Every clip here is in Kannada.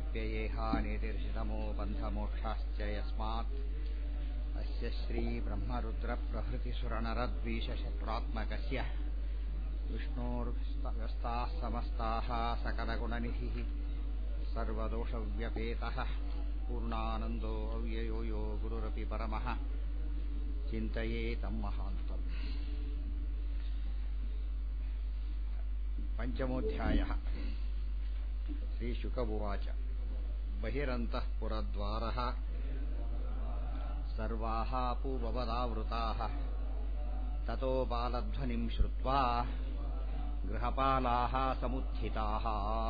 यस्याभवद्भक्त्ययेहानितिर्षितमो बन्धमोक्षाश्च यस्मात् अस्य श्रीब्रह्मरुद्रप्रभृतिसुरनरद्वीषशत्रात्मकस्य विष्णोर्व्यस्ताः समस्ताः सकलगुणनिधिः सर्वदोषव्यपेतः पूर्णानन्दो अव्ययो यो गुरुरपि परमः चिन्तये तं महान्तम् पञ्चमोऽध्यायः श्रीशुक उवाच बहिरन्तः पुरद्वारः सर्वाः पूर्ववदावृताः ततो बालध्वनिं श्रुत्वा गृहपालाः समुत्थिताः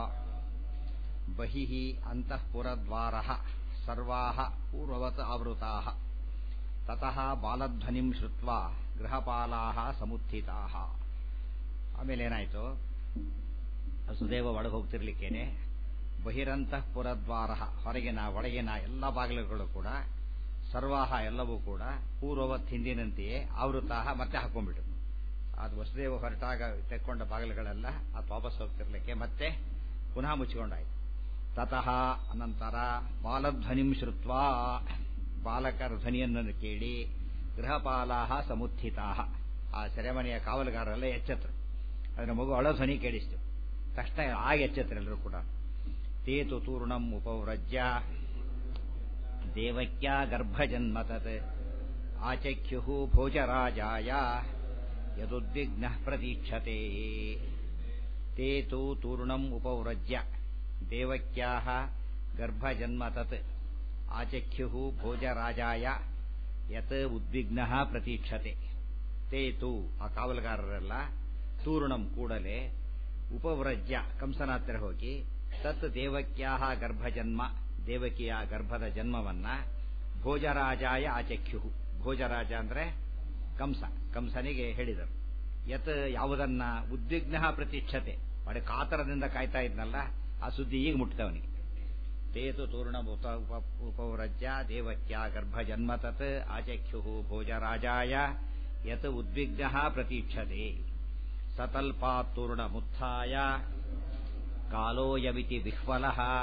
बहिः अन्तःपुरद्वारः सर्वाः पूर्ववत् आवृताः ತತಃ ಬಾಲಧ್ವನಿಂ ಶ್ರುತ್ವ ಗೃಹಪಾಲಾಹ ಸಮುತ್ಥಿತಾಹ ಆಮೇಲೆ ಏನಾಯಿತು ವಸುದೇವ ಒಳಗೆ ಹೋಗ್ತಿರ್ಲಿಕ್ಕೇನೆ ಬಹಿರಂತಃಪುರದ್ವಾರ ಹೊರಗಿನ ಒಳಗಿನ ಎಲ್ಲ ಬಾಗಿಲುಗಳು ಕೂಡ ಸರ್ವಾಹ ಎಲ್ಲವೂ ಕೂಡ ಪೂರ್ವವತ್ ಹಿಂದಿನಂತೆಯೇ ಆವೃತಾಹ ಮತ್ತೆ ಹಾಕೊಂಡ್ಬಿಟ್ಟು ಅದು ವಸುದೇವ ಹೊರಟಾಗ ತೆಕ್ಕೊಂಡ ಬಾಗಿಲುಗಳೆಲ್ಲ ಅದು ವಾಪಸ್ ಹೋಗ್ತಿರ್ಲಿಕ್ಕೆ ಮತ್ತೆ ಪುನಃ ಮುಚ್ಚಿಕೊಂಡಾಯ್ತು ತತಃ ಅನಂತರ ಬಾಲಧ್ವನಿಂ ಶ್ರುತ್ವಾ ಬಾಲಕರ ಧ್ವನಿಯನ್ನು ಕೇಳಿ ಗೃಹಪಾಲಾಹ ಸಮುತ್ಥಿತಾಹ ಆ ಸೆರೆಮನೆಯ ಕಾವಲುಗಾರರೆಲ್ಲ ಎಚ್ಚೆತ್ತರು ಅದರ ಮಗು ಅಳ ಧ್ವನಿ ಕೇಳಿಸ್ತು ತಕ್ಷಣ ಆಗ ಎಚ್ಚೆತ್ತರು ಎಲ್ಲರೂ ಕೂಡ ತೇತು ತೂರ್ಣಂ ಉಪವ್ರಜ್ಯ ದೇವಕ್ಯ ಗರ್ಭಜನ್ಮತತ್ ಆಚಖ್ಯು ಭೋಜರಾಜಾಯ ಯದುದ್ವಿಗ್ನ ಪ್ರತೀಕ್ಷತೆ ತೇತು ತೂರ್ಣಂ ಉಪವ್ರಜ್ಯ ದೇವಕ್ಯಾ ಗರ್ಭಜನ್ಮತತ್ ಆಚಖ್ಯು ಭೋಜರಾಜಾಯ ಯತ್ ಉದ್ವಿಗ್ನ ಪ್ರತೀಕ್ಷತೆ ತೇ ತು ಆ ಕಾವಲುಗಾರರೆಲ್ಲ ತೂರ್ಣಂ ಕೂಡಲೇ ಉಪವ್ರಜ್ಯ ಕಂಸನ ಹತ್ತಿರ ಹೋಗಿ ತತ್ ದೇವಕ್ಯಾ ಗರ್ಭಜನ್ಮ ದೇವಕಿಯ ಗರ್ಭದ ಜನ್ಮವನ್ನ ಭೋಜರಾಜಾಯ ಆಚಖ್ಯು ಭೋಜರಾಜ ಅಂದ್ರೆ ಕಂಸ ಕಂಸನಿಗೆ ಹೇಳಿದರು ಯತ್ ಯಾವುದನ್ನ ಉದ್ವಿಗ್ನ ಪ್ರತೀಕ್ಷತೆ ಒಡೆ ಕಾತರದಿಂದ ಕಾಯ್ತಾ ಇದ್ನಲ್ಲ ಆ ಸುದ್ದಿ ಈಗ ಮುಟ್ತವನಿಗೆ ತೇತು ತೂರ್ಣ ಉಪವ್ರಜ್ಯ ದೇವಕ್ಯ ಗರ್ಭಜನ್ಮ ತತ್ ಆಚಖ್ಯು ಭೋಜರಾಜಾಯ ಯತ್ ಉದ್ವಿಗ್ನ ಪ್ರತೀಕ್ಷತೆ ಸತಲ್ಪಾತ್ತೂರ್ಣಮುತ್ಥಾಯ ಕಾಲೋಯಮಿತಿ ವಿಹ್ವಲ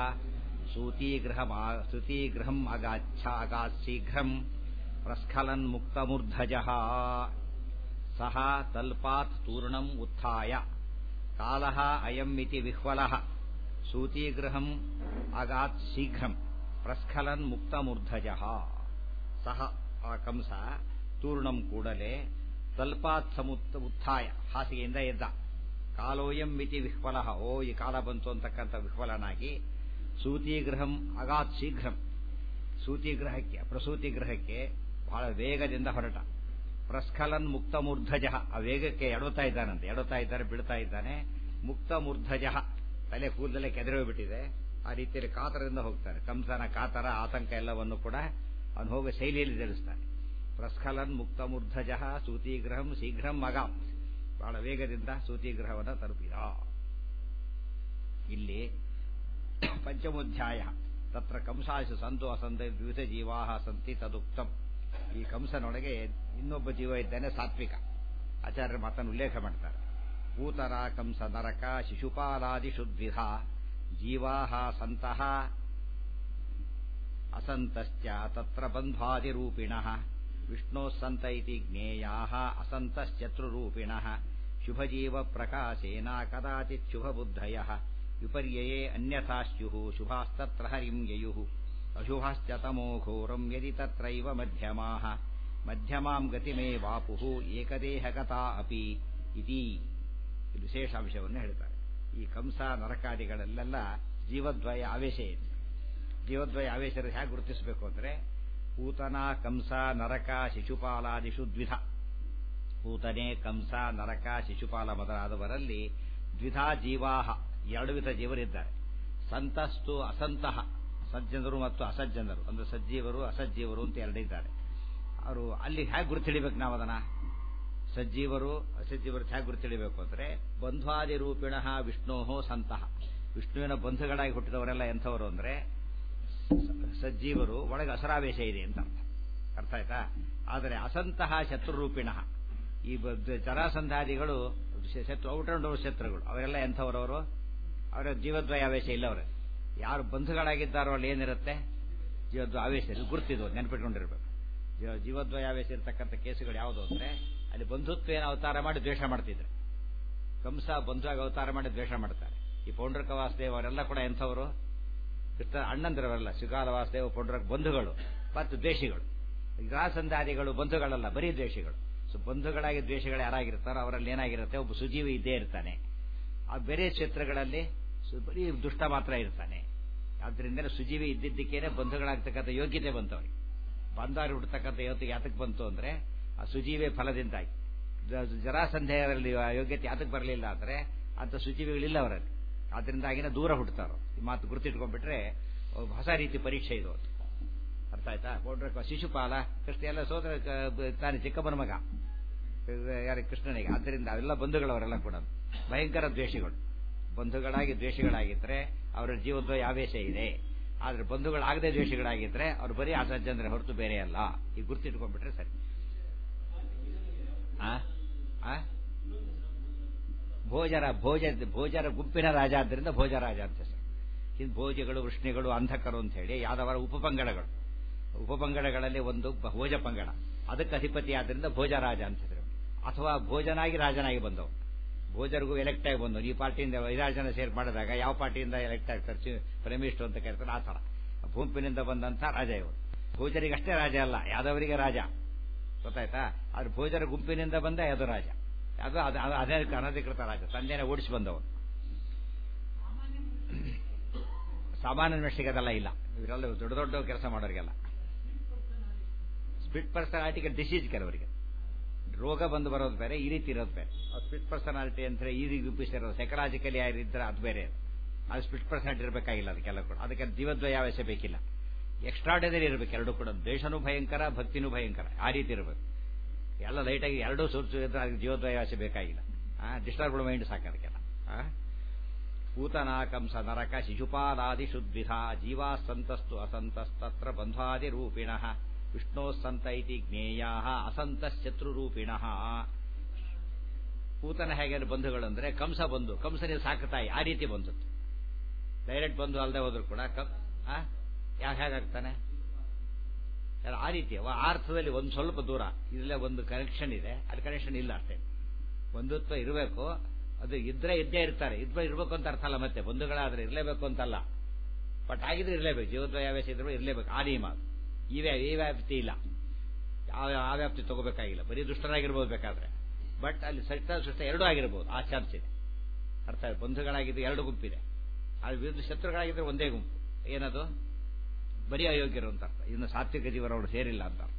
ಸೂತೀಗೃಹಂ ಅಗಾಚ್ಛಾಗಾತ್ ಶೀಘ್ರಂ ಪ್ರಸ್ಖಲನ್ ಮುಕ್ತಮೂರ್ಧಜ ಸಹ ತಲ್ಪಾತ್ ತೂರ್ಣಂ ಉತ್ಥಾಯ ಕಾಲಃ ಅಯಮಿತಿ ವಿಹ್ವಲಃ ಸೂತೀಗೃಹಂ ಅಗಾತ್ ಶೀಘ್ರಂ ಪ್ರಸ್ಖಲನ್ ಮುಕ್ತಮೂರ್ಧಜ ಸಹ ಆ ಕಂಸ ತೂರ್ಣಂ ಕೂಡಲೇ ತಲ್ಪಾತ್ ಸಮುತ್ ಉತ್ಥಾಯ ಹಾಸಿಗೆಯಿಂದ ಎದ್ದ ಕಾಲೋಯಂ ಮಿತಿ ವಿಹ್ವಲ ಓ ಈ ಕಾಲ ಬಂತು ಅಂತಕ್ಕಂಥ ವಿಹ್ವಲನಾಗಿ ಸೂತಿಗೃಹಂ ಅಗಾತ್ ಶೀಘ್ರಂ ಸೂತಿಗೃಹಕ್ಕೆ ಪ್ರಸೂತಿ ಗೃಹಕ್ಕೆ ಬಹಳ ವೇಗದಿಂದ ಹೊರಟ ಪ್ರಸ್ಖಲನ್ ಮುಕ್ತ ಮೂರ್ಧಜ ಆ ವೇಗಕ್ಕೆ ಎಡುತ್ತಾ ಇದ್ದಾನಂತೆ ಎಡುತ್ತಾ ಇದ್ದಾರೆ ಬಿಡ್ತಾ ಇದ್ದಾನೆ ಮುಕ್ತ ಮೂರ್ಧಜ ತಲೆ ಕೂದಲೇ ಕೆದರಿ ಹೋಗ್ಬಿಟ್ಟಿದೆ ಆ ರೀತಿಯಲ್ಲಿ ಕಾತರದಿಂದ ಹೋಗ್ತಾನೆ ಕಂಸನ ಕಾತರ ಆತಂಕ ಎಲ್ಲವನ್ನು ಕೂಡ ಅವನು ಹೋಗೋ ಶೈಲಿಯಲ್ಲಿ ತಿಳಿಸ್ತಾನೆ ಪ್ರಸ್ಖಲನ್ ಮುಕ್ತ ಮೂರ್ಧಜ ಸೂತಿಗೃಹಂ ಶೀಘ್ರಂ ಮಗ ಬಹಳ ವೇಗದಿಂದ ಸೂತಿಗೃಹವನ್ನು ತಲುಪಿದ ಇಲ್ಲಿ ಪಂಚಮೋಧ್ಯಾಯ ತತ್ರ ಕಂಸಾಸು ಸಂತು ಅಸಂತ ವಿವಿಧ ಜೀವಾ ಸಂತಿ ತದುಕ್ತಂ ಈ ಕಂಸನೊಳಗೆ ಇನ್ನೊಬ್ಬ ಜೀವ ಇದ್ದಾನೆ ಸಾತ್ವಿಕ ಆಚಾರ್ಯರ ಮಾತನ್ನು ಉಲ್ಲೇಖ ಮಾಡ್ತಾರೆ ಭೂತರ ಕಂಸ ನರಕ ಶಿಶುಪಾಲಾದಿಷು ದ್ವಿಧ ಜೀವಾ ಸಂತಹ ಅಸಂತಶ್ಚ ತತ್ರ ಬಂಧ್ವಾದಿರೂಪಿಣಃ ವಿಷ್ಣೋಸ್ಸಂತ ಇತಿ ಜ್ಞೇಯಾಃ ಅಸಂತಶ್ಚತೃರೂಪಿಣಃ ಶುಭಜೀವ ಪ್ರಕಾಶೇನ ಕದಾಚಿತ್ ಶುಭಬುದ್ಧಯಃ ವಿಪರ್ಯಯೇ ಅನ್ಯಥಾ ಸ್ಯುಃ ಶುಭಾಸ್ತತ್ರ ಹರಿಂ ಯಯುಃ ಅಶುಭಾಶ್ಚ ತಮೋ ಘೋರಂ ಯದಿ ತತ್ರೈವ ಮಧ್ಯಮಾಃ ಮಧ್ಯಮಾಂ ಗತಿಮೇ ವಾಪುಃ ಏಕದೇಹಗತಾ ಅಪಿ ಇತಿ ವಿಶೇಷಾಂಶವನ್ನು ಹೇಳ್ತಾರೆ ಈ ಕಂಸ ನರಕಾದಿಗಳಲ್ಲೆಲ್ಲ ಜೀವದ್ವಯ ಆವೇಶ ಇದೆ ಜೀವದ್ವಯ ಆವೇಶ ಹೇಗೆ ಗುರುತಿಸಬೇಕು ಅಂದ್ರೆ ಪೂತನ ಕಂಸ ನರಕ ಶಿಶುಪಾಲಾದಿಷು ದ್ವಿಧ ಪೂತನೆ ಕಂಸ ನರಕ ಶಿಶುಪಾಲ ಮೊದಲಾದವರಲ್ಲಿ ದ್ವಿಧಾ ಜೀವಾಹ ಎರಡು ವಿಧ ಜೀವರಿದ್ದಾರೆ ಸಂತಸ್ತು ಅಸಂತಹ ಸಜ್ಜನರು ಮತ್ತು ಅಸಜ್ಜನರು ಅಂದ್ರೆ ಸಜ್ಜೀವರು ಅಸಜ್ಜೀವರು ಅಂತ ಎರಡಿದ್ದಾರೆ ಅವರು ಅಲ್ಲಿ ಹೇಗೆ ಗುರುತಿಡಿಬೇಕು ನಾವು ಅದನ್ನ ಸಜ್ಜೀವರು ಅಸಜ್ಜೀವರು ಹೇಗೆ ಗುರುತಿಡಿಬೇಕು ಅಂದ್ರೆ ಬಂಧ್ವಾದಿ ರೂಪಿಣ ವಿಷ್ಣೋ ಸಂತಹ ವಿಷ್ಣುವಿನ ಬಂಧುಗಳಾಗಿ ಹುಟ್ಟಿದವರೆಲ್ಲ ಎಂಥವರು ಅಂದ್ರೆ ಸಜ್ಜೀವರು ಒಳಗೆ ಅಸರಾವೇಶ ಇದೆ ಅಂತ ಅರ್ಥ ಅರ್ಥ ಆಯ್ತಾ ಆದರೆ ಅಸಂತಹ ಶತ್ರುರೂಪಿಣ ಈ ಜರಾಸಂಧಾದಿಗಳು ಶತ್ರು ಔಟ್ ಅಂಡ್ ಔಟ್ ಶತ್ರುಗಳು ಅವರೆಲ್ಲ ಎಂಥವರವರು ಅವರ ಜೀವದ್ವಯ ಆವೇಶ ಇಲ್ಲ ಅವರ ಯಾರು ಬಂಧುಗಳಾಗಿದ್ದಾರೋ ಅಲ್ಲಿ ಏನಿರುತ್ತೆ ಜೀವದ್ವ ಆವೇಶ ಇದು ಗುರ್ತಿದು ನೆನ್ಪಿಟ್ಕೊಂಡಿರ್ಬೇಕು ಜೀವ- ಜೀವದ್ವಯ ಆವೇಶ ಇರತಕ್ಕಂಥ ಕೇಸುಗಳು ಯಾವುದು ಅಂದ್ರೆ ಅಲ್ಲಿ ಬಂಧುತ್ವೇನ ಅವತಾರ ಮಾಡಿ ದ್ವೇಷ ಮಾಡ್ತಿದ್ರು ಕಂಸ ಬಂಧುವಾಗಿ ಅವತಾರ ಮಾಡಿ ದ್ವೇಷ ಮಾಡ್ತಾರೆ ಈ ಪೌಂಡ್ರಕ ವಾಸುದೇವ ಅವರೆಲ್ಲ ಕೂಡ ಎಂಥವರು ಕೃಷ್ಣ ಅಣ್ಣಂದಿರವರೆಲ್ಲ ಸುಗಾಲ ವಾಸುದೇವ ಪೌಂಡ್ರಕ ಬಂಧುಗಳು ಮತ್ತು ದ್ವೇಷಿಗಳು ಗ್ರಾಸಂಧಾದಿಗಳು ಬಂಧುಗಳಲ್ಲ ಬರೀ ದ್ವೇಷಿಗಳು ಸೊ ಬಂಧುಗಳಾಗಿ ದ್ವೇಷಗಳು ಯಾರಾಗಿರ್ತಾರೋ ಅವರಲ್ಲಿ ಏನಾಗಿರುತ್ತೆ ಒಬ್ಬ ಸುಜೀವಿ ಇದ್ದೇ ಇರ್ತಾನೆ ಆ ಬೇರೆ ಕ್ಷೇತ್ರಗಳಲ್ಲಿ ಸು- ಬರೀ ದುಷ್ಟ ಮಾತ್ರ ಇರ್ತಾನೆ ಆದ್ರಿಂದ ಸುಜೀವಿ ಇದ್ದಿದ್ದಕ್ಕೇನೆ ಬಂಧುಗಳಾಗ್ತಕ್ಕಂಥ ಯೋಗ್ಯತೆ ಬಂತವ್ರಿಗೆ ಬಂದಾರು ಹುಡ್ತಕ್ಕಂಥ ಯೋಗ್ಯತೆ ಯಾತಕ್ಕೆ ಬಂತು ಅಂದ್ರೆ ಆ ಸುಜೀವಿ ಫಲದಿಂದಾಗಿ ಜ- ಜರಾಸಂಧೆಯಲ್ಲಿ ಆ ಯೋಗ್ಯತೆ ಯಾತಕ್ಕೆ ಬರಲಿಲ್ಲ ಅಂದ್ರೆ ಅಂತ ಸುಜೀವಿಗಳಿಲ್ಲ ಅವರಲ್ಲಿ ಆದ್ರಿಂದಾಗಿನ ದೂರ ಹುಡ್ತಾರೋ ಈ ಮಾತು ಗುರುತಿಟ್ಕೊಂಡ್ಬಿಟ್ರೆ ಒಬ್ಬ ಹೊಸ ರೀತಿ ಪರೀಕ್ಷೆ ಇದು ಅದು. ಅರ್ಥ ಆಯ್ತಾ ಪೌಂಡ್ರಕ ಶಿಶುಪಾಲ ಕೃಷ್ಣ ಎಲ್ಲ ಸೋದರ ಕ- ತಾನೇ ಚಿಕ್ಕಮ್ಮನ ಮಗ ಯಾರ ಕೃಷ್ಣನಿಗೆ ಆದ್ದರಿಂದ ಅವೆಲ್ಲ ಬಂಧುಗಳವರೆಲ್ಲ ಕೂಡ ಭಯಂಕರ ದ್ವೇಷಿಗಳು ಬಂಧುಗಳಾಗಿ ದ್ವೇಷಗಳಾಗಿದ್ರೆ ಅವರ ಜೀವದ್ವಯ ಆವೇಶ ಇದೆ ಆದ್ರೆ ಬಂಧುಗಳಾಗದೆ ದ್ವೇಷಗಳಾಗಿದ್ರೆ ಅವ್ರು ಬರೀ ಅಸಜ್ಜಂದ್ರೆ ಹೊರತು ಬೇರೆ ಅಲ್ಲ ಈ ಗುರ್ತಿಟ್ಕೊಂಡ್ಬಿಟ್ರೆ ಸರಿ ಆ? ಆ? ಭೋಜರ ಭೋಜ ಭೋಜರ ಗುಂಪಿನ ರಾಜ ಆದ್ದರಿಂದ ಭೋಜರಾಜ ಅಂತ ಹೆಸರು ಇದು ಭೋಜಗಳು ವೃಷ್ಣಿಗಳು ಅಂಧಕರು ಅಂತ ಹೇಳಿ ಯಾದವರ ಉಪಪಂಗಡಗಳು ಉಪಪಂಗಡಗಳಲ್ಲಿ ಒಂದು ಭೋಜ ಪಂಗಡ ಅದಕ್ಕೆ ಅಧಿಪತಿ ಆದ್ರಿಂದ ಭೋಜರಾಜ ಅಂತ ಹೆಸರು ಅಥವಾ ಭೋಜನಾಗಿ ರಾಜನಾಗಿ ಬಂದವು ಭೋಜರಿಗೂ ಎಲೆಕ್ಟ್ ಆಗಿ ಬಂದವು ಈ ಪಾರ್ಟಿಯಿಂದ ಐದಾರು ಜನ ಸೇರ್ ಮಾಡಿದಾಗ ಯಾವ ಪಾರ್ಟಿಯಿಂದ ಎಲೆಕ್ಟ್ ಆಗ್ತಾರೆ ಚಿ- ಪ್ರೈಮ್ ಮಿನಿಸ್ಟರ್ ಅಂತ ಕರೀತಾರೆ ಆ ಥರ ಗುಂಪಿನಿಂದ ಬಂದಂಥ ರಾಜ ಇವರು ಭೋಜರಿಗಷ್ಟೇ ರಾಜ ಅಲ್ಲ ಯಾದವರಿಗೆ ರಾಜ ಗೊತ್ತಾಯ್ತಾ ಆದ್ರೆ ಭೋಜರ ಗುಂಪಿನಿಂದ ಬಂದ ಯಾದವ ರಾಜ ಅದು ಅದು ಅದು ಅದೇ ಅನಧಿಕೃತ ರಾಜ ತಂದೆನ ಓಡಿಸಿ ಬಂದವನು ಸಾಮಾನ್ಯ ಮನುಷ್ಯರಿಗೆ ಅದೆಲ್ಲ ಇಲ್ಲ ಇವರೆಲ್ಲ ದೊಡ್ಡ ದೊಡ್ಡ ಕೆಲಸ ಮಾಡೋರಿಗೆಲ್ಲ ಸ್ಪಿಟ್ ಪರ್ಸನಾಲಿಟಿಗೆ ಡಿಸೀಸ್ ಕೆಲವರಿಗೆ ರೋಗ ಬಂದು ಬರೋದು ಬೇರೆ ಈ ರೀತಿ ಇರೋದು ಬೇರೆ ಸ್ಪಿಟ್ ಪರ್ಸನಾಲಿಟಿ ಅಂದ್ರೆ ಈ ರೀತಿ ರೂಪಿಸಿರೋದು ಸೈಕಲಾಜಿಕಲಿ ಯಾರಿದ್ರೆ ಅದು ಬೇರೆ ಅದು ಸ್ಪಿಟ್ ಪರ್ಸನಾಲಿಟಿ ಇರಬೇಕಾಗಿಲ್ಲ ಅದಕ್ಕೆಲ್ಲ ಕೂಡ ಅದಕ್ಕೆ ಜೀವದ್ವಯಾವೇಶ ಬೇಕಿಲ್ಲ ಎಕ್ಸ್ಟ್ರಾರ್ಡಿನರಿ ಇರಬೇಕು ಎರಡು ಕೂಡ ದ್ವೇಷನೂ ಭಯಂಕರ ಭಕ್ತಿನೂ ಭಯಂಕರ ಆ ರೀತಿ ಇರಬೇಕು ಎಲ್ಲ ಲೈಟಾಗಿ ಎರಡೂ ಸುರ್ಸು ಇದ್ರೆ ಅದಕ್ಕೆ ಜೀವದ್ವಯಾವೇಶ ಬೇಕಾಗಿಲ್ಲ ಡಿಸ್ಟರ್ಬ್ ಮೈಂಡ್ ಸಾಕು ಅದಕ್ಕೆಲ್ಲ ಆ? ಪೂತನ ಕಂಸ ನರಕ ಶಿಶುಪಾಲಾದಿ ಶುದ್ವಿಧ ಜೀವಾ ಸಂತಸ್ತು ಅಸಂತಸ್ತತ್ರ ಬಂಧ್ವಾದಿ ರೂಪಿಣಃ ವಿಷ್ಣೋ ಸಂತ ಇತಿ ಜ್ಞೇಯಾ ಅಸಂತ ಶತ್ರುರೂಪಿಣಃ ಪೂತನ ಹೇಗೆ ಬಂಧುಗಳು ಅಂದ್ರೆ ಕಂಸ ಬಂಧು ಕಂಸನಿಗೆ ಸಾಕತಾಯಿ ಆ ರೀತಿ ಬಂದದ್ದು ಡೈರೆಕ್ಟ್ ಬಂಧು ಅಲ್ಲದೆ ಹೋದ್ರು ಕೂಡ ಕಂ ಯಾಕೆ ಹೇಗಾಗ್ತಾನೆ ಯಾರು ಆ ರೀತಿ ಅವ ಆ ಅರ್ಥದಲ್ಲಿ ಒಂದು ಸ್ವಲ್ಪ ದೂರ ಇಲ್ಲೇ ಒಂದು ಕನೆಕ್ಷನ್ ಇದೆ ಅದು ಕನೆಕ್ಷನ್ ಇಲ್ಲ ಅಷ್ಟೇ ಬಂಧುತ್ವ ಇರಬೇಕು ಅದು ಇದ್ರೆ ಇದ್ದೇ ಇರ್ತಾರೆ ಇದ್ರೆ ಇರಬೇಕು ಅಂತ ಅರ್ಥ ಅಲ್ಲ ಮತ್ತೆ ಬಂಧುಗಳಾದ್ರೆ ಇರಲೇಬೇಕು ಅಂತಲ್ಲ ಬಟ್ ಆಗಿದ್ರೆ ಇರಲೇಬೇಕು ಜೀವದ್ವಯ ಆವೇಶ ಇದ್ರೆ ಇರಲೇಬೇಕು ಆ ನಿಯಮ ಅದು. ಈ ವ್ಯಾ ಈ ವ್ಯಾಪ್ತಿ ಇಲ್ಲ ಯಾವ ಆ ವ್ಯಾಪ್ತಿ ತಗೋಬೇಕಾಗಿಲ್ಲ ಬರೀ ದುಷ್ಟರಾಗಿರ್ಬೋದು ಬೇಕಾದ್ರೆ ಬಟ್ ಅಲ್ಲಿ ಸತ್ಯ ಸುಷ್ಟ ಎರಡೂ ಆಗಿರ್ಬೋದು ಆ ಚಾನ್ಸ್ ಇದೆ ಅರ್ಥ ಆಯ್ತು? ಬಂಧುಗಳಾಗಿದ್ದು ಎರಡು ಗುಂಪಿದೆ ಅದು ವಿರುದ್ಧ ಶತ್ರುಗಳಾಗಿದ್ರೆ ಒಂದೇ ಗುಂಪು ಏನದು ಬರೀ ಅಯೋಗ್ಯರು ಅಂತ ಅರ್ಥ ಇನ್ನು ಸಾತ್ವಿಕ ಜೀವನವರು ಸೇರಿಲ್ಲ ಅಂತ ಅರ್ಥ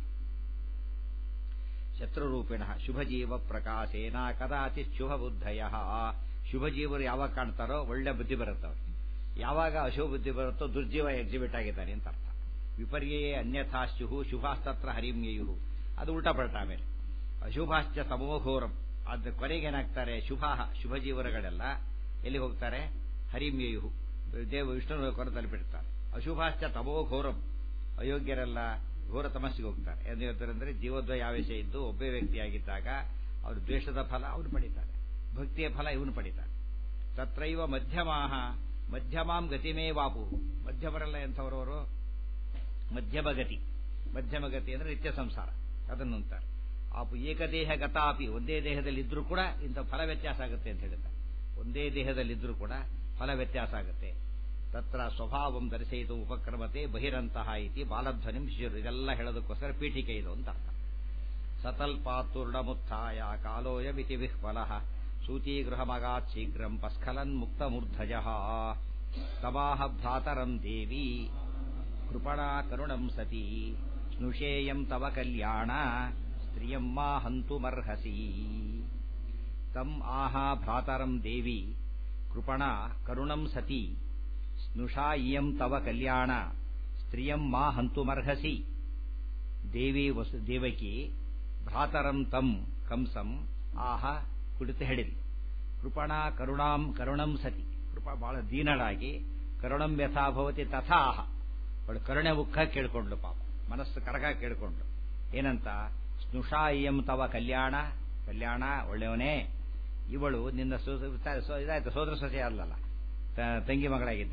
ಶತ್ರುರೂಪಿಣ ಶುಭಜೀವ ಪ್ರಕಾಶೇನ ಕದಾಚಿತ್ ಶುಭ ಬುದ್ಧಯ ಶುಭಜೀವರು ಯಾವಾಗ ಕಾಣ್ತಾರೋ ಒಳ್ಳೆ ಬುದ್ಧಿ ಬರುತ್ತೆ ಅವ್ರಿಗೆ ಯಾವಾಗ ಅಶುಭ ಬುದ್ಧಿ ಬರುತ್ತೋ ದುರ್ಜೀವ ಎಕ್ಸಿಬಿಟ್ ಆಗಿದ್ದಾನೆ ಅಂತ ಅರ್ಥ ವಿಪರ್ಯೇ ಅನ್ಯಥಾಶ್ಚುಹು ಶುಭಾಸ್ತತ್ರ ಹರಿಮ್ಯಯು ಅದು ಉಲ್ಟಾ ಪಲ್ಟ ಆಮೇಲೆ ಅಶುಭಾಶ್ಚ ಸಮೋಘೋರಂ ಅದ್ರ ಕೊನೆಗೆ ಏನಾಗ್ತಾರೆ ಶುಭ ಶುಭ ಜೀವನಗಳೆಲ್ಲ ಎಲ್ಲಿ ಹೋಗ್ತಾರೆ ಹರಿಮ್ಯಯು ದೇವ ವಿಷ್ಣು ಕೊರ ತಲುಪಿಡ್ತಾರೆ ಅಶುಭಾಶ್ಚ ತಮೋಘೋರಂ ಅಯೋಗ್ಯರೆಲ್ಲ ಘೋರ ತಮಸ್ಸಿಗೆ ಹೋಗ್ತಾರೆ ಎಂದು ಹೇಳ್ತಾರೆ ಅಂದ್ರೆ ಜೀವದ್ವಯ ಆವೇಶ ಇದ್ದು ಒಬ್ಬೇ ವ್ಯಕ್ತಿಯಾಗಿದ್ದಾಗ ಅವರು ದ್ವೇಷದ ಫಲ ಅವನು ಪಡಿತಾರೆ ಭಕ್ತಿಯ ಫಲ ಇವನು ಪಡಿತಾನೆ ತತ್ರೈವ ಮಧ್ಯಮಾಹ ಮಧ್ಯಮಾಂ ಗತಿಮೇ ವಾಪು ಮಧ್ಯಮರೆಲ್ಲ ಎಂಥವರವರು ಮಧ್ಯಮ ಗತಿ ಮಧ್ಯಮ ಗತಿ ಅಂದ್ರೆ ನಿತ್ಯ ಸಂಸಾರ ಅದನ್ನು ಅಂತಾರೆ ಆಪು ಏಕದೇಹ ಗತಾಪಿ ಒಂದೇ ದೇಹದಲ್ಲಿ ಇದ್ರೂ ಕೂಡ ಇಂಥ ಫಲ ವ್ಯತ್ಯಾಸ ಆಗುತ್ತೆ ಅಂತ ಹೇಳ್ತಾರೆ ಒಂದೇ ದೇಹದಲ್ಲಿದ್ರೂ ಕೂಡ ಫಲ ವ್ಯತ್ಯಾಸ ಆಗುತ್ತೆ ತತ್ರ ಸ್ವಭಾವಂ ದರ್ಶಯಿತು ಉಪಕ್ರಮತೆ ಬಹಿರಂತಹ ಇತಿ ಬಾಲಧ್ವನಿಂ ಶಿಶುರು ಇದೆಲ್ಲ ಹೇಳೋದಕ್ಕೋಸ್ಕರ ಪೀಠಿಕೆ ಇದು ಅಂತ ಅರ್ಥ ಸತಲ್ಪಾತೂರ್ಣಮುತ್ಥಾಯ ಕಾಲೋಯಮಿತಿ ವಿಹ್ವಲಃ ಸೂತೀಗೃಹಮಗಾತ್ ಶೀಘ್ರಂ ಪಸ್ಖಲನ್ ಮುಕ್ತಮೂರ್ಧಜ ತಮಾಹ ಭ್ರಾತರಂ ದೇವಿ ಕೃಪಣಾ ಕರುಣಂ ಸತಿ ಸ್ನುಷೇಯಂ ತವ ಕಲ್ಯಾಣ ಸ್ತ್ರಿಯಂ ಮಾ ಹಂತುಮರ್ಹಸಿ ತಂ ಆಹ ಭ್ರಾತರಂ ದೇವಿ ಕೃಪಣಾ ಕರುಣಂ ಸತಿ ಸ್ನುಷಾ ಇಯಂ ತವ ಕಲ್ಯಾಣ ಸ್ತ್ರಿಯಂ ಮಾ ಹಂತುಮರ್ಹಸಿ ದೇವಿ ವಸು ದೇವಕಿ ಭ್ರಾತರಂ ತಂ ಕಂಸಂ ಆಹ ಕುಳಿತು ಹೇಳಿರಿ ಕೃಪಣಾ ಕರುಣಾಂ ಕರುಣಂ ಸತಿ ಕೃಪ ಬಹಳ ದೀನಳಾಗಿ ಕರುಣಂ ವ್ಯಥಾಭವತಿ ತಥಾ ಆಹ ಅವಳು ಕರುಣೆ ಉಕ್ಕ ಕೇಳ್ಕೊಂಡ್ಲು ಪಾಪ ಮನಸ್ಸು ಕರಗ ಕೇಳ್ಕೊಂಡ್ಲು ಏನಂತ ಸ್ನುಷಾ ಇಯಂ ತವ ಕಲ್ಯಾಣ ಕಲ್ಯಾಣ ಒಳ್ಳೆಯವನೇ ಇವಳು ನಿನ್ನ ಸೋ- ಸೋ- ಇದಾಯ್ತು ಸೋದರ ಸೊಸೆ ಅಲ್ಲಲ್ಲ ತ- ತಂಗಿ ಮಗಳಾಗಿದ್ದಕ್ಕೆ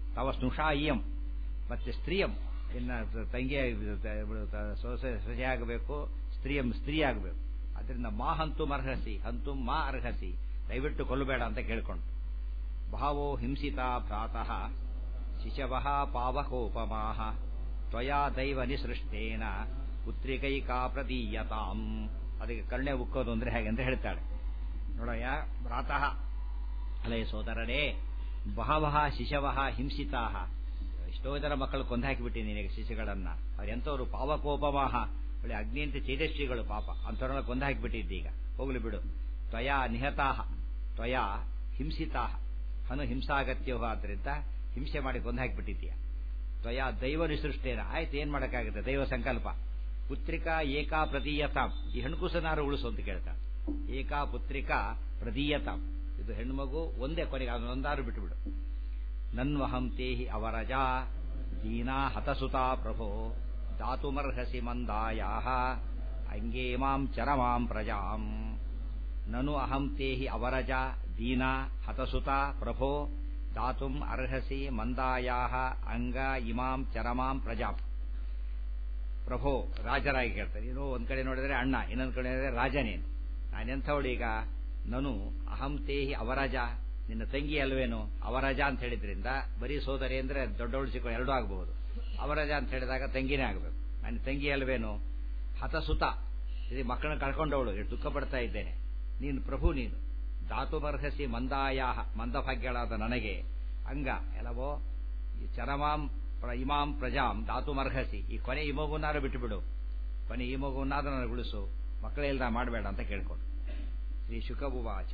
ತವ ಸ್ನುಷಾ ಇಯಂ ಮತ್ತೆ ಸ್ತ್ರೀಯಂ ಇನ್ನು ತಂಗಿ ಸೊಸೆ ಸೊಸೆ ಆಗಬೇಕು ಸ್ತ್ರೀಯಂ ಸ್ತ್ರೀ ಆಗಬೇಕು ಅದರಿಂದ ಮಾ ಹಂತು ಅರ್ಹಸಿ ಹಂತು ಮಾ ಅರ್ಹಸಿ ದಯವಿಟ್ಟು ಕೊಲ್ಲಬೇಡ ಅಂತ ಕೇಳ್ಕೊಂಡು ಭಾವೋ ಹಿಂಸಿತ ಭ್ರಾತಃ ಶಿಶವಃ ಪಾವಕೋಪಮಾಹ ತ್ವಯಾ ದೈವ ನಿಸೃಷ್ಟೇನ ಪುತ್ರಿಕೈಕಾ ಪ್ರದೀಯತಾಂ ಅದಕ್ಕೆ ಕರ್ಣೆ ಉಕ್ಕೋದು ಅಂದ್ರೆ ಹೇಗೆ ಅಂತ ಹೇಳ್ತಾಳೆ ನೋಡಯ್ಯ ಭ್ರಾತಃ ಅಲೇ ಸೋದರರೇ ಬಹವಃ ಶಿಶವಃ ಹಿಂಸಿತಾಹ ಎಷ್ಟೋ ಜನ ಮಕ್ಕಳು ಕೊಂದಾಕಿಬಿಟ್ಟಿ ನಿನಗೆ ಶಿಶುಗಳನ್ನ ಅವರೆಂಥವ್ರು ಪಾವಕೋಪಮಾಹ ಒಳ್ಳೆ ಅಗ್ನಿಯಂತ ತೇಜಸ್ವಿಗಳು ಪಾಪ ಅಂಥವ್ರನ್ನ ಕೊಂದಾಕಿಬಿಟ್ಟಿದ್ದೀಗ ಹೋಗ್ಲಿ ಬಿಡು ತ್ವಯಾ ನಿಹತಾಹ ತ್ವಯಾ ಹಿಂಸಿತಾಹ ಹನು ಹಿಂಸಾಗತ್ಯೋ ಆದ್ದರಿಂದ ಹಿಂಸೆ ಮಾಡಿ ಕೊಂದಾಕಿಬಿಟ್ಟಿದ್ದೀಯ ತ್ವಯಾ ದೈವ ನಿಸೃಷ್ಟೇನ ಆಯ್ತು ಏನ್ ಮಾಡಕ್ಕಾಗುತ್ತೆ ದೈವ ಸಂಕಲ್ಪ ಪುತ್ರಿಕಾ ಏಕಾ ಪ್ರದೀಯತಾಂ ಈ ಹೆಣ್ಕುಸನಾರು ಉಳಿಸು ಅಂತ ಕೇಳ್ತಾಳೆ ಏಕಾ ಪುತ್ರಿಕಾ ಪ್ರದೀಯತಾಂ ಇದು ಹೆಣ್ಮಗು ಒಂದೇ ಕೊನೆಗೆ ಅದನ್ನೊಂದಾರು ಬಿಟ್ಟುಬಿಡು ನನ್ವಹಂ ತೇಹಿ ಅವರಜಾ ದೀನಾ ಹತಸುತಾ ಪ್ರಭೋ ದಾತುಮರ್ಹಸಿ ಮಂದಾಯಾ ಅಂಗೇ ಮಾಂ ಚರಮಾಂ ಪ್ರಜಾಂ ನನು ಅಹಂ ತೇಹಿ ಅವರಜ ದೀನಾ ಹತಸುತಾ ಪ್ರಭೋ ದಾತುಂ ಅರ್ಹಸಿ ಮಂದಾಯಾ ಅಂಗ ಇಮಾಂ ಚರಮಾಂ ಪ್ರಜಾಂ ಪ್ರಭೋ ರಾಜರಾಗಿ ಕೇಳ್ತಾರೆ ಇನ್ನು ಒಂದ್ ಕಡೆ ನೋಡಿದ್ರೆ ಅಣ್ಣ ಇನ್ನೊಂದ್ ಕಡೆ ನೋಡಿದ್ರೆ ರಾಜನೇನು ನಾನೆಂಥವಳು ಈಗ ನನು ಅಹಂ ತೇಹಿ ಅವರಾಜ ನಿನ್ನ ತಂಗಿ ಅಲ್ವೇನು ಅವರಾಜ ಅಂತ ಹೇಳಿದ್ರಿಂದ ಬರೀ ಸೋದರಿ ಅಂದ್ರೆ ದೊಡ್ಡವಳು ಚಿಕ್ಕ ಎರಡೂ ಆಗಬಹುದು ಅವರಾಜ ಅಂತ ಹೇಳಿದಾಗ ತಂಗಿನೇ ಆಗಬೇಕು ನನ್ನ ತಂಗಿ ಅಲ್ವೇನು ಹತಸುತ ಇದು ಮಕ್ಕಳನ್ನ ಕಳ್ಕೊಂಡವಳು ಎಷ್ಟು ದುಃಖ ಪಡ್ತಾ ಇದ್ದೇನೆ ನೀನು ಪ್ರಭು ನೀನು ಧಾತುಮರ್ಹಸಿ ಮಂದಾಯಾಹ ಮಂದಭಾಗ್ಯಳಾದ ನನಗೆ ಅಂಗ ಎಲ್ಲವೋ ಈ ಚರಮಾಂ ಇಮಾಂ ಪ್ರಜಾಂ ಧಾತುಮರ್ಹಸಿ ಈ ಕೊನೆ ಈ ಮಗುವನ್ನಾರು ಬಿಟ್ಟುಬಿಡು ಕೊನೆ ಈ ಮಗುವನ್ನಾದ್ರೂ ನನಗೆ ಉಳಿಸು ಮಕ್ಕಳಿಲ್ದ ಮಾಡಬೇಡ ಅಂತ ಕೇಳ್ಕೊಂಡು ಶ್ರೀ ಶುಕವುವಾಚ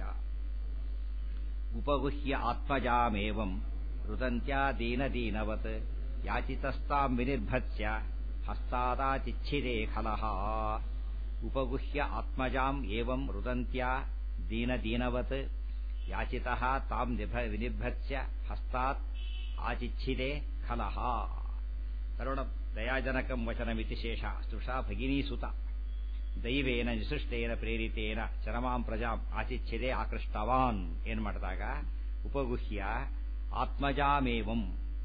ಉಪಗುಹ್ಯ ಆತ್ಮಜಾಮೇವಂ ರುದಂತ್ಯಾ ದೀನದೀನವತ್ ಯಾಚಿತಸ್ತಾಂ ವಿನಿರ್ಭತ್ಸ್ಯ ಹಸ್ತಾದಾಚಿಚ್ಛಿದೆ ಖಲಃ ಉಪಗುಹ್ಯ ಆತ್ಮಜಾಂ ಏವಂ ರುದಂತ್ಯಾ ದೀನದೀನವತ್ ಯಾಚಿತಃ ತಾಂ ವಿನಿರ್ಭತ್ಸ್ಯ ಹಸ್ತಾತ್ ಆಚಿಚ್ಛಿದೆ ಖಲಃ ತರುಣ ದಯಾಜನಕಂ ವಚನಮಿತಿ ಶೇಷ ಸ್ತುಷಾ ಭಗಿನೀಸುತ ದೈವೇನ ನಿಸೃಷ್ಟೇನ ಪ್ರೇರಿತೇನ ಚರಮಾಂ ಪ್ರಜಾಂ ಆಚಿಚ್ಛಿದೆ ಆಕೃಷ್ಟವಾನ್ ಏನ್ ಮಾಡಿದಾಗ ಉಪಗುಹ್ಯ ಆತ್ಮಜಾಮೇವಂ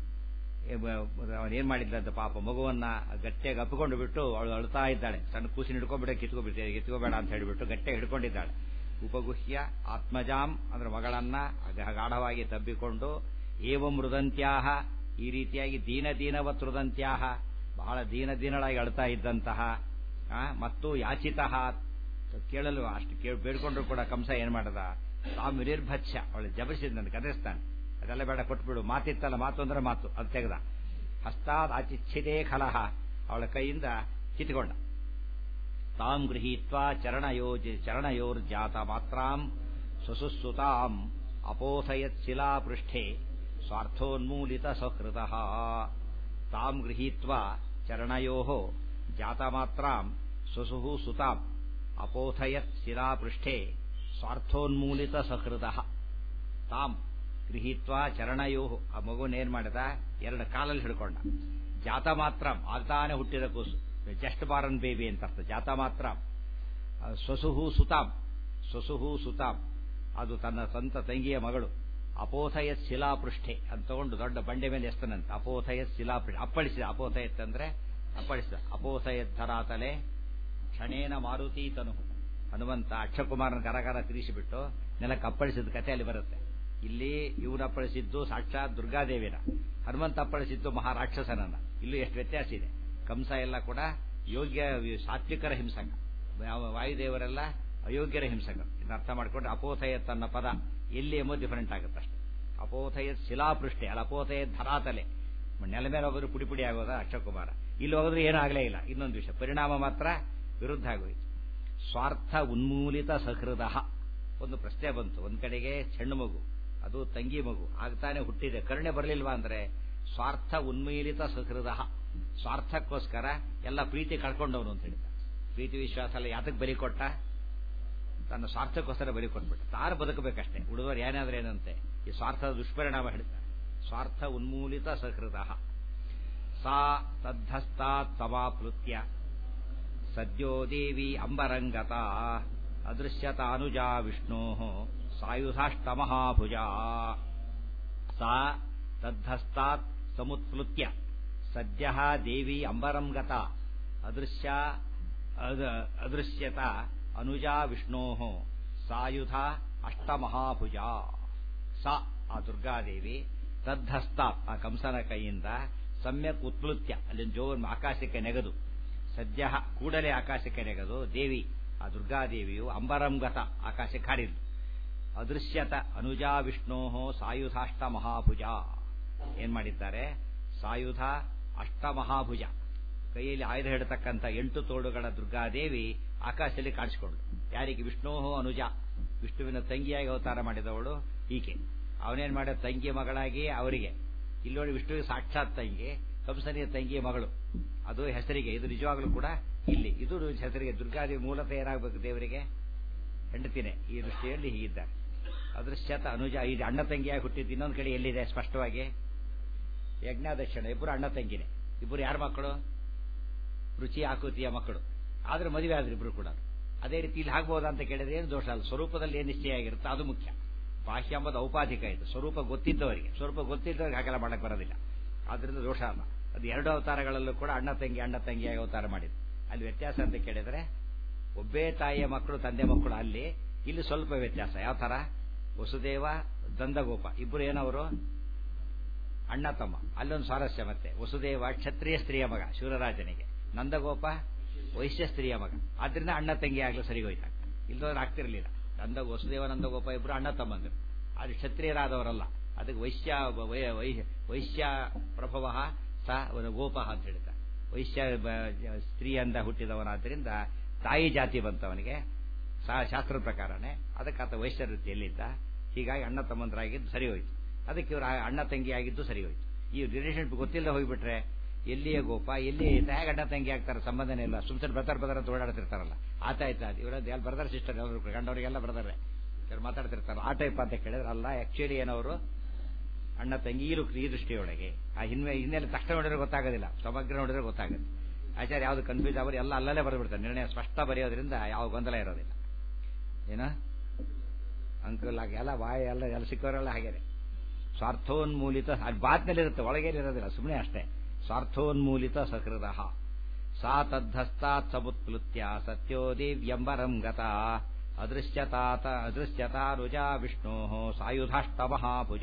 ಅವನೇನ್ ಮಾಡಿದ್ದಂತ ಪಾಪ ಮಗುವನ್ನ ಗಟ್ಟಿಯಾಗಿ ಅಪ್ಪಿಕೊಂಡು ಬಿಟ್ಟು ಅವಳು ಅಳ್ತಾ ಇದ್ದಾಳೆ ಸಣ್ಣ ಕೂಸಿನ ಹಿಡ್ಕೊಂಡ್ಬಿಡ ಕಿತ್ಕೊಬಿಡ್ತೇ ಕಿತ್ಕೋಬೇಡ ಅಂತ ಹೇಳಿಬಿಟ್ಟು ಗಟ್ಟಿಯಾಗಿ ಹಿಡ್ಕೊಂಡಿದ್ದಾಳೆ ಉಪಗುಹ್ಯ ಆತ್ಮಜಾಂ ಅಂದ್ರೆ ಮಗಳನ್ನ ಗಾಢವಾಗಿ ತಬ್ಬಿಕೊಂಡು ಏವಂ ಮೃದಂತ್ಯಾಹ ಈ ರೀತಿಯಾಗಿ ದೀನ ದೀನವತ್ ಮೃದಂತ್ಯಾಹ ಬಹಳ ದೀನ ದೀನಳಾಗಿ ಅಳ್ತಾ ಇದ್ದಂತಹ ಮತ್ತು ಯಾಚಿತಃ ಕೇಳಲು ಅಷ್ಟು ಕೇಳಿ ಬೇಡ್ಕೊಂಡ್ರು ಕೂಡ ಕಂಸ ಏನ್ ಮಾಡದ ತಾವು ವಿನಿರ್ಭತ್ಸ್ಯ ಅವಳು ಜಬರಿಸಿದ್ ನನ್ನ ಕದರಿಸ್ತಾನೆ ಅದೆಲ್ಲ ಬೇಡ ಕೊಟ್ಬಿಡು ಮಾತಿತ್ತಲ್ಲ ಮಾತು ಅಂದ್ರೆ ಮಾತು ಅದು ತೆಗೆದ ಹಸ್ತಾದ್ ಆಚಿಚ್ಛಿದೇ ಖಲಹ ಅವಳ ಕೈಯಿಂದ ಕಿತ್ಕೊಂಡ ತಾಂ ಗೃಹೀತ್ವಾ ಚರಣಯೋಜಿ ಚರಣಯೋರ್ಜಾತ ಮಾತ್ರಾಂ ಸ್ವಸುಸುತಾಂ ಅಪೋಥಯತ್ ಶಿಲಾಪೃಷ್ಠೆ ಸ್ವಾರ್ಥೋನ್ಮೂಲಿತ ಸಹೃತ ತಾಂ ಗೃಹೀತ್ವಾ ಚರಣಯೋ ಜಾತಮಾತ್ರಾಂ ಸ್ವಸುಹು ಸುತಾಂ ಅಪೋಥಯತ್ ಶಿಲಾಪೃಷ್ಠೆ ಸ್ವಾರ್ಥೋನ್ಮೂಲಿತ ಸಹೃದ ತಾಂ ಗೃಹೀತ್ವಾ ಚರಣಯೋ ಆ ಮಗುವನ್ನೇನ್ ಮಾಡಿದ ಎರಡು ಕಾಲಲ್ಲಿ ಹಿಡ್ಕೊಂಡ ಜಾತ ಮಾತ್ರ ಆಗ್ತಾನೆ ಹುಟ್ಟಿದ ಕೂಸು ಜಸ್ಟ್ ಬಾರನ್ ಬೇಬಿ ಅಂತ ಅರ್ಥ ಜಾತ ಮಾತ್ರ ಸ್ವಸುಹು ಸುತಾಂ ಸ್ವಸುಹು ಸುತಾಂ ಅದು ತನ್ನ ಸ್ವಂತ ತಂಗಿಯ ಮಗಳು ಅಪೋಥಯತ್ ಶಿಲಾಪೃಷ್ಠೆ ಅಂತ ತಗೊಂಡು ದೊಡ್ಡ ಬಂಡೆ ಮೇಲೆ ಎಸ್ತನಂತೆ ಅಪೋಥಯತ್ ಶಿಲಾಪೃಷ್ಠೆ ಅಪ್ಪಳಿಸಿದ ಅಪೋಥಯತ್ ಅಂದ್ರೆ ಅಪ್ಪಳಿಸಿದ ಅಪೋಥಯತ್ ಧರಾತಲೆ ಕ್ಷಣೇನ ಮಾರುತಿ ತನು ಹನುಮಂತ ಅಕ್ಷಕುಮಾರನ ಕರಕರ ತಿರುಗಿಸಿಬಿಟ್ಟು ನೆಲಕ್ಕೆ ಅಪ್ಪಳಿಸಿದ ಕಥೆ ಅಲ್ಲಿ ಬರುತ್ತೆ ಇಲ್ಲಿ ಇವನು ಅಪ್ಪಳಿಸಿದ್ದು ಸಾಕ್ಷಾತ್ ದುರ್ಗಾದೇವಿನ ಹನುಮಂತ ಅಪ್ಪಳಿಸಿದ್ದು ಮಹಾರಾಕ್ಷಸನನ್ನ ಇಲ್ಲೂ ಎಷ್ಟು ವ್ಯತ್ಯಾಸ ಇದೆ ಕಂಸ ಎಲ್ಲ ಕೂಡ ಯೋಗ್ಯ ಸಾತ್ವಿಕರ ಹಿಂಸಕ ವಾಯುದೇವರೆಲ್ಲ ಅಯೋಗ್ಯರ ಹಿಂಸಕ ಇದನ್ನ ಅರ್ಥ ಮಾಡಿಕೊಂಡ್ರೆ ಅಪೋಥಯತ್ ಅನ್ನೋ ಪದ ಎಲ್ಲಿ ಎಂಬುದು ಡಿಫರೆಂಟ್ ಆಗುತ್ತೆ ಅಷ್ಟೇ ಅಪೋಥಯತ್ ಶಿಲಾಪೃಷ್ಠೆ ಅಲ್ಲ ಅಪೋಥಯತ್ ಧರಾತಲೆ ನೆಲ ಮೇಲೆ ಹೋಗೋದು ಪುಡಿ ಪುಡಿ ಆಗೋದ ಅಕ್ಷಕುಮಾರ ಇಲ್ಲಿ ಹೋಗೋದ್ರೆ ಏನೂ ಆಗಲೇ ಇಲ್ಲ ಇನ್ನೊಂದು ವಿಷಯ ಪರಿಣಾಮ ಮಾತ್ರ ವಿರುದ್ಧ ಆಗೋಯ್ತು ಸ್ವಾರ್ಥ ಉನ್ಮೂಲಿತ ಸಹೃದ ಒಂದು ಪ್ರಶ್ನೆ ಬಂತು ಒಂದ್ ಕಡೆಗೆ ಹೆಣ್ಣು ಮಗು ಅದು ತಂಗಿ ಮಗು ಆಗ್ತಾನೆ ಹುಟ್ಟಿದೆ ಕರುಣೆ ಬರಲಿಲ್ವಾ ಅಂದ್ರೆ ಸ್ವಾರ್ಥ ಉನ್ಮೀಲಿತ ಸಹೃದ ಸ್ವಾರ್ಥಕ್ಕೋಸ್ಕರ ಎಲ್ಲ ಪ್ರೀತಿ ಕಳ್ಕೊಂಡವನು ಅಂತ ಹೇಳಿದ ಪ್ರೀತಿ ವಿಶ್ವಾಸ ಎಲ್ಲ ಯಾತಕ್ಕೆ ಬಲಿ ಕೊಟ್ಟ ತನ್ನ ಸ್ವಾರ್ಥಕ್ಕೋಸ್ಕರ ಬಲಿ ಕೊಟ್ಬಿಟ್ಟ ತಾನು ಬದುಕಬೇಕಷ್ಟೇ ಉಳಿದವರು ಏನಾದ್ರೆ ಏನಂತೆ ಈ ಸ್ವಾರ್ಥದ ದುಷ್ಪರಿಣಾಮ ಹೇಳ್ತಾರೆ ಸ್ವಾರ್ಥ ಉನ್ಮೂಲಿತ ಸಹೃದ ಸಾ ತದ್ಧಸ್ತಾತ್ ಸಮಾಪ್ಲುತ್ಯ ಸದ್ಯೋ ದೇವಿ ಅಂಬರಂಗತ ಅದೃಶ್ಯತಾನುಜಾ ವಿಷ್ಣೋ ಸಾಯುಧಾಷ್ಟಮಹಾಭುಜ ಸಾ ತದ್ಧಸ್ತಾತ್ ಸಮುತ್ಪ್ಲುತ್ಯ ಸದ್ಯ ದೇವಿ ಅಂಬರಂ ಗತ ಅದೃಶ್ಯ ಅದೃಶ್ಯತ ಅನುಜಾ ವಿಷ್ಣೋ ಸಾಯುಧ ಅಷ್ಟಮಹಾಭುಜ ಸಾ ಆ ದುರ್ಗಾದೇವಿ ತದ್ಧಸ್ತಾತ್ ಆ ಕಂಸನ ಕೈಯಿಂದ ಸಮ್ಯಕ್ ಉತ್ಪ್ಲುತ್ಯ ಅಲ್ಲಿನ ಜೋರ್ ಆಕಾಶಕ್ಕೆ ನೆಗೆದು ಸದ್ಯ ಕೂಡಲೇ ಆಕಾಶಕ್ಕೆ ನೆಗೆದು ದೇವಿ ಆ ದುರ್ಗಾದೇವಿಯು ಅಂಬರಂ ಗತ ಆಕಾಶಕ್ಕೆ ಹಾರಿದ್ಲು ಅದೃಶ್ಯತ ಅನುಜಾ ವಿಷ್ಣೋ ಸಾಯುಧಾಷ್ಟ ಮಹಾಭುಜ ಏನ್ ಮಾಡಿದ್ದಾರೆ ಸಾಯುಧ ಅಷ್ಟಮಹಾಭುಜ ಕೈಯಲ್ಲಿ ಆಯುಧ ಹಿಡತಕ್ಕಂಥ ಎಂಟು ತೋಡುಗಳ ದುರ್ಗಾದೇವಿ ಆಕಾಶದಲ್ಲಿ ಕಾಣಿಸಿಕೊಂಡ್ಳು ಯಾರಿಗೆ ವಿಷ್ಣೋ ಅನುಜ ವಿಷ್ಣುವಿನ ತಂಗಿಯಾಗಿ ಅವತಾರ ಮಾಡಿದವಳು ಈಕೆ ಅವನೇನ್ ಮಾಡಿದ ತಂಗಿ ಮಗಳಾಗಿ ಅವರಿಗೆ ಇಲ್ಲೋಡಿ ವಿಷ್ಣುವಿಗೆ ಸಾಕ್ಷಾತ್ ತಂಗಿ ಕಂಸನಿಯ ತಂಗಿಯ ಮಗಳು ಅದು ಹೆಸರಿಗೆ ಇದು ನಿಜವಾಗ್ಲೂ ಕೂಡ ಇಲ್ಲಿ ಇದು ಹೆಸರಿಗೆ ದುರ್ಗಾದೇವಿ ಮೂಲತಃ ಏನಾಗಬೇಕು ದೇವರಿಗೆ ಹೆಂಡತಿನೇ ಈ ದೃಷ್ಟಿಯಲ್ಲಿ ಹೀಗಿದ್ದಾರೆ ಅದೃಶ್ಯತ ಅನುಜ ಇದು ಅಣ್ಣ ತಂಗಿಯಾಗಿ ಹುಟ್ಟಿದ್ದು ಇನ್ನೊಂದು ಕಡೆ ಎಲ್ಲಿದೆ ಸ್ಪಷ್ಟವಾಗಿ ಯಜ್ಞಾದಕ್ಷಿಣ ಇಬ್ಬರು ಅಣ್ಣ ತಂಗಿನೇ ಇಬ್ಬರು ಯಾರ ಮಕ್ಕಳು ರುಚಿ ಆಕೃತಿಯ ಮಕ್ಕಳು ಆದ್ರೆ ಮದುವೆ ಆದ್ರೆ ಇಬ್ರು ಕೂಡ ಅದೇ ರೀತಿ ಇಲ್ಲಿ ಆಗ್ಬೋದಾ ಅಂತ ಕೇಳಿದ್ರೆ ಏನು ದೋಷ ಅಲ್ಲ ಸ್ವರೂಪದಲ್ಲಿ ಏನು ನಿಶ್ಚಯ ಆಗಿರುತ್ತೆ ಅದು ಮುಖ್ಯ ಬಾಹ್ಯ ಎಂಬುದು ಔಪಾಧಿಕ ಇದು ಸ್ವರೂಪ ಗೊತ್ತಿದ್ದವರಿಗೆ ಸ್ವರೂಪ ಗೊತ್ತಿದ್ದವರಿಗೆ ಹಾಗೆಲ್ಲ ಮಾಡಕ್ ಬರೋದಿಲ್ಲ ಆದ್ರಿಂದ ದೋಷ ಅಲ್ಲ ಅದು ಎರಡು ಅವತಾರಗಳಲ್ಲೂ ಕೂಡ ಅಣ್ಣ ತಂಗಿ ಅಣ್ಣ ತಂಗಿಯಾಗಿ ಅವತಾರ ಮಾಡಿದ್ದು ಅಲ್ಲಿ ವ್ಯತ್ಯಾಸ ಅಂತ ಕೇಳಿದ್ರೆ ಒಬ್ಬೇ ತಾಯಿಯ ಮಕ್ಕಳು ತಂದೆ ಮಕ್ಕಳು ಅಲ್ಲಿ ಇಲ್ಲಿ ಸ್ವಲ್ಪ ವ್ಯತ್ಯಾಸ ಯಾವ ತರ ವಸುದೇವ ದಂದಗೋಪ ಇಬ್ಬರು ಏನವರು ಅಣ್ಣ ತಮ್ಮ ಅಲ್ಲೊಂದು ಸ್ವಾರಸ್ಯ ಮತ್ತೆ ವಸುದೇವ ಕ್ಷತ್ರಿಯ ಸ್ತ್ರೀಯ ಮಗ ಶಿವರಾಜನಿಗೆ ನಂದಗೋಪ ವೈಶ್ಯ ಸ್ತ್ರೀಯ ಮಗ ಆದ್ರಿಂದ ಅಣ್ಣ ತಂಗಿ ಆಗ್ಲೂ ಸರಿಗೋಯ್ತಾಗ ಇಲ್ಲದವ್ರು ಆಗ್ತಿರ್ಲಿಲ್ಲ ನಂದ ವಸುದೇವ ನಂದಗೋಪ ಇಬ್ರು ಅಣ್ಣ ತಮ್ಮಂದರು ಅದು ಕ್ಷತ್ರಿಯರಾದವರಲ್ಲ ಅದಕ್ಕೆ ವೈಶ್ಯ ವೈಶ್ಯ ಪ್ರಭವ ಸ ಗೋಪ ಅಂತ ಹೇಳ್ತಾರೆ ವೈಶ್ಯ ಸ್ತ್ರೀಯಿಂದ ಹುಟ್ಟಿದವನಾದ್ರಿಂದ ತಾಯಿ ಜಾತಿ ಬಂತವನಿಗೆ ಶಾಸ್ತ್ರದ ಪ್ರಕಾರನೇ ಅದಕ್ಕೆ ಆತ ವೈಶ್ಯ ವೃತ್ತಿಯಲ್ಲಿದ್ದ ಹೀಗಾಗಿ ಅಣ್ಣ ತಮ್ಮಂದರಾಗಿದ್ದು ಸರಿ ಹೋಯ್ತು ಅದಕ್ಕೆ ಇವರು ಅಣ್ಣ ತಂಗಿ ಆಗಿದ್ದು ಸರಿ ಹೋಯ್ತು ಈ ರಿಲೇಷನ್ಶಿಪ್ ಗೊತ್ತಿಲ್ಲದೆ ಹೋಗ್ಬಿಟ್ರೆ ಎಲ್ಲಿಯ ಗೋಪ ಎಲ್ಲಿ ಹೇಗೆ ಅಣ್ಣ ತಂಗಿ ಆಗ್ತಾರೆ ಸಂಬಂಧನೇ ಇಲ್ಲ ಸುಮ್ಸನ್ ಬ್ರದರ್ ಬ್ರದರ್ ಅಂತ ಓಡಾಡ್ತಿರ್ತಾರಲ್ಲ ಆತ ಆಯ್ತು ಅದು ಇವರದ್ದು ಎಲ್ಲ ಬ್ರದರ್ ಸಿಸ್ಟರ್ ಎಲ್ಲರೂ ಗಂಡವರಿಗೆಲ್ಲ ಬ್ರದರೇ ಇವ್ರು ಮಾತಾಡ್ತಿರ್ತಾರಲ್ಲ ಆ ಟೈಪ್ ಅಂತ ಕೇಳಿದ್ರೆ ಅಲ್ಲ ಆಕ್ಚುಲಿ ಏನವರು ಅಣ್ಣ ತಂಗಿ ಈ ದೃಷ್ಟಿಯೊಳಗೆ ಆ ಹಿನ್ನೆ ಹಿನ್ನೆಲೆ ತಕ್ಷಣ ನೋಡಿದ್ರೆ ಗೊತ್ತಾಗೋದಿಲ್ಲ ಸಮಗ್ರ ನೋಡಿದ್ರೆ ಗೊತ್ತಾಗುತ್ತೆ ಆಚಾರ್ಯ ಯಾವ್ದು ಕನ್ಫ್ಯೂಸ್ ಅವರು ಎಲ್ಲ ಅಲ್ಲಲ್ಲೇ ಬರೆದ್ಬಿಡ್ತಾರೆ ನಿರ್ಣಯ ಸ್ಪಷ್ಟ ಬರೆಯೋದ್ರಿಂದ ಯಾವ ಗೊಂದಲ ಇರೋದಿಲ್ಲ ಏನ ಅಂಕಲ್ ಆಗಿ ಎಲ್ಲ ಬಾಯಿ ಎಲ್ಲ ಎಲ್ಲ ಸಿಕ್ಕವರೆಲ್ಲ ಹಾಗೇನೆ ಸ್ವಾರ್ಥೋನ್ಮೂಲಿತ ಅದು ಬಾತ್ನಲ್ಲಿರುತ್ತೆ ಒಳಗೇನಿರೋದಿಲ್ಲ ಸುಮ್ಮನೆ ಅಷ್ಟೇ ಸ್ವಾರ್ಥೋನ್ಮೂಲಿತ ಸಹೃದ ಸಾ ತದ್ಧಸ್ತಾತ್ ಸಮುತ್ಪ್ಲುತ್ಯ ಸತ್ಯೋ ದೇವ್ಯಂಬರಂ ಗತ ಅದೃಶ್ಯತಾತ ಅದೃಶ್ಯತಾರುಜಾ ವಿಷ್ಣೋ ಸಾಯುಧಾಷ್ಟ ಮಹಾಭುಜ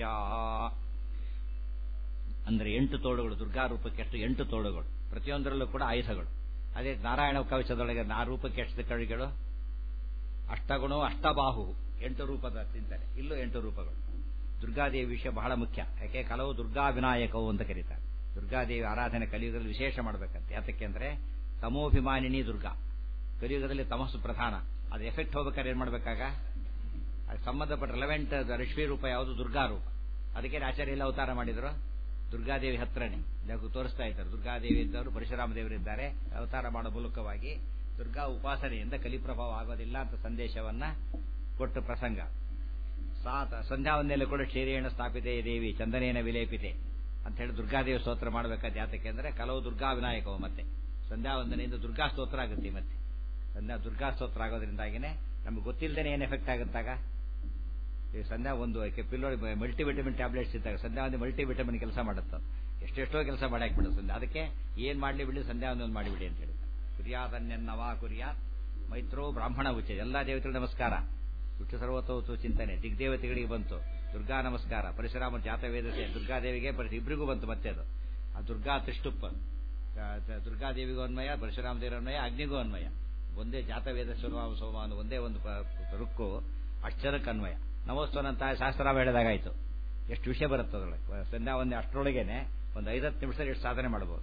ಅಂದ್ರೆ ಎಂಟು ತೋಳುಗಳು ದುರ್ಗಾ ರೂಪಕ್ಕೆ ಎಷ್ಟು ಎಂಟು ತೋಳುಗಳು ಪ್ರತಿಯೊಂದರಲ್ಲೂ ಕೂಡ ಆಯುಧಗಳು ಅದೇ ನಾರಾಯಣ ಕವಚದೊಳಗೆ ನಾ ರೂಪಕ್ಕೆ ಎಷ್ಟು ಕಳಿಗಳು ಅಷ್ಟಗುಣೋ ಅಷ್ಟಬಾಹು ಎಂಟು ರೂಪದ ಚಿಂತನೆ ಇಲ್ಲೂ ಎಂಟು ರೂಪಗಳು ದುರ್ಗಾದೇವಿ ವಿಷಯ ಬಹಳ ಮುಖ್ಯ ಯಾಕೆ ಕೆಲವು ದುರ್ಗಾ ವಿನಾಯಕವು ಅಂತ ಕರೀತಾರೆ ದುರ್ಗಾದೇವಿ ಆರಾಧನೆ ಕಲಿಯುಗದಲ್ಲಿ ವಿಶೇಷ ಮಾಡಬೇಕಂತೆ ಯಾತಕ್ಕೆ ಅಂದ್ರೆ ತಮೋಭಿಮಾನಿನಿ ದುರ್ಗಾ ಕಲಿಯುಗದಲ್ಲಿ ತಮಸ್ಸು ಪ್ರಧಾನ ಅದು ಎಫೆಕ್ಟ್ ಹೋಗ್ಬೇಕಾದ್ರೆ ಏನ್ ಮಾಡ್ಬೇಕಾಗ ಅದಕ್ಕೆ ಸಂಬಂಧಪಟ್ಟ ರಿಲೆವೆಂಟ್ ರಶ್ಮಿ ರೂಪ ಯಾವುದು ದುರ್ಗಾ ರೂಪ ಅದಕ್ಕೆ ಆಚಾರ್ಯ ಎಲ್ಲ ಅವತಾರ ಮಾಡಿದ್ರು ದುರ್ಗಾದೇವಿ ಹತ್ರನೇ ಜಗು ತೋರಿಸ್ತಾ ಇದ್ದಾರೆ ದುರ್ಗಾದೇವಿ ಇದ್ದವರು ಪರಶುರಾಮ ದೇವರಿದ್ದಾರೆ ಅವತಾರ ಮಾಡೋ ಮೂಲಕವಾಗಿ ದುರ್ಗಾ ಉಪಾಸನೆಯಿಂದ ಕಲಿಪ್ರಭಾವ ಆಗೋದಿಲ್ಲ ಅಂತ ಸಂದೇಶವನ್ನ ಕೊಟ್ಟ ಪ್ರಸಂಗ ಸಾತ ಸಂಧ್ಯಾವಂದನೆಯಲ್ಲಿ ಕೂಡ ಕ್ಷೇರೇಣ ಸ್ಥಾಪಿತೆ ದೇವಿ ಚಂದನೇನ ವಿಲೇಪಿತೆ ಅಂತ ಹೇಳಿ ದುರ್ಗಾದೇವಿ ಸ್ತೋತ್ರ ಮಾಡಬೇಕಾದ ಯಾತಕ್ಕೆ ಅಂದ್ರೆ ಕೆಲವು ದುರ್ಗಾ ವಿನಾಯಕವು ಮತ್ತೆ ಸಂಧ್ಯಾವಂದನೆಯಿಂದ ದುರ್ಗಾ ಸ್ತೋತ್ರ ಆಗುತ್ತೆ ಮತ್ತೆ ಸಂಧ್ಯಾ ದುರ್ಗಾ ಸ್ತೋತ್ರ ಆಗೋದ್ರಿಂದಾಗಿನೇ ನಮ್ಗೆ ಗೊತ್ತಿಲ್ಲದೇನೆ ಏನ್ ಎಫೆಕ್ಟ್ ಆಗುತ್ತಾಗ ಈ ಸಂಧ್ಯಾ ಒಂದು ಪಿಲ್ಲೋ ಮಲ್ಟಿ ವಿಟಮಿನ್ ಟ್ಯಾಬ್ಲೆಟ್ಸ್ ಇದ್ದಾಗ ಸಂಧ್ಯಾ ಒಂದು ಮಲ್ಟಿ ವಿಟಮಿನ್ ಕೆಲಸ ಮಾಡುತ್ತೆ ಎಷ್ಟೆಷ್ಟೋ ಕೆಲಸ ಮಾಡಾಕ್ಬಿಡು ಸಂಧ್ಯಾ ಅದಕ್ಕೆ ಏನ್ ಮಾಡ್ಲಿ ಬಿಡಿ ಸಂಧ್ಯಾ ಒಂದು ಮಾಡಿಬಿಡಿ ಅಂತ ಹೇಳಿ ಕುರಿಯಾದನ್ನೆನ್ನವಾ ಕುರಿಯಾತ್ ಮೈತ್ರೋ ಬ್ರಾಹ್ಮಣ ಉಚ್ಚ ಎಲ್ಲಾ ದೇವತೆಗಳು ನಮಸ್ಕಾರ ವಿಷ್ಣು ಸರ್ವತೋತು ಚಿಂತನೆ ದಿಗ್ದೇವತೆಗಳಿಗೆ ಬಂತು ದುರ್ಗಾ ನಮಸ್ಕಾರ ಪರಶುರಾಮ ಜಾತವೇದತೆ ದುರ್ಗಾದೇವಿಗೆ ಇಬ್ಬರಿಗೂ ಬಂತು ಮತ್ತೆ ಅದು ಆ ದುರ್ಗಾ ತ್ರಿಷ್ಟುಪ್ಪ ದುರ್ಗಾದೇವಿಗೂ ಅನ್ವಯ ಪರಶುರಾಮ ದೇವರ ಅನ್ವಯ ಅಗ್ನಿಗೂ ಅನ್ವಯ ಒಂದೇ ಜಾತವೇದ ಸೋಮ ಸೋಮ ಒಂದೇ ಒಂದು ರುಕ್ಕು ಅಕ್ಷರಕ್ಕೆ ಅನ್ವಯ ನಮೋಸ್ತವನಂತ ಶಾಸ್ತ್ರ ಹೇಳಿದಾಗಾಯ್ತು ಎಷ್ಟು ವಿಷಯ ಬರುತ್ತೆ ಅದರೊಳಗೆ ಸಂಧ್ಯಾ ಒಂದೇ ಅಷ್ಟರೊಳಗೇನೆ ಒಂದು ಐದತ್ತು ನಿಮಿಷದಲ್ಲಿ ಎಷ್ಟು ಸಾಧನೆ ಮಾಡಬಹುದು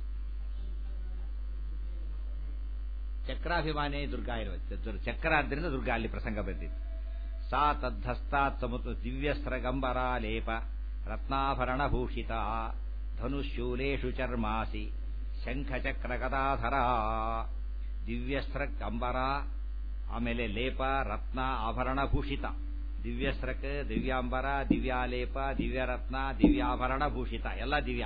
ಚಕ್ರಾಭಿಮಾನಿ ದುರ್ಗಾ ಇರುವ ಚಕ್ರ ಆದ್ದರಿಂದ ದುರ್ಗಾ ಅಲ್ಲಿ ಪ್ರಸಂಗ ಬಂದಿತ್ತು ಸಾ ತದ್ಧಸ್ತಾತ್ ಸಮುದ್ರ ದಿವ್ಯಸ್ತ್ರಗಂಬರ ಲೇಪ ರತ್ನಾಭರಣಭೂಷಿತ ಧನುಶೂಲೇಷು ಚರ್ಮಾಸಿ ಶಂಖಚಕ್ರ ಗದಾಧರ ದಿವ್ಯಸ್ತ್ರ ಕಂಬರ ಆಮೇಲೆ ಲೇಪ ರತ್ನ ಆಭರಣಭೂಷಿತ ದಿವ್ಯಸ್ತ್ರಕ್ ದಿವ್ಯಾಂಬರ ದಿವ್ಯಾಲೇಪ ದಿವ್ಯರತ್ನ ದಿವ್ಯಾಭರಣ ಭೂಷಿತ ಎಲ್ಲ ದಿವ್ಯ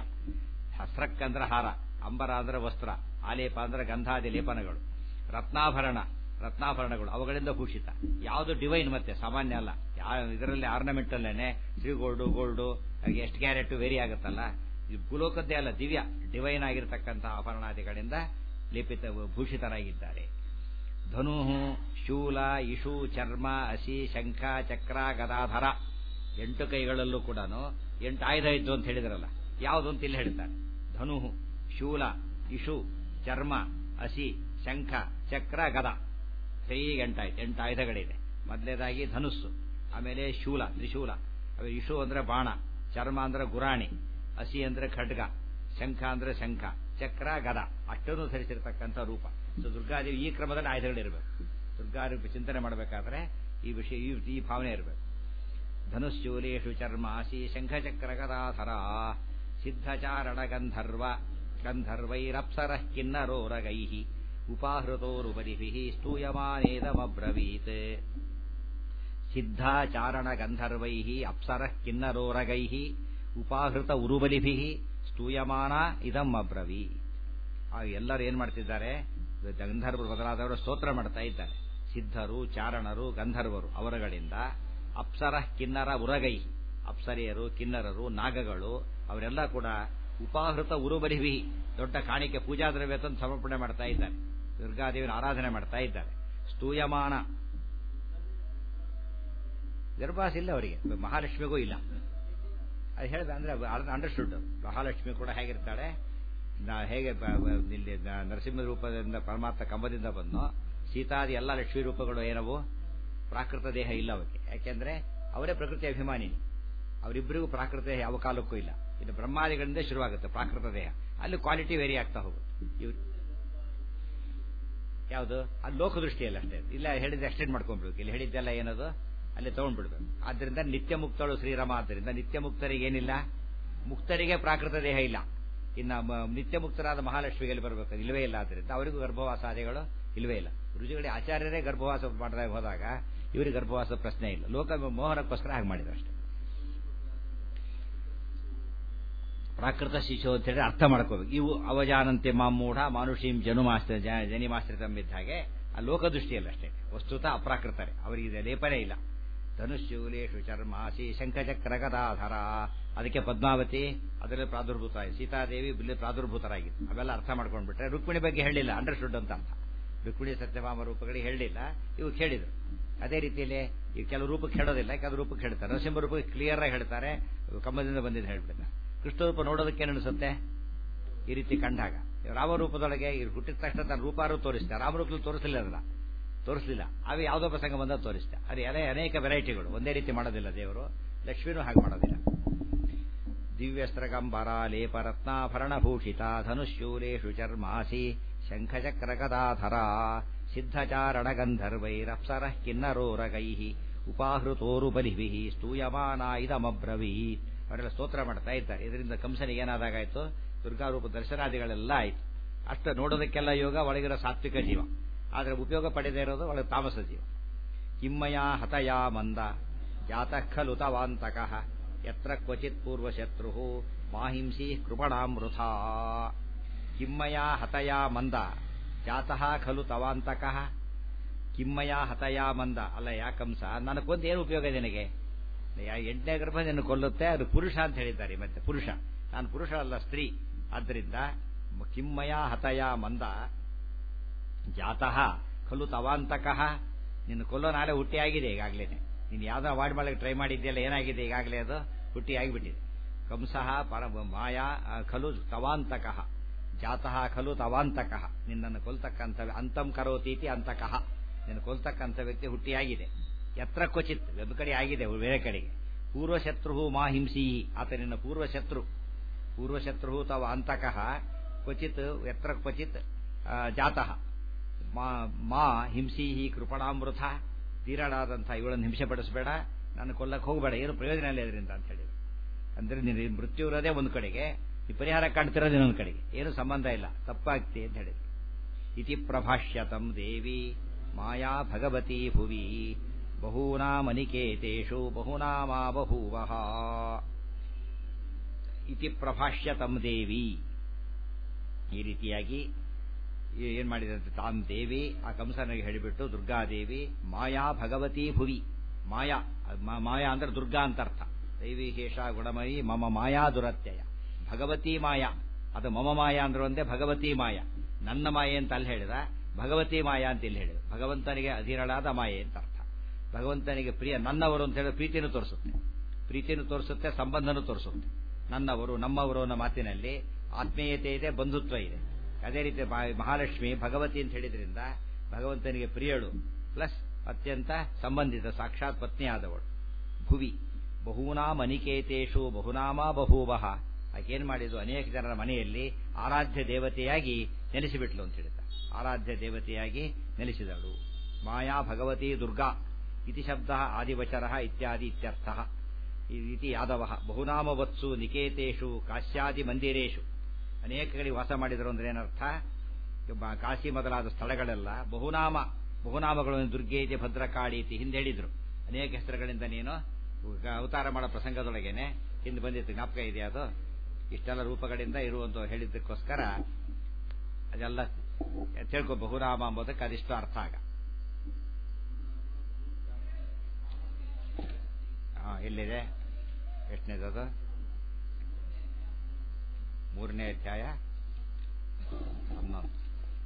ಹಸ್ರಕ್ ಅಂದ್ರೆ ಹಾರ ಅಂಬರ ಅಂದ್ರೆ ವಸ್ತ್ರ ಆಲೇಪ ಅಂದ್ರೆ ಗಂಧಾದಿ ಲೇಪನಗಳು ರತ್ನಾಭರಣ ರತ್ನಾಭರಣಗಳು ಅವುಗಳಿಂದ ಭೂಷಿತ ಯಾವುದು ಡಿವೈನ್ ಮತ್ತೆ ಸಾಮಾನ್ಯ ಅಲ್ಲ ಯಾವ ಇದರಲ್ಲಿ ಆರ್ನಮೆಂಟಲ್ಲೇನೆ ಶ್ರೀ ಗೋಲ್ಡು ಗೋಲ್ಡು ಎಷ್ಟು ಕ್ಯಾರೆಟ್ ವೇರಿ ಆಗುತ್ತಲ್ಲ ಇದು ಭೂಲೋಕದ್ದೇ ಅಲ್ಲ ದಿವ್ಯ ಡಿವೈನ್ ಆಗಿರತಕ್ಕಂತಹ ಆಭರಣಾದಿಗಳಿಂದ ಲೇಪಿತ ಭೂಷಿತರಾಗಿದ್ದಾರೆ ಧನು ಶೂಲ ಇಶು ಚರ್ಮ ಅಸಿ ಶಂಖ ಚಕ್ರ ಗದಾಧರ ಎಂಟು ಕೈಗಳಲ್ಲೂ ಕೂಡ ಎಂಟು ಆಯುಧ ಇದ್ದು ಅಂತ ಹೇಳಿದ್ರಲ್ಲ ಯಾವುದು ಅಂತ ಇಲ್ಲಿ ಹೇಳ್ತಾರೆ ಧನು ಶೂಲ ಇಶು ಚರ್ಮ ಅಸಿ ಶಂಖ ಚಕ್ರ ಗದ ಸರಿಗೆ ಎಂಟಾಯ್ತು ಎಂಟು ಆಯುಧಗಳಿದೆ ಮೊದಲನೇದಾಗಿ ಧನುಸ್ಸು ಆಮೇಲೆ ಶೂಲ ತ್ರಿಶೂಲ ಆಮೇಲೆ ಇಶು ಅಂದ್ರೆ ಬಾಣ ಚರ್ಮ ಅಂದ್ರೆ ಗುರಾಣಿ ಅಸಿ ಅಂದ್ರೆ ಖಡ್ಗ ಶಂಖ ಅಂದ್ರೆ ಶಂಖ ಚಕ್ರ ಗದ ಅಷ್ಟನ್ನು ಧರಿಸಿರ್ತಕ್ಕಂಥ ರೂಪ ಸೊ ದುರ್ಗಾದೇವಿ ಈ ಕ್ರಮದಲ್ಲಿ ಆಯುಧಗಳಿರಬೇಕು ದುರ್ಗಾದೇವಿ ಚಿಂತನೆ ಮಾಡಬೇಕಾದ್ರೆ ಈ ವಿಷಯ ಈ- ಈ ಭಾವನೆ ಇರಬೇಕು ಧನುಶ್ಚೂಲೇಶು ಚರ್ಮಾಸಿ ಶಂಖಚಕ್ರ ಗದಾಧರ ಸಿದ್ಧಚಾರಣ ಗಂಧರ್ವ ಗಂಧರ್ವೈರಪ್ಸರ ಕಿನ್ನರೋರಗೈ ಉಪಾಹೃತೋರುಪರಿಭಿ ಸ್ತೂಯಮಾನೇದಮಬ್ರವೀತ್ ಸಿದ್ಧಾಚಾರಣ ಗಂಧರ್ವೈ ಅಪ್ಸರ ಕಿನ್ನರೋರಗೈ ಉಪಾಹೃತ ಉರುಬಲಿಭಿ ಸ್ತೂಯಮಾನ ಇದಂ ಅಬ್ರವೀ ಆ ಎಲ್ಲರೂ ಏನ್ ಮಾಡ್ತಿದ್ದಾರೆ ಗಂಧರ್ವರು ಬದಲಾದವರು ಸ್ತೋತ್ರ ಮಾಡ್ತಾ ಇದ್ದಾರೆ ಸಿದ್ಧರು ಚಾರಣರು ಗಂಧರ್ವರು ಅವರುಗಳಿಂದ ಅಪ್ಸರ ಕಿನ್ನರ ಉರಗೈ ಅಪ್ಸರಿಯರು ಕಿನ್ನರರು ನಾಗಗಳು ಅವರೆಲ್ಲ ಕೂಡ ಉಪಾಹೃತ ಉರುಬಲಿಭಿ ದೊಡ್ಡ ಕಾಣಿಕೆ ಪೂಜಾ ದ್ರವ್ಯ ತಂದು ಸಮರ್ಪಣೆ ಮಾಡ್ತಾ ಇದ್ದಾರೆ ದುರ್ಗಾದೇವಿನ ಆರಾಧನೆ ಮಾಡ್ತಾ ಇದ್ದಾರೆ ಸ್ತೂಯಮಾನ ಗರ್ಭಾಸ ಇಲ್ಲ ಅವರಿಗೆ ಮಹಾಲಕ್ಷ್ಮಿಗೂ ಇಲ್ಲ ಅದು ಹೇಳಿದ ಅಂದ್ರೆ ಅಂಡರ್ಸ್ಟುಡ್ ಮಹಾಲಕ್ಷ್ಮಿ ಕೂಡ ಹೇಗಿರ್ತಾಳೆ ನಾ ಹೇಗೆ ಬ- ಬ- ಇಲ್ಲಿ ನ- ನರಸಿಂಹ ರೂಪದಿಂದ ಪರಮಾತ್ಮ ಕಂಬದಿಂದ ಬಂದು ಸೀತಾದಿ ಎಲ್ಲ ಲಕ್ಷ್ಮೀ ರೂಪಗಳು ಏನವು ಪ್ರಾಕೃತ ದೇಹ ಇಲ್ಲ ಅವಕ್ಕೆ ಯಾಕೆಂದ್ರೆ ಅವರೇ ಪ್ರಕೃತಿ ಅಭಿಮಾನಿ ಅವರಿಬ್ಬರಿಗೂ ಪ್ರಾಕೃತ ದೇಹ ಯಾವ ಕಾಲಕ್ಕೂ ಇಲ್ಲ ಇನ್ನು ಬ್ರಹ್ಮಾದಿಗಳಿಂದ ಶುರುವಾಗುತ್ತೆ ಪ್ರಾಕೃತ ದೇಹ ಅಲ್ಲಿ ಕ್ವಾಲಿಟಿ ವೇರಿ ಆಗ್ತಾ ಹೋಗುತ್ತೆ ಇವ್ ಯಾವುದು ಅದು ಲೋಕದೃಷ್ಟಿಯಲ್ಲಿ ಅಷ್ಟೇ ಇಲ್ಲ ಹೇಳಿದ ಎಕ್ಸ್ಟೆಂಡ್ ಮಾಡ್ಕೊಂಡ್ಬಿಡ್ಬೇಕು ಇಲ್ಲಿ ಹೇಳಿದ್ದೆಲ್ಲ ಏನದು ಅಲ್ಲಿ ತಗೊಂಡ್ಬಿಡ್ಬೇಕು ಆದ್ರಿಂದ ನಿತ್ಯ ಮುಕ್ತಳು ಶ್ರೀರಾಮ ಆದ್ದರಿಂದ ನಿತ್ಯ ಮುಕ್ತರಿಗೆ ಏನಿಲ್ಲ ಮುಕ್ತರಿಗೆ ಪ್ರಾಕೃತ ದೇಹ ಇಲ್ಲ ಇನ್ನ ಮ- ನಿತ್ಯ ಮುಕ್ತರಾದ ಮಹಾಲಕ್ಷ್ಮಿಗೆ ಬರಬೇಕು ಇಲ್ಲವೇ ಇಲ್ಲ ಆದ್ರಿಂದ ಅವರಿಗೂ ಗರ್ಭವಾಸಾದಿಗಳು ಇಲ್ಲವೇ ಇಲ್ಲ ರುಜುಗಳಿ ಆಚಾರ್ಯರೇ ಗರ್ಭವಾಸ ಮಾಡಿದಾಗ ಹೋದಾಗ ಇವರಿಗೆ ಗರ್ಭವಾಸ ಪ್ರಶ್ನೆ ಇಲ್ಲ ಲೋಕ ಮೋಹನಕ್ಕೋಸ್ಕರ ಹಾಗೆ ಮಾಡಿದ್ರು ಅಷ್ಟೇ ಪ್ರಾಕೃತ ಶಿಶು ಅಂತ ಹೇಳಿ ಅರ್ಥ ಮಾಡ್ಕೋಬೇಕು ಇವು ಅವಜಾನಂತೆ ಮಾಮೂಢ ಮಾನುಷೀಂ ಜನುಮಾಸ್ತ್ರ ಜನಿಮಾಶ್ರಿತಂಬಿದ್ದ ಹಾಗೆ ಆ ಲೋಕದೃಷ್ಟಿಯಲ್ಲಿ ಅಷ್ಟೇ ವಸ್ತುತ ಅಪ್ರಾಕೃತರೆ ಅವರಿಗೆ ಲೇಪನೇ ಇಲ್ಲ ಧನುಶ್ಚೂಲೇಶು ಚರ್ಮಾಸಿ ಶಂಖಚಕ್ರ ಗದಾಧರ ಅದಕ್ಕೆ ಪದ್ಮಾವತಿ ಅದರಲ್ಲಿ ಪ್ರಾದುರ್ಭೂತ ಆಯ್ತು ಸೀತಾದೇವಿ ಇಲ್ಲಿ ಪ್ರಾದುರ್ಭೂತರಾಗಿತ್ತು ಅವೆಲ್ಲ ಅರ್ಥ ಮಾಡ್ಕೊಂಡ್ಬಿಟ್ರೆ ರುಕ್ಮಿಣಿ ಬಗ್ಗೆ ಹೇಳಿಲ್ಲ ಅಂಡರ್ಸ್ಟುಡ್ ಅಂತ ಅರ್ಥ ರುಕ್ಮಿಣಿ ಸತ್ಯಭಾಮ ರೂಪಗಳಿಗೆ ಹೇಳಿಲ್ಲ ಇವು ಹೇಳಿದ್ರು ಅದೇ ರೀತಿಯಲ್ಲಿ ಈ ಕೆಲವು ರೂಪಕ್ಕೆ ಹೇಳೋದಿಲ್ಲ ಕೆಲವು ರೂಪಕ್ಕೆ ಹೇಳ್ತಾರೆ ನರಸಿಂಹ ರೂಪಕ್ಕೆ ಕ್ಲಿಯರ್ ಆಗಿ ಹೇಳ್ತಾರೆ ಕಮ್ಮದಿಂದ ಬಂದಿದ್ದು ಹೇಳ್ಬಿಡ್ತಾರೆ ಕೃಷ್ಣ ರೂಪ ನೋಡೋದಕ್ಕೆ ಏನು ಅನಿಸುತ್ತೆ ಈ ರೀತಿ ಕಂಡಾಗ ರಾಮರೂಪದೊಳಗೆ ಇವ್ರು ಹುಟ್ಟಿದ ತಕ್ಷಣ ತನ್ನ ರೂಪಾರು ತೋರಿಸ್ತಾರೆ ರಾಮರೂಪದಲ್ಲಿ ತೋರಿಸಲಿಲ್ಲ ಅದನ್ನ ತೋರಿಸಲಿಲ್ಲ ಅವು ಯಾವುದೋ ಪ್ರಸಂಗ ಬಂದ ತೋರಿಸ್ತ ಅದು ಅದೇ ಅನೇಕ ವೆರೈಟಿಗಳು ಒಂದೇ ರೀತಿ ಮಾಡೋದಿಲ್ಲ ದೇವರು ಲಕ್ಷ್ಮೀನೂ ಹಾಗೆ ಮಾಡೋದಿಲ್ಲ ದಿವ್ಯಸ್ತ್ರಗಂಬರ ಲೇಪರತ್ನಾಭರಣಭೂಷಿತ ಧನುಶೂಲೇಷು ಚರ್ಮಾಸಿ ಶಂಖಚಕ್ರ ಗದಾಧರ ಸಿದ್ಧಚಾರಣ ಗಂಧರ್ವೈರಪ್ಸರ ಕಿನ್ನರೋರಗೈ ಉಪಾಹೃತೋರು ಬಲಿಭಿ ಸ್ತೂಯಮಾನ ಇದಮಬ್ರವೀತ್ ಅವರೆಲ್ಲ ಸ್ತೋತ್ರ ಮಾಡ್ತಾ ಇದ್ದಾರೆ ಇದರಿಂದ ಕಂಸನಿಗೆ ಏನಾದಾಗಾಯ್ತು ದುರ್ಗಾರೂಪ ದರ್ಶನಾದಿಗಳೆಲ್ಲ ಆಯ್ತು ಅಷ್ಟು ನೋಡೋದಕ್ಕೆಲ್ಲ ಯೋಗ ಒಳಗಿರೋ ಸಾತ್ವಿಕ ಜೀವ ಆದರೆ ಉಪಯೋಗ ಪಡೆದೇ ಇರೋದು ಒಳಗೆ ತಾಮಸ ಜೀವ ಕಿಮ್ಮಯ ಹತಯ ಮಂದ ಜಾತಃ ಖಲು ತವಾಂತಕಃ ಯತ್ರ ಕ್ವಚಿತ್ ಪೂರ್ವಶತ್ರು ಮಾಹಿಂಸಿ ಕೃಪಣಾಮೃಥಾ ಕಿಮ್ಮಯ ಹತಯ ಮಂದ ಜಾತಃ ಖಲು ತವಾಂತಕಃ ಕಿಮ್ಮಯ ಹತಯ ಮಂದ ಅಲ್ಲ ಯಾಕಂಸ ನನಗೆ ಕೊಂದು ಏನು ಉಪಯೋಗ ನಿನಗೆ ಯಾ- ಎಂಟನೇ ಗರ್ಭ ನಿನ್ನ ಕೊಲ್ಲುತ್ತೆ ಅದು ಪುರುಷ ಅಂತ ಹೇಳಿದ್ದಾರೆ ಮತ್ತೆ ಪುರುಷ ನಾನು ಪುರುಷ ಅಲ್ಲ ಸ್ತ್ರೀ ಆದ್ದರಿಂದ ಮ- ಕಿಮ್ಮಯ ಹತಯ ಮಂದ ಜಾತಃ ಖಲು ತವಾಂತಕಃ ನಿನ್ನ ಕೊಲ್ಲೋ ನಾಳೆ ಹುಟ್ಟಿ ಆಗಿದೆ ಈಗಾಗಲೇ ನೀನು ಯಾವ್ದೋ ಅವಾಯ್ಡ್ ಮಾಡಕ್ಕೆ ಟ್ರೈ ಮಾಡಿದ್ಯಲ್ಲ ಏನಾಗಿದೆ ಈಗಾಗಲೇ ಅದು ಹುಟ್ಟಿ ಆಗಿಬಿಟ್ಟಿದೆ ಕಂಸಃ ಪರ ಮಾಯಾ ಆ, ಖಲು ತವಾಂತಕಃ ಜಾತಃ ಖಲು ತವಾಂತಕಃ ನಿನ್ನನ್ನು ಕೊಲ್ತಕ್ಕಂಥ ಅಂತಂ ಕರೋತೀತಿ ಅಂತಕಃ ನಿನ್ನ ಕೊಲ್ತಕ್ಕಂಥ ವ್ಯಕ್ತಿ ಹುಟ್ಟಿಯಾಗಿದೆ ಎತ್ರ ಕ್ವಚಿತ್ ಒಂದು ಕಡೆ ಆಗಿದೆ ಬೇರೆ ಕಡೆಗೆ ಪೂರ್ವಶತ್ರು ಮಾ ಹಿಂಸಿ ಆತ ನಿನ್ನ ಪೂರ್ವಶತ್ರು ಪೂರ್ವಶತ್ರು ತವ ಅಂತಕಃ ಕ್ವಚಿತ್ ಎತ್ರ ಕ್ವಚಿತ್ ಆ, ಜಾತಃ ಮಾ ಮಾ ಹಿಂಸಿ ಕೃಪಣಾಮೃತ ತೀರಾಡಾದಂಥ ಇವಳನ್ನು ಹಿಂಸೆ ಪಡಿಸಬೇಡ ನಾನು ಕೊಲ್ಲಕ್ಕೆ ಹೋಗಬೇಡ ಏನು ಪ್ರಯೋಜನ ಇಲ್ಲ ಇದರಿಂದ ಅಂತ ಹೇಳಿದ್ರು ಅಂದ್ರೆ ನೀನು ಮೃತ್ಯು ಇರೋದೇ ಒಂದು ಕಡೆಗೆ ಈ ಪರಿಹಾರ ಕಾಣ್ತಿರೋದು ಇನ್ನೊಂದು ಕಡೆಗೆ ಏನು ಸಂಬಂಧ ಇಲ್ಲ ತಪ್ಪಾಗ್ತಿ ಅಂತ ಹೇಳಿದ್ರು ಇತಿ ಪ್ರಭಾಷ್ಯತಂ ದೇವಿ ಮಾಯಾ ಭಗವತಿ ಭುವಿ ಬಹೂನಾಮನಿಕೇತೇಷು ಬಹುನಾಮಾ ಬಭೂವಃ ಇತಿ ಪ್ರಭಾಷ್ಯತಂ ದೇವಿ ಈ ರೀತಿಯಾಗಿ ಈ- ಏನ್ ಮಾಡಿದಂತೆ ತಾನ್ ದೇವಿ ಆ ಕಂಸನಿಗೆ ಹೇಳಿಬಿಟ್ಟು ದುರ್ಗಾದೇವಿ ಮಾಯಾ ಭಗವತಿ ಭುವಿ ಮಾಯಾ ಅದ್ ಮಾ- ಮಾಯಾ ಅಂದ್ರೆ ದುರ್ಗಾ ಅಂತ ಅರ್ಥ ದೈವಿ ಹೇಷ ಗುಣಮಯಿ ಮಮ ಮಾಯಾ ದುರತ್ಯಯ ಭಗವತಿ ಮಾಯಾ ಅದು ಮಮ ಮಾಯಾ ಅಂದ್ರೆ ಒಂದೇ ಭಗವತಿ ಮಾಯಾ ನನ್ನ ಮಾಯೆ ಅಂತ ಅಲ್ಲಿ ಹೇಳಿದ ಭಗವತಿ ಮಾಯಾ ಅಂತ ಇಲ್ಲಿ ಹೇಳಿದ ಭಗವಂತನಿಗೆ ಅಧೀನಳಾದ ಮಾಯೆ ಅಂತ ಅರ್ಥ ಭಗವಂತನಿಗೆ ಪ್ರಿಯ ನನ್ನವರು ಅಂತ ಹೇಳಿ ಪ್ರೀತಿನೂ ತೋರಿಸುತ್ತೆ ಪ್ರೀತಿನೂ ತೋರಿಸುತ್ತೆ ಸಂಬಂಧನೂ ತೋರಿಸುತ್ತೆ ನನ್ನವರು ನಮ್ಮವರು ಅನ್ನೋ ಮಾತಿನಲ್ಲಿ ಆತ್ಮೀಯತೆ ಇದೆ ಬಂಧುತ್ವ ಇದೆ ಅದೇ ರೀತಿ ಮಾ- ಮಹಾಲಕ್ಷ್ಮಿ ಭಗವತಿ ಅಂತ ಹೇಳಿದ್ರಿಂದ ಭಗವಂತನಿಗೆ ಪ್ರಿಯಳು ಪ್ಲಸ್ ಅತ್ಯಂತ ಸಂಬಂಧಿತ ಸಾಕ್ಷಾತ್ ಪತ್ನಿ ಆದವಳು ಭುವಿ ಬಹೂನಾಂ ಅನಿಕೇತೇಶು ಬಹುನಾಮ ಬಹೂವಹ ಆಕೇನ್ ಮಾಡಿದ್ದು ಅನೇಕ ಜನರ ಮನೆಯಲ್ಲಿ ಆರಾಧ್ಯ ದೇವತೆಯಾಗಿ ನೆಲೆಸಿಬಿಟ್ಲು ಅಂತ ಹೇಳಿದ ಆರಾಧ್ಯ ದೇವತೆಯಾಗಿ ನೆಲೆಸಿದಳು ಮಾಯಾ ಭಗವತಿ ದುರ್ಗಾ ಇತಿ ಶಬ್ದ ಆದಿವಚರ ಇತ್ಯಾದಿ ಇತ್ಯರ್ಥ ಈ ರೀತಿ ಯಾದವ ಬಹುನಾಮವತ್ಸು ನಿಕೇತೇಶು ಕಾಶ್ಯಾದಿ ಮಂದಿರೇಶು ಅನೇಕ ಕಡೆ ವಾಸ ಮಾಡಿದರು ಅಂದ್ರೆ ಏನರ್ಥ ಬ- ಕಾಶಿ ಮೊದಲಾದ ಸ್ಥಳಗಳೆಲ್ಲ ಬಹುನಾಮ ಬಹುನಾಮಗಳು ದುರ್ಗೇತಿ ಭದ್ರಕಾಳೀತಿ ಹಿಂದೆ ಹೇಳಿದ್ರು ಅನೇಕ ಹೆಸರುಗಳಿಂದ ನೀನು ಗ- ಅವತಾರ ಮಾಡೋ ಪ್ರಸಂಗದೊಳಗೇನೆ ಹಿಂದೆ ಬಂದಿತ್ತು ಜ್ಞಾಪಕ ಇದೆ ಅದು ಇಷ್ಟೆಲ್ಲ ರೂಪಗಳಿಂದ ಇರುವಂತ ಹೇಳಿದ್ದಕ್ಕೋಸ್ಕರ ಅದೆಲ್ಲ ತಿಳ್ಕೊ ಬಹುನಾಮ ಎಂಬುದಕ್ಕೆ ಅದಿಷ್ಟು ಅರ್ಥ ಆಗ ಹಾ ಎಲ್ಲಿದೆ ಎಷ್ಟನೇದದು ಮೂರನೇ ಅಧ್ಯಾಯ ಹನ್ನೊಂದು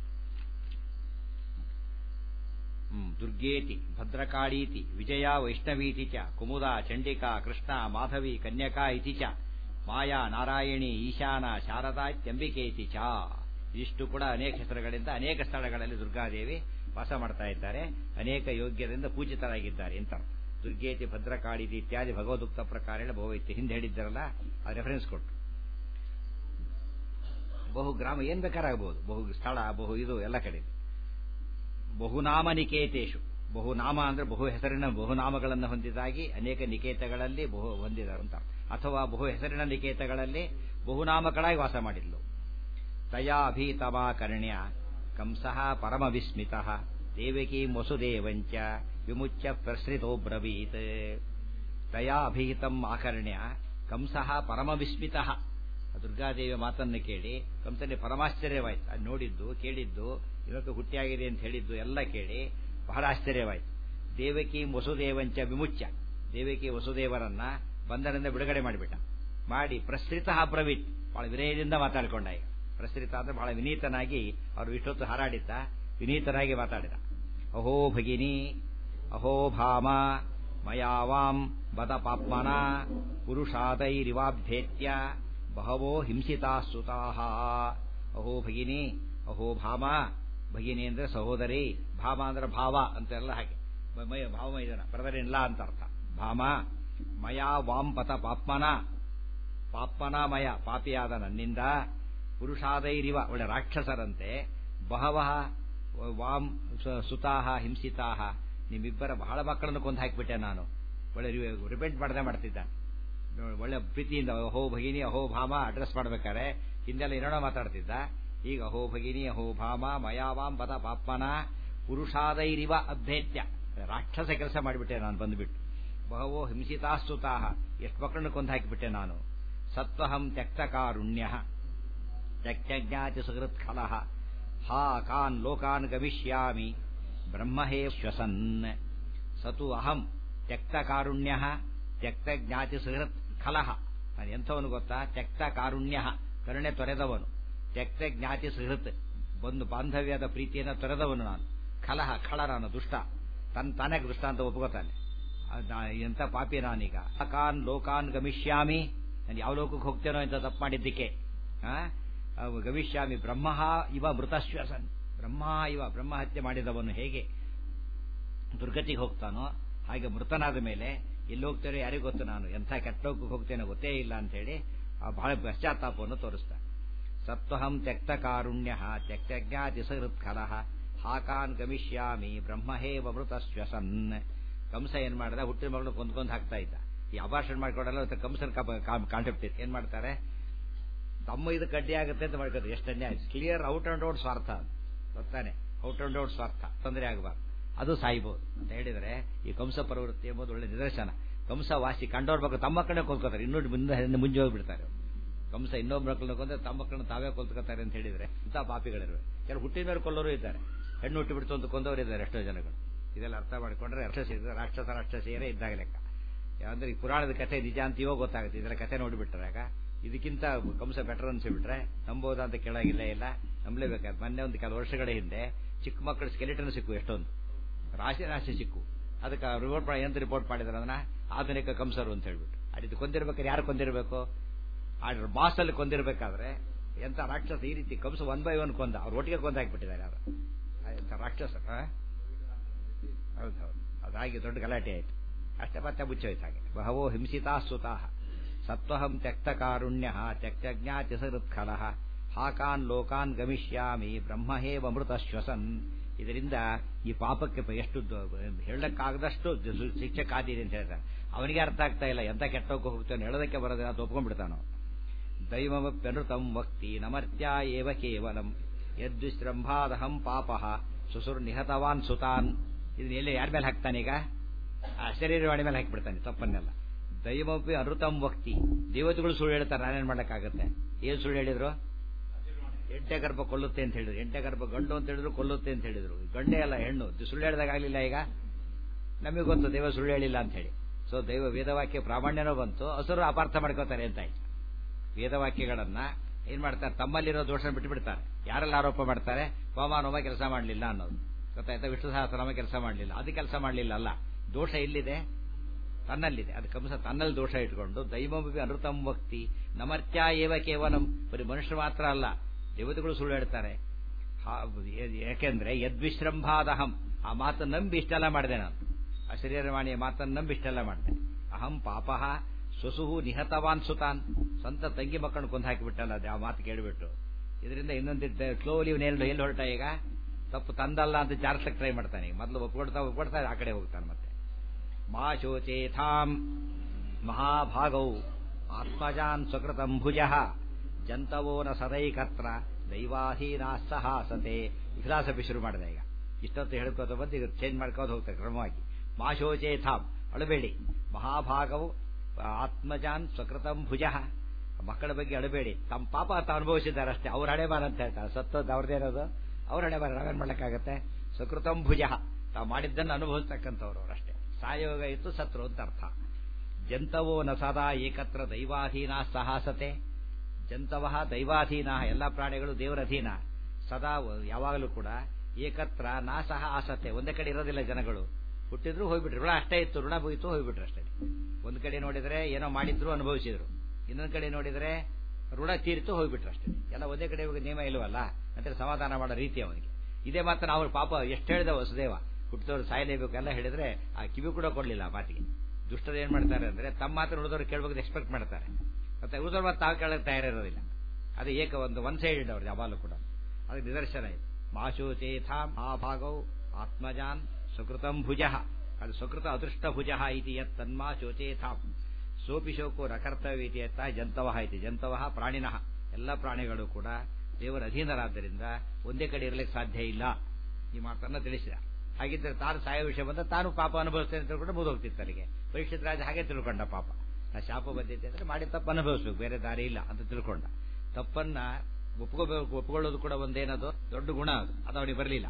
ಹ್ಮ್ ದುರ್ಗೇತಿ ಭದ್ರಕಾಳೀತಿ ವಿಜಯ ವೈಷ್ಣವೀತಿ ಚ ಕುಮುದ ಚಂಡಿಕಾ ಕೃಷ್ಣ ಮಾಧವಿ ಕನ್ಯಕಾ ಇತಿ ಚ ಮಾಯಾ ನಾರಾಯಣಿ ಈಶಾನ ಶಾರದಾ ಇತ್ಯಂಬಿಕೇತಿ ಚ ಇಷ್ಟು ಕೂಡ ಅನೇಕ ಹೆಸರುಗಳಿಂದ ಅನೇಕ ಸ್ಥಳಗಳಲ್ಲಿ ದುರ್ಗಾದೇವಿ ವಾಸ ಮಾಡ್ತಾ ಇದ್ದಾರೆ ಅನೇಕ ಯೋಗ್ಯರಿಂದ ಪೂಜಿತರಾಗಿದ್ದಾರೆ ಅಂತ ದುರ್ಗೇತಿ ಭದ್ರಕಾಳೀತಿ ಇತ್ಯಾದಿ ಭಗವದುಕ್ತ ಪ್ರಕಾರ ಬಹುವೈತಿ ಹಿಂದೆ ಹೇಳಿದ್ದಾರಲ್ಲ ಆ ರೆಫರೆನ್ಸ್ ಕೊಟ್ಟು ಬಹು ಗ್ರಾಮ ಏನ್ ಬೇಕಾರಾಗಬಹುದು ಬಹು ಸ್ಥಳ ಬಹು ಇದು ಎಲ್ಲ ಕಡೆ ಬಹುನಾಮ ನಿಕೇತೇಶು ಬಹುನಾಮ ಅಂದ್ರೆ ಬಹು ಹೆಸರಿನ ಬಹುನಾಮಗಳನ್ನು ಹೊಂದಿದಾಗಿ ಅನೇಕ ನಿಕೇತಗಳಲ್ಲಿ ಬಹು ಹೊಂದಿದರು ಅಂತ ಅಥವಾ ಬಹು ಹೆಸರಿನ ನಿಕೇತಗಳಲ್ಲಿ ಬಹುನಾಮಗಳಾಗಿ ವಾಸ ಮಾಡಿದ್ಲು ತಯಾ ಅಭೀತಮಾ ಕರ್ಣ್ಯ ಕಂಸಃ ಪರಮ ವಿಸ್ಮಿತ ದೇವಕೀ ವಸುದೇವಂಚ ವಿಮುಚ್ಯ ಪ್ರಸೃತೋ ಬ್ರವೀತ್ ತಯಾ ಅಭಿಹಿತಂ ಆಕರ್ಣ್ಯ ಕಂಸಃ ಪರಮ ವಿಸ್ಮಿತ ದುರ್ಗಾದೇವಿಯ ಮಾತನ್ನು ಕೇಳಿ ಕಂಸನಿಗೆ ಪರಮಾಶ್ಚರ್ಯವಾಯ್ತು ಅದು ನೋಡಿದ್ದು ಕೇಳಿದ್ದು ಇವಕ್ಕೆ ಹುಟ್ಟಿಯಾಗಿದೆ ಅಂತ ಹೇಳಿದ್ದು ಎಲ್ಲ ಕೇಳಿ ಬಹಳ ಆಶ್ಚರ್ಯವಾಯ್ತು ದೇವಕಿ ವಸುದೇವಂಚ ವಿಮುಚ್ಯ ದೇವಕಿ ವಸುದೇವರನ್ನ ಬಂಧನದಿಂದ ಬಿಡುಗಡೆ ಮಾಡಿಬಿಟ್ಟ ಮಾಡಿ ಪ್ರಸೃತ ಬ್ರವೀತ್ ಬಹಳ ವಿನಯದಿಂದ ಮಾತಾಡ್ಕೊಂಡ ಈಗ ಪ್ರಸೃತ ಅಂದ್ರೆ ಬಹಳ ವಿನೀತನಾಗಿ ಅವರು ಇಷ್ಟೊತ್ತು ಹಾರಾಡಿದ್ದ ವಿನೀತನಾಗಿ ಮಾತಾಡಿದ ಅಹೋ ಭಗಿನಿ ಅಹೋ ಭಾಮ ಮಯಾವಾಂ ಬದ ಪಾಪ್ಮನ ಪುರುಷಾದೈರಿವಾಭ್ಯೇತ್ಯ ಬಹವೋ ಹಿಂಸಿತಾ ಸುತಾಹ ಅಹೋ ಭಗಿನಿ ಅಹೋ ಭಾಮ ಭಗಿನಿ ಅಂದ್ರೆ ಸಹೋದರಿ ಭಾಮ ಅಂದ್ರೆ ಭಾವ ಅಂತೆಲ್ಲ ಹಾಗೆ ಮ- ಮಯ ಭಾವ ಇದನ್ನ ಬ್ರದರ್ ಅಂತ ಅರ್ಥ ಭಾಮ ಮಯಾ ವಾಂ ಪತ ಪಾಪ್ಮನ ಪಾಪ್ಮನ ಮಯ ಪಾಪಿಯಾದ ನನ್ನಿಂದ ಪುರುಷಾದೈರಿವ ಒಳ್ಳೆ ರಾಕ್ಷಸರಂತೆ ಬಹವಃ ವಾಂ ಸ- ಸುತಾಹ ಹಿಂಸಿತಾಹ ನಿಮ್ಮಿಬ್ಬರ ಬಹಳ ಮಕ್ಕಳನ್ನು ಕೊಂದು ಹಾಕಿಬಿಟ್ಟೆ ನಾನು ಒಳ್ಳೆ ರಿಪೆಂಟ್ ಮಾಡದೆ ಮಾಡ್ತಿದ್ದ ಒಳ್ಳೆ ಪ್ರೀತಿಯಿಂದ ಅಹೋ ಭಗಿನಿ ಅಹೋ ಭಾಮ ಅಡ್ರೆಸ್ ಮಾಡ್ಬೇಕಾರೆ ಹಿಂದೆಲ್ಲ ಏನೋ ಮಾತಾಡ್ತಿದ್ದ ಈಗ ಅಹೋ ಭಗಿನಿ ಅಹೋ ಭಾಮ ಮಯಾವಾಂ ಪದ ಪಾಪ್ಮನ ಪುರುಷಾದೈರಿವ ಅಭ್ಯೇತ್ಯ ರಾಕ್ಷಸ ಕೆಲಸ ಮಾಡಿಬಿಟ್ಟೆ ನಾನು ಬಂದ್ಬಿಟ್ಟು ಬಹವೋ ಹಿಂಸಿತಾಸ್ತುತಾಹ ಎಷ್ಟು ಮಕ್ಕಳನ್ನು ಕೊಂದು ಹಾಕಿಬಿಟ್ಟೆ ನಾನು ಸತ್ವಹಂ ತ್ಯಕ್ತ ಕಾರುಣ್ಯ ತ್ಯಕ್ತಜ್ಞಾತಿ ಸುಹೃತ್ಖಲಃ ಹಾ ಕಾನ್ ಲೋಕಾನ್ ಗಮಿಷ್ಯಾಮಿ ಬ್ರಹ್ಮಹೇ ಶ್ವಸನ್ ಸತು ಅಹಂ ತ್ಯಕ್ತ ಕಾರುಣ್ಯ ತ್ಯಕ್ತ ಜ್ಞಾತಿ ಸುಹೃತ್ ಖಲಃ ನಾನು ಎಂಥವನು ಗೊತ್ತಾ ತ್ಯಕ್ತ ಕಾರುಣ್ಯ ಕರುಣೆ ತೊರೆದವನು ತ್ಯಕ್ತ ಜ್ಞಾತಿ ಸುಹೃತ್ ಬಂದು ಬಾಂಧವ್ಯದ ಪ್ರೀತಿಯನ್ನು ತೊರೆದವನು ನಾನು ಖಲಹ ಖಳ ನಾನು ದುಷ್ಟ ತನ್ನ ತಾನೇ ದುಷ್ಟ ಅಂತ ಒಪ್ಕೋತಾನೆ ಅದ್ ನಾ- ಎಂಥ ಪಾಪಿ ನಾನೀಗ ಕಾನ್ ಲೋಕಾನ್ ಗಮಿಷ್ಯಾಮಿ ನಾನು ಯಾವ ಲೋಕಕ್ಕೆ ಹೋಗ್ತೇನೋ ಅಂತ ತಪ್ಪು ಮಾಡಿದ್ದಕ್ಕೆ ಆ? ಅವು ಗಮಿಷ್ಯಾಮಿ ಬ್ರಹ್ಮ ಇವ ಮೃತಶ್ವಸನ್ ಬ್ರಹ್ಮ ಇವ ಬ್ರಹ್ಮ ಹತ್ಯೆ ಮಾಡಿದವನು ಹೇಗೆ ದುರ್ಗತಿಗೆ ಹೋಗ್ತಾನೋ ಹಾಗೆ ಮೃತನಾದ ಮೇಲೆ ಎಲ್ಲಿ ಹೋಗ್ತೇನೋ ಯಾರಿಗೂ ಗೊತ್ತು ನಾನು ಎಂಥ ಕೆಟ್ಟೋಗಕ್ಕೆ ಹೋಗ್ತೇನೋ ಗೊತ್ತೇ ಇಲ್ಲ ಅಂತ ಹೇಳಿ ಆ ಬಹಳ ಪಶ್ಚಾತ್ತಾಪವನ್ನು ತೋರಿಸ್ತಾ ಸತ್ವಹಂ ತ್ಯಕ್ತ ಕಾರುಣ್ಯ ತ್ಯಕ್ತ ಜ್ಞಾತಿ ಸಹೃತ್ಕಲಃ ಹಾಕಾನ್ ಗಮಿಷ್ಯಾಮಿ ಬ್ರಹ್ಮಹೇವ ಮೃತಶ್ವಸನ್ ಕಂಸ ಏನ್ ಮಾಡ್ದ ಹುಟ್ಟಿದ ಮಗಳು ಕೊಂದ್ಕೊಂಡ್ ಹಾಕ್ತಾ ಇದ್ದ ಈ ಅಭಾಷಣ ಮಾಡ್ಕೊಡಲ್ಲ ಅಂತ ಕಂಸನ ಕಾನ್ಸೆಪ್ಟ್ ಇತ್ತು ಏನ್ ಮಾಡ್ತಾರೆ ತಮ್ಮ ಇದು ಕಡ್ಡಿ ಆಗುತ್ತೆ ಅಂತ ಮಾಡ್ಕೋತಾರೆ ಎಷ್ಟು ಅನ್ಯಾಯ ಕ್ಲಿಯರ್ ಔಟ್ ಅಂಡ್ ಔಟ್ ಸ್ವಾರ್ಥ ಅದು. ಗೊತ್ತಾನೆ ಔಟ್ ಅಂಡ್ ಔಟ್ ಸ್ವಾರ್ಥ ತೊಂದರೆ ಆಗಬಾರ್ದು ಅದು ಸಾಯ್ಬೋದು ಅಂತ ಹೇಳಿದರೆ ಈ ಕಂಸ ಪ್ರವೃತ್ತಿ ಎಂಬುದು ಒಳ್ಳೆ ನಿದರ್ಶನ ಕಂಸ ವಾಸಿ ಕಂಡವ್ರ ಬಗ್ಗೆ ತಮ್ಮ ಕಡೆ ಕೊಂದ್ಕೋತಾರೆ ಇನ್ನೂ ಮುಂದೆ ಮುಂದೆ ಮುಂಜೆ ಹೋಗ್ಬಿಡ್ತಾರೆ ಕಂಸ ಇನ್ನೊಬ್ಬ ಮಕ್ಕಳನ್ನ ಕೊಂದ್ರೆ ತಮ್ಮ ಮಕ್ಕಳನ್ನ ತಾವೇ ಕೊಲ್ತ್ಕೊತಾರೆ ಅಂತ ಹೇಳಿದ್ರೆ ಇಂಥ ಪಾಪಿಗಳಿರುವೆ ಕೆಲವು ಹುಟ್ಟಿದ ಮೇಲೆ ಕೊಲ್ಲೋರು ಇದ್ದಾರೆ ಹೆಣ್ಣು ಹುಟ್ಟಿ ಬಿಡ್ತು ಅಂತ ಕೊಂದವರು ಇದ್ದಾರೆ ಎಷ್ಟೋ ಜನಗಳು ಇದೆಲ್ಲ ಅರ್ಥ ಮಾಡಿಕೊಂಡ್ರೆ ರಾಕ್ಷಸ ರಾಕ್ಷಸ ರಾಕ್ಷಸಿಯರೇ ಇದ್ದಾಗ ಲೆಕ್ಕ ಅಂದ್ರೆ ಈ ಪುರಾಣದ ಕಥೆ ನಿಜ ಅಂತೀವೋ ಗೊತ್ತಾಗುತ್ತೆ ಇದರ ಕಥೆ ನೋಡಿಬಿಟ್ರೆ ಆಗ ಇದಕ್ಕಿಂತ ಕಂಸ ಬೆಟರ್ ಅನ್ಸಿಬಿಟ್ರೆ ನಂಬೋದಾ ಅಂತ ಕೇಳಾಗಿಲ್ಲ ಇಲ್ಲ ನಂಬಲೇಬೇಕಾದ್ರೆ ಮೊನ್ನೆ ಒಂದು ಕೆಲವು ವರ್ಷಗಳ ಹಿಂದೆ ಚಿಕ್ಕ ಮಕ್ಕಳ ಸ್ಕೆಲಿಟನ್ ಸಿಕ್ಕು ಎಷ್ಟೊಂದು ರಾಶಿ ರಾಶಿ ಸಿಕ್ಕು ಅದಕ್ಕೆ ರಿಪೋರ್ಟ್ ಮಾಡಿ ಎಂತ ರಿಪೋರ್ಟ್ ಮಾಡಿದ್ರೆ ಅದನ್ನ ಆಧುನಿಕ ಕಂಸರು ಅಂತ ಹೇಳ್ಬಿಟ್ಟು ಅದಿದ್ದು ಕೊಂದಿರ್ಬೇಕಾದ್ರೆ ಯಾರು ಕೊಂದಿರಬೇಕು ಆ ಬಾಸಲ್ಲಿ ಕೊಂದಿರ್ಬೇಕಾದ್ರೆ ಎಂತ ರಾಕ್ಷಸ ಈ ರೀತಿ ಕಂಸ ಒನ್ ಬೈ ಒನ್ ಕೊಂದ ಅವ್ರು ಒಟ್ಟಿಗೆ ಕೊಂದ ಹಾಕ್ಬಿಟ್ಟಿದ್ದಾರೆ ಯಾರು ಎಂತ ರಾಕ್ಷಸ ಹೌದೌದು ಅದಾಗಿ ದೊಡ್ಡ ಗಲಾಟೆ ಆಯ್ತು ಅಷ್ಟೇ ಮತ್ತೆ ಮುಚ್ಚೋಯ್ತು ಹಾಗೆ ಬಹವೋ ಹಿಂಸಿತಾ ಸುತಾ ಸತ್ವಹಂ ತ್ಯಕ್ತ ಕಾರುಣ್ಯ ತ್ಯಕ್ತಜ್ಞಾತಿ ಸರುತ್ಖಲ ಹಾಕಾನ್ ಲೋಕಾನ್ ಗಮಿಷ್ಯಾಮಿ ಬ್ರಹ್ಮಹೇವ ಮೃತ ಶ್ವಸನ್ ಇದರಿಂದ ಈ ಪಾಪಕ್ಕೆ ಎಷ್ಟು ಹೇಳಕ್ಕಾಗದಷ್ಟು ಶಿಕ್ಷೆ ಕಾದಿದೆ ಅಂತ ಹೇಳ್ತಾರೆ ಅವನಿಗೆ ಅರ್ಥ ಆಗ್ತಾ ಇಲ್ಲ ಎಂತ ಕೆಟ್ಟೋಗಿ ಹೋಗ್ತಾನೆ ಹೇಳೋದಕ್ಕೆ ಬರೋದಿಲ್ಲ ಅಂತ ಒಪ್ಕೊಂಡ್ಬಿಡ್ತಾನೋ ದೈವಮಪ್ಯನೃತಂ ವಕ್ತಿ ನಮರ್ತ್ಯ ಏವ ಕೇವಲಂ ಯದ್ವಿಶ್ರಂಭಾದಹಂ ಪಾಪ ಸುಸುರ್ ನಿಹತವಾನ್ ಸುತಾನ್ ಇದನ್ನ ಎಲ್ಲಿ ಯಾರ ಮೇಲೆ ಹಾಕ್ತಾನೀಗ ಆ ಶರೀರವಾಣಿ ಮೇಲೆ ಹಾಕಿಬಿಡ್ತಾನೆ ತಪ್ಪನ್ನೆಲ್ಲ ದೈವಮಪಿ ಅನೃತಂ ವಕ್ತಿ ದೇವತೆಗಳು ಸುಳ್ಳು ಹೇಳ್ತಾರೆ ನಾನೇನ್ ಮಾಡಕ್ಕಾಗತ್ತೆ ಏನ್ ಸುಳ್ಳು ಹೇಳಿದ್ರು ಎಂಟೆ ಗರ್ಭ ಕೊಲ್ಲುತ್ತೆ ಅಂತ ಹೇಳಿದ್ರು ಎಂಟೆ ಗರ್ಭ ಗಂಡು ಅಂತ ಹೇಳಿದ್ರು ಕೊಲ್ಲುತ್ತೆ ಅಂತ ಹೇಳಿದ್ರು ಗಂಡೇ ಅಲ್ಲ ಹೆಣ್ಣು ಸುಳ್ಳು ಹೇಳಿದಾಗ ಆಗ್ಲಿಲ್ಲ ಈಗ ನಮಗೆ ಗೊತ್ತು ದೇವ ಸುಳ್ಳು ಹೇಳಿಲ್ಲ ಅಂತ ಹೇಳಿ ಸೊ ದೈವ ವೇದವಾಕ್ಯ ಪ್ರಾಮಾಣ್ಯನೂ ಬಂತು ಹಸುರು ಅಪಾರ್ಥ ಮಾಡ್ಕೋತಾರೆ ಅಂತ ಆಯ್ತು ವೇದವಾಕ್ಯಗಳನ್ನ ಏನ್ ಮಾಡ್ತಾರೆ ತಮ್ಮಲ್ಲಿರೋ ದೋಷ ಬಿಟ್ಟು ಬಿಡ್ತಾರೆ ಯಾರೆಲ್ಲ ಆರೋಪ ಮಾಡ್ತಾರೆ ಹೋಮಾನೋಮ ಕೆಲಸ ಮಾಡಲಿಲ್ಲ ಅನ್ನೋದು ಗೊತ್ತಾಯ್ತಾ ವಿಷ್ಣು ಸಹಸ್ರನಾಮ ಕೆಲಸ ಮಾಡಲಿಲ್ಲ ಅದು ಕೆಲಸ ಮಾಡಲಿಲ್ಲ ಅಲ್ಲ ದೋಷ ಎಲ್ಲಿದೆ ತನ್ನಲ್ಲಿದೆ ಅದು ಕಂಸ ತನ್ನಲ್ಲಿ ದೋಷ ಇಟ್ಕೊಂಡು ದೈವಮಿ ಅನೃತಂ ಭಕ್ತಿ ನಮರ್ತ್ಯ ಏವ ಕೇವಲಂ ಬರೀ ಮನುಷ್ಯರು ಮಾತ್ರ ಅಲ್ಲ ದೇವತೆಗಳು ಸುಳ್ಳು ಹೇಳ್ತಾರೆ ಯಾಕೆಂದ್ರೆ ಯದ್ವಿಶ್ರಂಭಾದಹಂ ಆ ಮಾತನ್ನು ನಂಬಿ ಇಷ್ಟೆಲ್ಲ ಮಾಡಿದೆ ನಾನು ಆ ಶರೀರವಾಣಿಯ ಮಾತನ್ನು ನಂಬಿ ಇಷ್ಟೆಲ್ಲ ಮಾಡಿದೆ ಅಹಂ ಪಾಪಃ ಸ್ವಸುಹು ನಿಹತವಾನ್ ಸುತಾನ್ ಸ್ವಂತ ತಂಗಿ ಮಕ್ಕಳನ್ನು ಕೊಂದು ಹಾಕಿಬಿಟ್ಟಲ್ಲ ಅದು ಆ ಮಾತು ಕೇಳಿಬಿಟ್ಟು ಇದರಿಂದ ಇನ್ನೊಂದು ಸ್ಲೋಲಿ ಇವನೇನು ಎಲ್ಲಿ ಹೊರಟ ಈಗ ತಪ್ಪು ತಂದಲ್ಲ ಅಂತ ಜಾರ್ಸಕ್ ಟ್ರೈ ಮಾಡ್ತಾನೆ ಮೊದಲು ಒಪ್ಕೊಡ್ತಾ ಒಪ್ಕೊಡ್ತಾ ಆ ಕಡೆ ಹೋಗ್ತಾನೆ ಮತ್ತೆ ಮಾ ಶೋಚೇಥಾಂ ಮಹಾಭಾಗೌ ಆತ್ಮಜಾನ್ ಸ್ವಕೃತಂ ಭುಜ ಜಂತವೋ ನ ಸದೈಕತ್ರ ದೈವಾಹೀನಾ ಸಹಾಸತೆ ವಿಲಾಸಪಿ ಶುರು ಮಾಡಿದೆ ಈಗ ಇಷ್ಟೊತ್ತು ಹೇಳ್ಕೋತ ಬಂದು ಈಗ ಚೇಂಜ್ ಮಾಡ್ಕೋದು ಹೋಗ್ತಾರೆ ಕ್ರಮವಾಗಿ ಮಾ ಶೋಚೇಥಾಂ ಅಳಬೇಡಿ ಮಹಾಭಾಗವು ಆತ್ಮಜಾನ್ ಸ್ವಕೃತಂ ಭುಜ ಮಕ್ಕಳ ಬಗ್ಗೆ ಅಳಬೇಡಿ ತಮ್ಮ ಪಾಪ ತಾವು ಅನುಭವಿಸಿದ್ದಾರೆ ಅಷ್ಟೇ ಅವ್ರ ಹಣೆ ಬಾರ ಅಂತ ಹೇಳ್ತಾರೆ ಸತ್ತೋದು ಅವ್ರದ್ದೇನದು ಅವ್ರ ಹಣೆ ಬಾರ ನಾವೇನ್ ಮಾಡ್ಲಿಕ್ಕಾಗತ್ತೆ ಸ್ವಕೃತಂ ಭುಜ ತಾವು ಮಾಡಿದ್ದನ್ನು ಅನುಭವಿಸ್ತಕ್ಕಂಥವ್ರು ಅವರಷ್ಟೇ ಸಾಯೋಗ ಇತ್ತು ಸತ್ರು ಅಂತ ಅರ್ಥ ಜಂತವೋ ನ ಸದಾ ಏಕತ್ರ ದೈವಾಧೀನ ಸಹಾಸತೆ ಜಂತವ ದೈವಾಧೀನ ಎಲ್ಲ ಪ್ರಾಣಿಗಳು ದೇವರಧೀನ ಸದಾ ಯಾವಾಗಲೂ ಕೂಡ ಏಕತ್ರ ನಾ ಸಹ ಆಸತೆ ಒಂದೇ ಕಡೆ ಇರೋದಿಲ್ಲ ಜನಗಳು ಹುಟ್ಟಿದ್ರು ಹೋಗ್ಬಿಟ್ರು ಋಣ ಅಷ್ಟೇ ಇತ್ತು ಋಣ ಹೋಯ್ತು ಹೋಗ್ಬಿಟ್ರು ಅಷ್ಟೇ ಒಂದ್ ಕಡೆ ನೋಡಿದ್ರೆ ಏನೋ ಮಾಡಿದ್ರು ಅನುಭವಿಸಿದ್ರು ಇನ್ನೊಂದ್ ಕಡೆ ನೋಡಿದ್ರೆ ಋಣ ತೀರಿತು ಹೋಗ್ಬಿಟ್ರು ಅಷ್ಟೇ ಎಲ್ಲ ಒಂದೇ ಕಡೆ ನಿಯಮ ಇಲ್ವಲ್ಲ ಅಂತ ಸಮಾಧಾನ ಮಾಡೋ ರೀತಿ ಅವನಿಗೆ ಇದೇ ಮಾತ್ರ ನಾವು ಪಾಪ ಎಷ್ಟು ಹೇಳಿದ ವಸುದೇವ ಹುಟ್ಟಿದವರು ಸಾಯಲೇಬೇಕು ಎಲ್ಲ ಹೇಳಿದ್ರೆ ಆ ಕಿವಿ ಕೂಡ ಕೊಡ್ಲಿಲ್ಲ ಆ ಮಾತಿಗೆ ದುಷ್ಟರು ಏನ್ ಮಾಡ್ತಾರೆ ಅಂದ್ರೆ ತಮ್ಮ ಮಾತ್ರ ಉಳಿದವ್ರು ಕೇಳಬೇಕು ಎಕ್ಸ್ಪೆಕ್ಟ್ ಮಾಡ್ತಾರೆ ಮತ್ತೆ ಉಳಿದವ್ರ ಮಾತು ತಾವು ಕೇಳಕ್ಕೆ ತಯಾರಿರೋದಿಲ್ಲ ಅದು ಏಕ ಒಂದು ಒನ್ ಸೈಡೆಡ್ ಅವ್ರು ಯಾವಾಗಲೂ ಕೂಡ ಅದಕ್ಕೆ ನಿದರ್ಶನ ಇದೆ ಮಾಶೋಚೇಥಾ ಮಹಾಭಾಗೌ ಆತ್ಮಜಾನ್ ಸುಕೃತಂ ಭುಜ ಅದು ಸುಕೃತ ಅದೃಷ್ಟ ಭುಜ ಇತಿ ಯತ್ ತನ್ಮಾ ಶೋಚೇಥಾಂ ಸೋಪಿ ಶೋಕೋ ರಕರ್ತವ್ಯ ಇತಿ ಯತ್ತ ಜಂತವ ಇತಿ ಜಂತವ ಪ್ರಾಣಿನಃ ಎಲ್ಲ ಪ್ರಾಣಿಗಳು ಕೂಡ ದೇವರ ಅಧೀನರಾದ್ದರಿಂದ ಒಂದೇ ಕಡೆ ಇರಲಿಕ್ಕೆ ಸಾಧ್ಯ ಇಲ್ಲ ಈ ಮಾತನ್ನ ತಿಳಿಸಿದ ಹಾಗಿದ್ರೆ ತಾನು ಸಾಯೋ ವಿಷಯ ಬಂದ ತಾನು ಪಾಪ ಅನುಭವಿಸ್ತೇನೆ ಅಂತ ತಿಳ್ಕೊಂಡು ಮುಗಿದೋಗ್ತಿತ್ತು ಅಲ್ಲಿಗೆ ಪರೀಕ್ಷಿತ ರಾಜ ಹಾಗೆ ತಿಳ್ಕೊಂಡ ಪಾಪ ನಾ ಶಾಪ ಬಂದಿದ್ದೆ ಅಂದ್ರೆ ಮಾಡಿ ತಪ್ಪು ಅನುಭವಿಸ್ಬೇಕು ಬೇರೆ ದಾರಿ ಇಲ್ಲ ಅಂತ ತಿಳ್ಕೊಂಡ ತಪ್ಪನ್ನ ಒಪ್ಕೋಬೇಕು ಒಪ್ಕೊಳ್ಳೋದು ಕೂಡ ಒಂದೇನದು ದೊಡ್ಡ ಗುಣ ಅದು ಅದು ಅವನಿಗೆ ಬರಲಿಲ್ಲ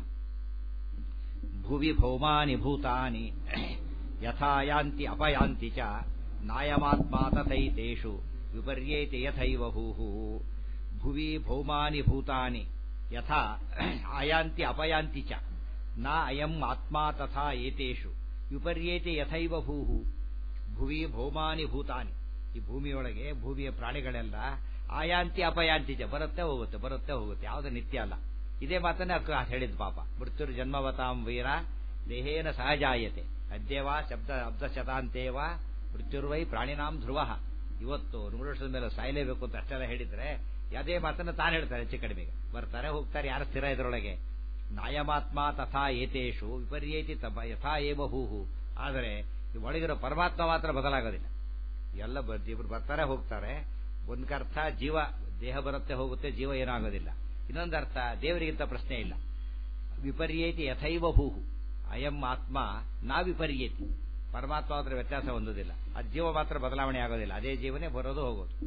ಭುವಿ ಭೌಮಾನಿ ಭೂತಾನಿ ಯಥಾಯಾಂತಿ ಅಪಯಾಂತಿ ಚ ನಾಯಮಾತ್ಮ ತಥೈತೇಷು ವಿಪರ್ಯೇತಿ ಯಥೈವ ಹೂಹು ಭುವಿ ಭೌಮಾನಿ ಭೂತಾನಿ ಯಥಾ ಆಯಾಂತಿ ಅಪಯಾಂತಿ ಚ ನ ಅಯಂ ಆತ್ಮ ತಥಾ ಏತೇಷು ವಿಪರ್ಯೇತಿ ಯಥೈವ ಭೂಹು ಭುವಿ ಭೌಮಾನಿ ಭೂತಾನಿ ಈ ಭೂಮಿಯೊಳಗೆ ಭೂಮಿಯ ಪ್ರಾಣಿಗಳೆಲ್ಲ ಆಯಾಂತಿ ಅಪಯಾಂತಿ ಚ ಬರುತ್ತೆ ಹೋಗುತ್ತೆ ಬರುತ್ತೆ ಹೋಗುತ್ತೆ ಯಾವುದು ನಿತ್ಯ ಅಲ್ಲ ಇದೇ ಮಾತನ್ನೇ ಅಕ್ಕ ಹೇಳಿದ್ ಪಾಪ ಮೃತ್ಯುರ್ ಜನ್ಮವತಾಂ ವೀರ ದೇಹೇನ ಸಹಜಾಯತೆ ಅದ್ಯವಾ ಶಬ್ದ ಅಬ್ದ ಶತಾಂತೇವ ಮೃತ್ಯುರ್ವೈ ಪ್ರಾಣಿನಾಂ ಧ್ರುವ ಇವತ್ತು ನೂರು ವರ್ಷದ ಮೇಲೆ ಸಾಯಲೇಬೇಕು ಅಂತ ಅಷ್ಟೆಲ್ಲ ಹೇಳಿದ್ರೆ ಅದೇ ಮಾತನ್ನ ತಾನು ಹೇಳ್ತಾರೆ ಹೆಚ್ಚು ಕಡಿಮೆಗೆ ಬರ್ತಾರೆ ಹೋಗ್ತಾರೆ ಯಾರು ಸ್ಥಿರ ಇದರೊಳಗೆ ನಾಯಮಾತ್ಮ ತಥಾ ಏತೇಷು ವಿಪರ್ಯೇತಿ ಯಥಾ ಏವ ಹೂಹು ಆದರೆ ಒಳಗಿರೋ ಪರಮಾತ್ಮ ಮಾತ್ರ ಬದಲಾಗೋದಿಲ್ಲ ಎಲ್ಲ ಇಬ್ರು ಬರ್ತಾರೆ ಹೋಗ್ತಾರೆ ಒಂದರ್ಥ ಜೀವ ದೇಹ ಬರುತ್ತೆ ಹೋಗುತ್ತೆ ಜೀವ ಏನಾಗೋದಿಲ್ಲ ಇನ್ನೊಂದರ್ಥ ದೇವರಿಗಿಂತ ಪ್ರಶ್ನೆ ಇಲ್ಲ ವಿಪರ್ಯೇತಿ ಯಥೈವ ಹೂಹು ಅಯಂ ಆತ್ಮ ನಾ ವಿಪರ್ಯೇತಿ ಪರಮಾತ್ಮ ಮಾತ್ರ ವ್ಯತ್ಯಾಸ ಹೊಂದೋದಿಲ್ಲ ಅದು ಜೀವ ಮಾತ್ರ ಬದಲಾವಣೆ ಆಗೋದಿಲ್ಲ ಅದೇ ಜೀವನೇ ಬರೋದು ಹೋಗೋದು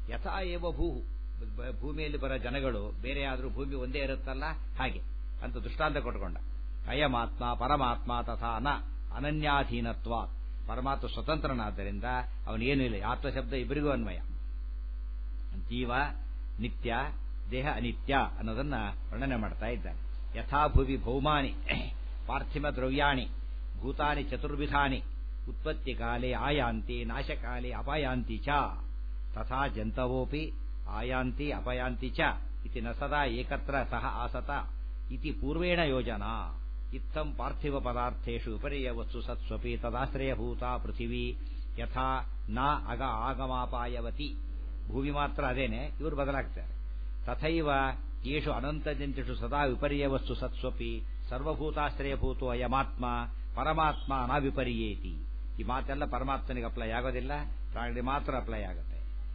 ಯಥಾ ಏವ ಭೂ ಬ- ಭೂಮಿಯಲ್ಲಿ ಬರೋ ಜನಗಳು ಬೇರೆ ಆದ್ರೂ ಭೂಮಿ ಒಂದೇ ಇರುತ್ತಲ್ಲ ಹಾಗೆ ಅಂತ ದೃಷ್ಟಾಂತ ಕೊಟ್ಕೊಂಡ ಅಯಮಾತ್ಮ ಪರಮಾತ್ಮ ತಥಾ ನ ಅನನ್ಯಾಧೀನತ್ವ ಪರಮಾತ್ಮ ಸ್ವತಂತ್ರನಾದ್ದರಿಂದ ಅವನೇನು ಇಲ್ಲ ಆತ್ಮ ಶಬ್ದ ಇಬ್ಬರಿಗೂ ಅನ್ವಯ ಜೀವ ನಿತ್ಯ ದೇಹ ಅನಿತ್ಯ ಅನ್ನೋದನ್ನ ವರ್ಣನೆ ಮಾಡ್ತಾ ಇದ್ದಾನೆ ಯಥಾ ಭುವಿ ಭೌಮಾನಿ ಪಾರ್ಥಿವ ದ್ರವ್ಯಾಣಿ ಭೂತಾನಿ ಚತುರ್ವಿಧಾನಿ ಉತ್ಪತ್ತಿ ಕಾಲೇ ಆಯಾಂತಿ ನಾಶಕಾಲೇ ಅಪಾಯಾಂತಿ ಚ ತಥಾ ಜಂತವೋಪಿ ಆಯಾಂತಿ ಅಪಯಾಂತಿ ಚ ಇತಿ ನ ಸದಾ ಏಕತ್ರ ಸಹ ಆಸತ ಇತಿ ಪೂರ್ವೇಣ ಯೋಜನಾ ಇತ್ತಂ ಪಾರ್ಥಿವ ಪದಾರ್ಥೇಷು ವಿಪರ್ಯ ವಸ್ತು ಸತ್ಸ್ವಪಿ ತದಾಶ್ರಯಭೂತ ಪೃಥಿವೀ ಯಥಾ ನ ಅಗ ಆಗಮಾಪಾಯವತಿ ಭೂಮಿ ಮಾತ್ರ ಅದೇನೆ ಇವರು ಬದಲಾಗ್ತಾರೆ ತಥೈವ ಯೇಷು ಅನಂತಜಂತಿಷು ಸದಾ ವಿಪರ್ಯ ವಸ್ತು ಸತ್ಸ್ವಪಿ ಸರ್ವಭೂತಾಶ್ರಯಭೂತೋ ಅಯಮಾತ್ಮ ಪರಮಾತ್ಮ ನ ವಿಪರ್ಯೇತಿ ಈ ಮಾತೆಲ್ಲ ಪರಮಾತ್ಮನಿಗೆ ಅಪ್ಲೈ ಆಗೋದಿಲ್ಲ ಪ್ರಾಣಿಗೆ ಮಾತ್ರ ಅಪ್ಲೈ ಆಗುತ್ತೆ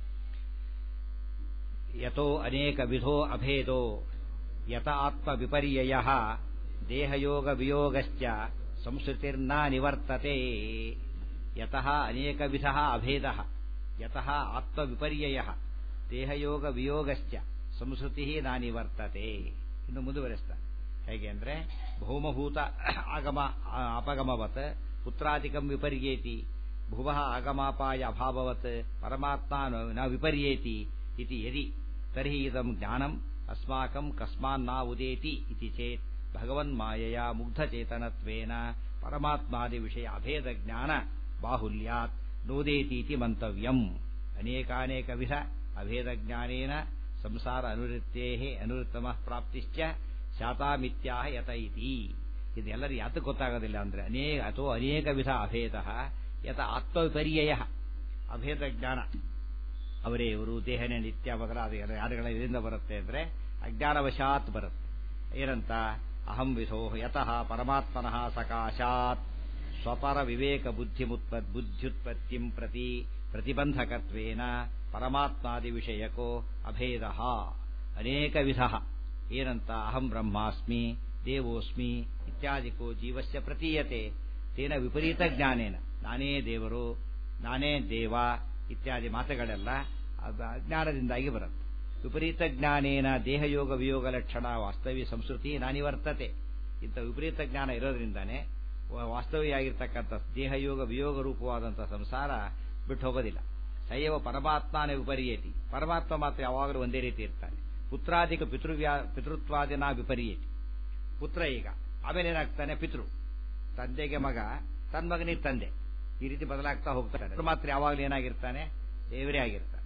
ಯಥೋ ಅನೇಕ ವಿಧೋ ಅಭೇದೋ ಯತ ಆತ್ಮ ವಿಪರ್ಯಯ ದೇಹಯೋಗ ವಿಯೋಗಶ್ಚ ಸಂಸ್ಕೃತಿರ್ನ ನಿವರ್ತತೆ ಯತಃ ಅನೇಕ ವಿಧ ಅಭೇದ ಯತಃ ಆತ್ಮ ವಿಪರ್ಯಯ ದೇಹಯೋಗ ವಿಯೋಗಶ್ಚ ಸಂಸ್ಕೃತಿ ನಾ ನಿವರ್ತತೆ ಇನ್ನು ಮುಂದುವರೆಸ್ತಾರೆ ಹೇಗೆ ಅಂದ್ರೆ ಭೌಮಭೂತ ಆಗಮ ಅಪಗಮವತ್ ಪುತ್ರಾಧಿಕಂ ವಿಪರ್ಯೇತಿ ಭುವ ಆಗಮಾಪಾಯ ಅಭಾವವತ್ ಪರಮಾತ್ಮ ನ ವಿಪರ್ಯೇತಿ ಇತಿ ಯದಿ ತರ್ಹಿ ಇದಂ ಜ್ಞಾನಂ ಅಸ್ಮಾಕಂ ಕಸ್ಮಾನ್ನ ಉದೇತಿ ಇತಿ ಚೇತ್ ಭಗವನ್ಮಾಯೆಯ ಮುಗ್ಧಚೇತನತ್ವೇನ ಪರಮಾತ್ಮಾದಿ ವಿಷಯ ಅಭೇದ ಜ್ಞಾನ ಬಾಹುಲ್ಯಾತ್ ನೋದೇತೀತಿ ಮಂತವ್ಯಂ ಅನೇಕಾನೇಕ ವಿಧ ಅಭೇದ ಜ್ಞಾನೇನ ಸಂಸಾರ ಅನುವೃತ್ತೇ ಅನುವೃತ್ತಮ ಪ್ರಾಪ್ತಿಶ್ಚ ಶಾತಾಮಿತ್ಯಾಹ ಯತ ಇತಿ ಇದೆಲ್ಲರೂ ಯಾತಕ್ಕೆ ಗೊತ್ತಾಗೋದಿಲ್ಲ ಅಂದ್ರೆ ಅನೇಕ ಅಥವಾ ಅನೇಕ ವಿಧ ಅಭೇದ ಯತ ಆತ್ಮವಿಪರ್ಯಯ ಅಭೇದ ಜ್ಞಾನ ಅವರೇ ಇವರು ದೇಹನೇ ನಿತ್ಯ ಮೊದಲಾದ ಯಾರುಗಳ ಇದರಿಂದ ಬರುತ್ತೆ ಅಂದ್ರೆ ಅಜ್ಞಾನವಶಾತ್ ಬರುತ್ತೆ ಏನಂತ ಅಹಂ ವಿಧೋ ಯತಃ ಪರಮಾತ್ಮನಃ ಸಕಾಶಾತ್ ಸ್ವಪರ ವಿವೇಕ ಬುದ್ಧಿಮುತ್ಪ ಬುದ್ಧ್ಯುತ್ಪತ್ತಿಂ ಪ್ರತಿ ಪ್ರತಿಬಂಧಕತ್ವೇನ ಪರಮಾತ್ಮಾದಿ ವಿಷಯಕೋ ಅಭೇದ ಅನೇಕ ವಿಧ ಏನಂತ ಅಹಂ ಬ್ರಹ್ಮಾಸ್ಮಿ ದೇವೋಸ್ಮಿ ಇತ್ಯಾದಿಕೋ ಜೀವಸ್ಯ ಪ್ರತೀಯತೆ ತೇನ ವಿಪರೀತ ಜ್ಞಾನೇನ ನಾನೇ ದೇವರು ನಾನೇ ದೇವ ಇತ್ಯಾದಿ ಮಾತುಗಳೆಲ್ಲ ಅದು ಅಜ್ಞಾನದಿಂದಾಗಿ ಬರುತ್ತೆ ವಿಪರೀತ ಜ್ಞಾನೇನ ದೇಹಯೋಗ ವಿಯೋಗ ಲಕ್ಷಣ ವಾಸ್ತವ್ಯ ಸಂಸ್ಕೃತಿ ನಾನಿವರ್ತತೆ ಇಂಥ ವಿಪರೀತ ಜ್ಞಾನ ಇರೋದ್ರಿಂದಾನೇ ವಾಸ್ತವಿಯಾಗಿರ್ತಕ್ಕಂಥ ದೇಹಯೋಗ ವಿಯೋಗ ರೂಪವಾದಂಥ ಸಂಸಾರ ಬಿಟ್ಟು ಹೋಗೋದಿಲ್ಲ ಸೈವ ಪರಮಾತ್ಮನೇ ವಿಪರ್ಯೇತಿ ಪರಮಾತ್ಮ ಮಾತ್ರ ಯಾವಾಗಲೂ ಒಂದೇ ರೀತಿ ಇರ್ತಾನೆ ಪುತ್ರಾಧಿಕ ಪಿತೃವ್ಯಾ ಪಿತೃತ್ವಾದಿನ ವಿಪರ್ಯೇತಿ ಪುತ್ರ ಈಗ ಆಮೇಲೆ ಏನಾಗ್ತಾನೆ ಪಿತೃ ತಂದೆಗೆ ಮಗ ತನ್ನ ಮಗನಿಗೆ ತಂದೆ ಈ ರೀತಿ ಬದಲಾಗ್ತಾ ಹೋಗ್ತಾನೆ ಮಾತ್ರ ಯಾವಾಗಲೂ ಏನಾಗಿರ್ತಾನೆ ದೇವರೇ ಆಗಿರ್ತಾನೆ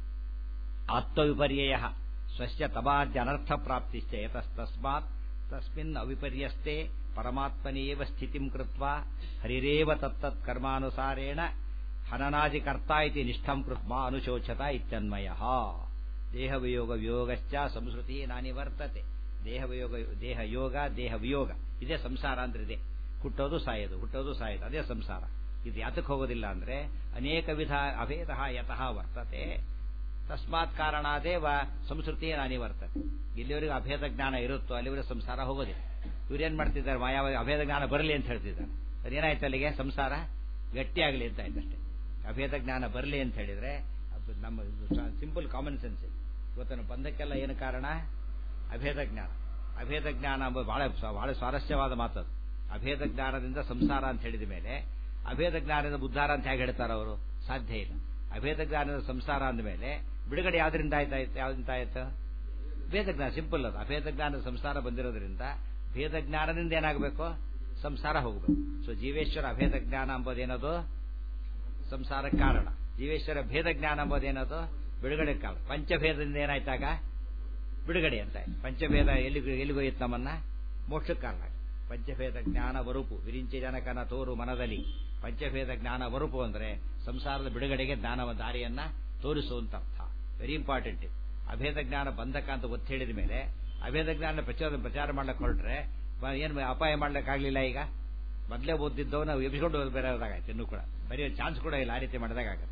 ಆತ್ಮವಿಪರ್ಯಯ ಸ್ವಸ್ಯ ತಮಾದ್ಯ ಅನರ್ಥ ಪ್ರಾಪ್ತಿಶ್ಚ ಯತಸ್ತಸ್ಮಾತ್ ತಸ್ಮಿನ್ ಅವಿಪರ್ಯಸ್ತೆ ಪರಮಾತ್ಮನೇವ ಸ್ಥಿತಿಂ ಕೃತ್ವ ಹರಿರೇವ ತತ್ತತ್ ಕರ್ಮಾನುಸಾರೇಣ ಹನನಾದಿಕರ್ತ ಇತಿ ನಿಷ್ಠಂ ಕೃತ್ವ ಅನುಶೋಚತ ಇತ್ಯನ್ಮಯ ದೇಹವಿಯೋಗ ವಿಯೋಗಶ್ಚ ಸಂಸ್ಕೃತಿ ನಾನಿವರ್ತತೆ ದೇಹವಿಯೋಗ ದೇಹ ಯೋಗ ದೇಹ ವಿಯೋಗ ಇದೇ ಸಂಸಾರ ಅಂದ್ರೆ ಇದೆ ಹುಟ್ಟೋದು ಸಾಯೋದು ಹುಟ್ಟೋದು ಸಾಯೋದು ಅದೇ ಸಂಸಾರ ಇದು ಯಾತಕ್ಕೆ ಹೋಗೋದಿಲ್ಲ ಅಂದ್ರೆ ಅನೇಕ ವಿಧ ಅಭೇದ ಯತಃ ವರ್ತತೆ ತಸ್ಮಾತ್ ಕಾರಣಾದೇವ ಸಂಸ್ಕೃತಿ ನಾನಿವರ್ತತೆ ಇಲ್ಲಿವರೆಗೂ ಅಭೇದ ಜ್ಞಾನ ಇರುತ್ತೋ ಅಲ್ಲಿವರೆಗೂ ಸಂಸಾರ ಹೋಗೋದಿಲ್ಲ ಇವ್ರೇನ್ ಮಾಡ್ತಿದ್ದಾರೆ ಮಾಯಾವ ಅಭೇದ ಜ್ಞಾನ ಬರಲಿ ಅಂತ ಹೇಳ್ತಿದ್ದಾರೆ ಅದೇನಾಯ್ತು ಅಲ್ಲಿಗೆ ಸಂಸಾರ ಗಟ್ಟಿಯಾಗಲಿ ಅಂತ ಆಯ್ತಷ್ಟೇ ಅಭೇದ ಜ್ಞಾನ ಬರಲಿ ಅಂತ ಹೇಳಿದ್ರೆ ಅದು ನಮ್ಮ ಸಿಂಪಲ್ ಕಾಮನ್ ಸೆನ್ಸ್ ಇವತ್ತಿನ ಬಂಧಕ್ಕೆಲ್ಲ ಏನು ಕಾರಣ ಅಭೇದ ಜ್ಞಾನ ಅಭೇದ ಜ್ಞಾನ ಬಹಳ ಬಹಳ ಸ್ವಾರಸ್ಯವಾದ ಮಾತದು ಅಭೇದ ಜ್ಞಾನದಿಂದ ಸಂಸಾರ ಅಂತ ಹೇಳಿದ ಮೇಲೆ ಅಭೇದ ಜ್ಞಾನದಿಂದ ಉದ್ಧಾರ ಅಂತ ಹೇಗೆ ಹೇಳ್ತಾರೆ ಅವರು ಸಾಧ್ಯ ಇಲ್ಲ ಅಭೇದ ಜ್ಞಾನದ ಸಂಸಾರ ಅಂದ ಮೇಲೆ ಬಿಡುಗಡೆ ಯಾವ್ದ್ರಿಂದ ಆಯ್ತಾಯ್ತು ಯಾವ್ದಿಂದ ಆಯ್ತು ಭೇದ ಜ್ಞಾನ ಸಿಂಪಲ್ ಅದು ಅಭೇದ ಜ್ಞಾನದ ಸಂಸಾರ ಬಂದಿರೋದ್ರಿಂದ ಭೇದ ಜ್ಞಾನದಿಂದ ಏನಾಗಬೇಕು ಸಂಸಾರ ಹೋಗಬೇಕು ಸೊ ಜೀವೇಶ್ವರ ಅಭೇದ ಜ್ಞಾನ ಎಂಬುದೇನದು ಸಂಸಾರ ಕಾರಣ ಜೀವೇಶ್ವರ ಭೇದ ಜ್ಞಾನ ಎಂಬುದೇನದು ಬಿಡುಗಡೆ ಕಾರಣ ಪಂಚಭೇದದಿಂದ ಏನಾಯ್ತಾಗ ಬಿಡುಗಡೆ ಅಂತ ಪಂಚಭೇದ ಎಲ್ಲಿಗೂ ಎಲ್ಲಿಗೋಯ್ತು ನಮ್ಮನ್ನ ಮೋಕ್ಷಕ್ಕೆ ಕಾರಣ ಪಂಚಭೇದ ಜ್ಞಾನ ವರುಪು ವಿರಿಂಚಿ ಜನಕನ ತೋರು ಮನದಲ್ಲಿ ಪಂಚಭೇದ ಜ್ಞಾನ ವರುಪು ಅಂದ್ರೆ ಸಂಸಾರದ ಬಿಡುಗಡೆಗೆ ಜ್ಞಾನವ ದಾರಿಯನ್ನ ತೋರಿಸುವಂತ ಅರ್ಥ ವೆರಿ ಇಂಪಾರ್ಟೆಂಟ್ ಅಭೇದ ಜ್ಞಾನ ಬಂಧಕ ಅಂತ ಒತ್ತಿ ಹೇಳಿದ ಮೇಲೆ ಅಭೇದ ಜ್ಞಾನ ಪ್ರಚಾರ ಪ್ರಚಾರ ಮಾಡ್ಲಿಕ್ಕೆ ಹೊರಟ್ರೆ ಏನು ಅಪಾಯ ಮಾಡ್ಲಿಕ್ಕಾಗ್ಲಿಲ್ಲ ಈಗ ಮೊದಲೇ ಓದಿದ್ದವು ನಾವು ಎಬ್ಸ್ಕೊಂಡು ಬೇರೆದಾಗಾಯ್ತು ಇನ್ನೂ ಕೂಡ ಬರೆಯೋ ಚಾನ್ಸ್ ಕೂಡ ಇಲ್ಲ ಆ ರೀತಿ ಮಾಡಿದಾಗತ್ತೆ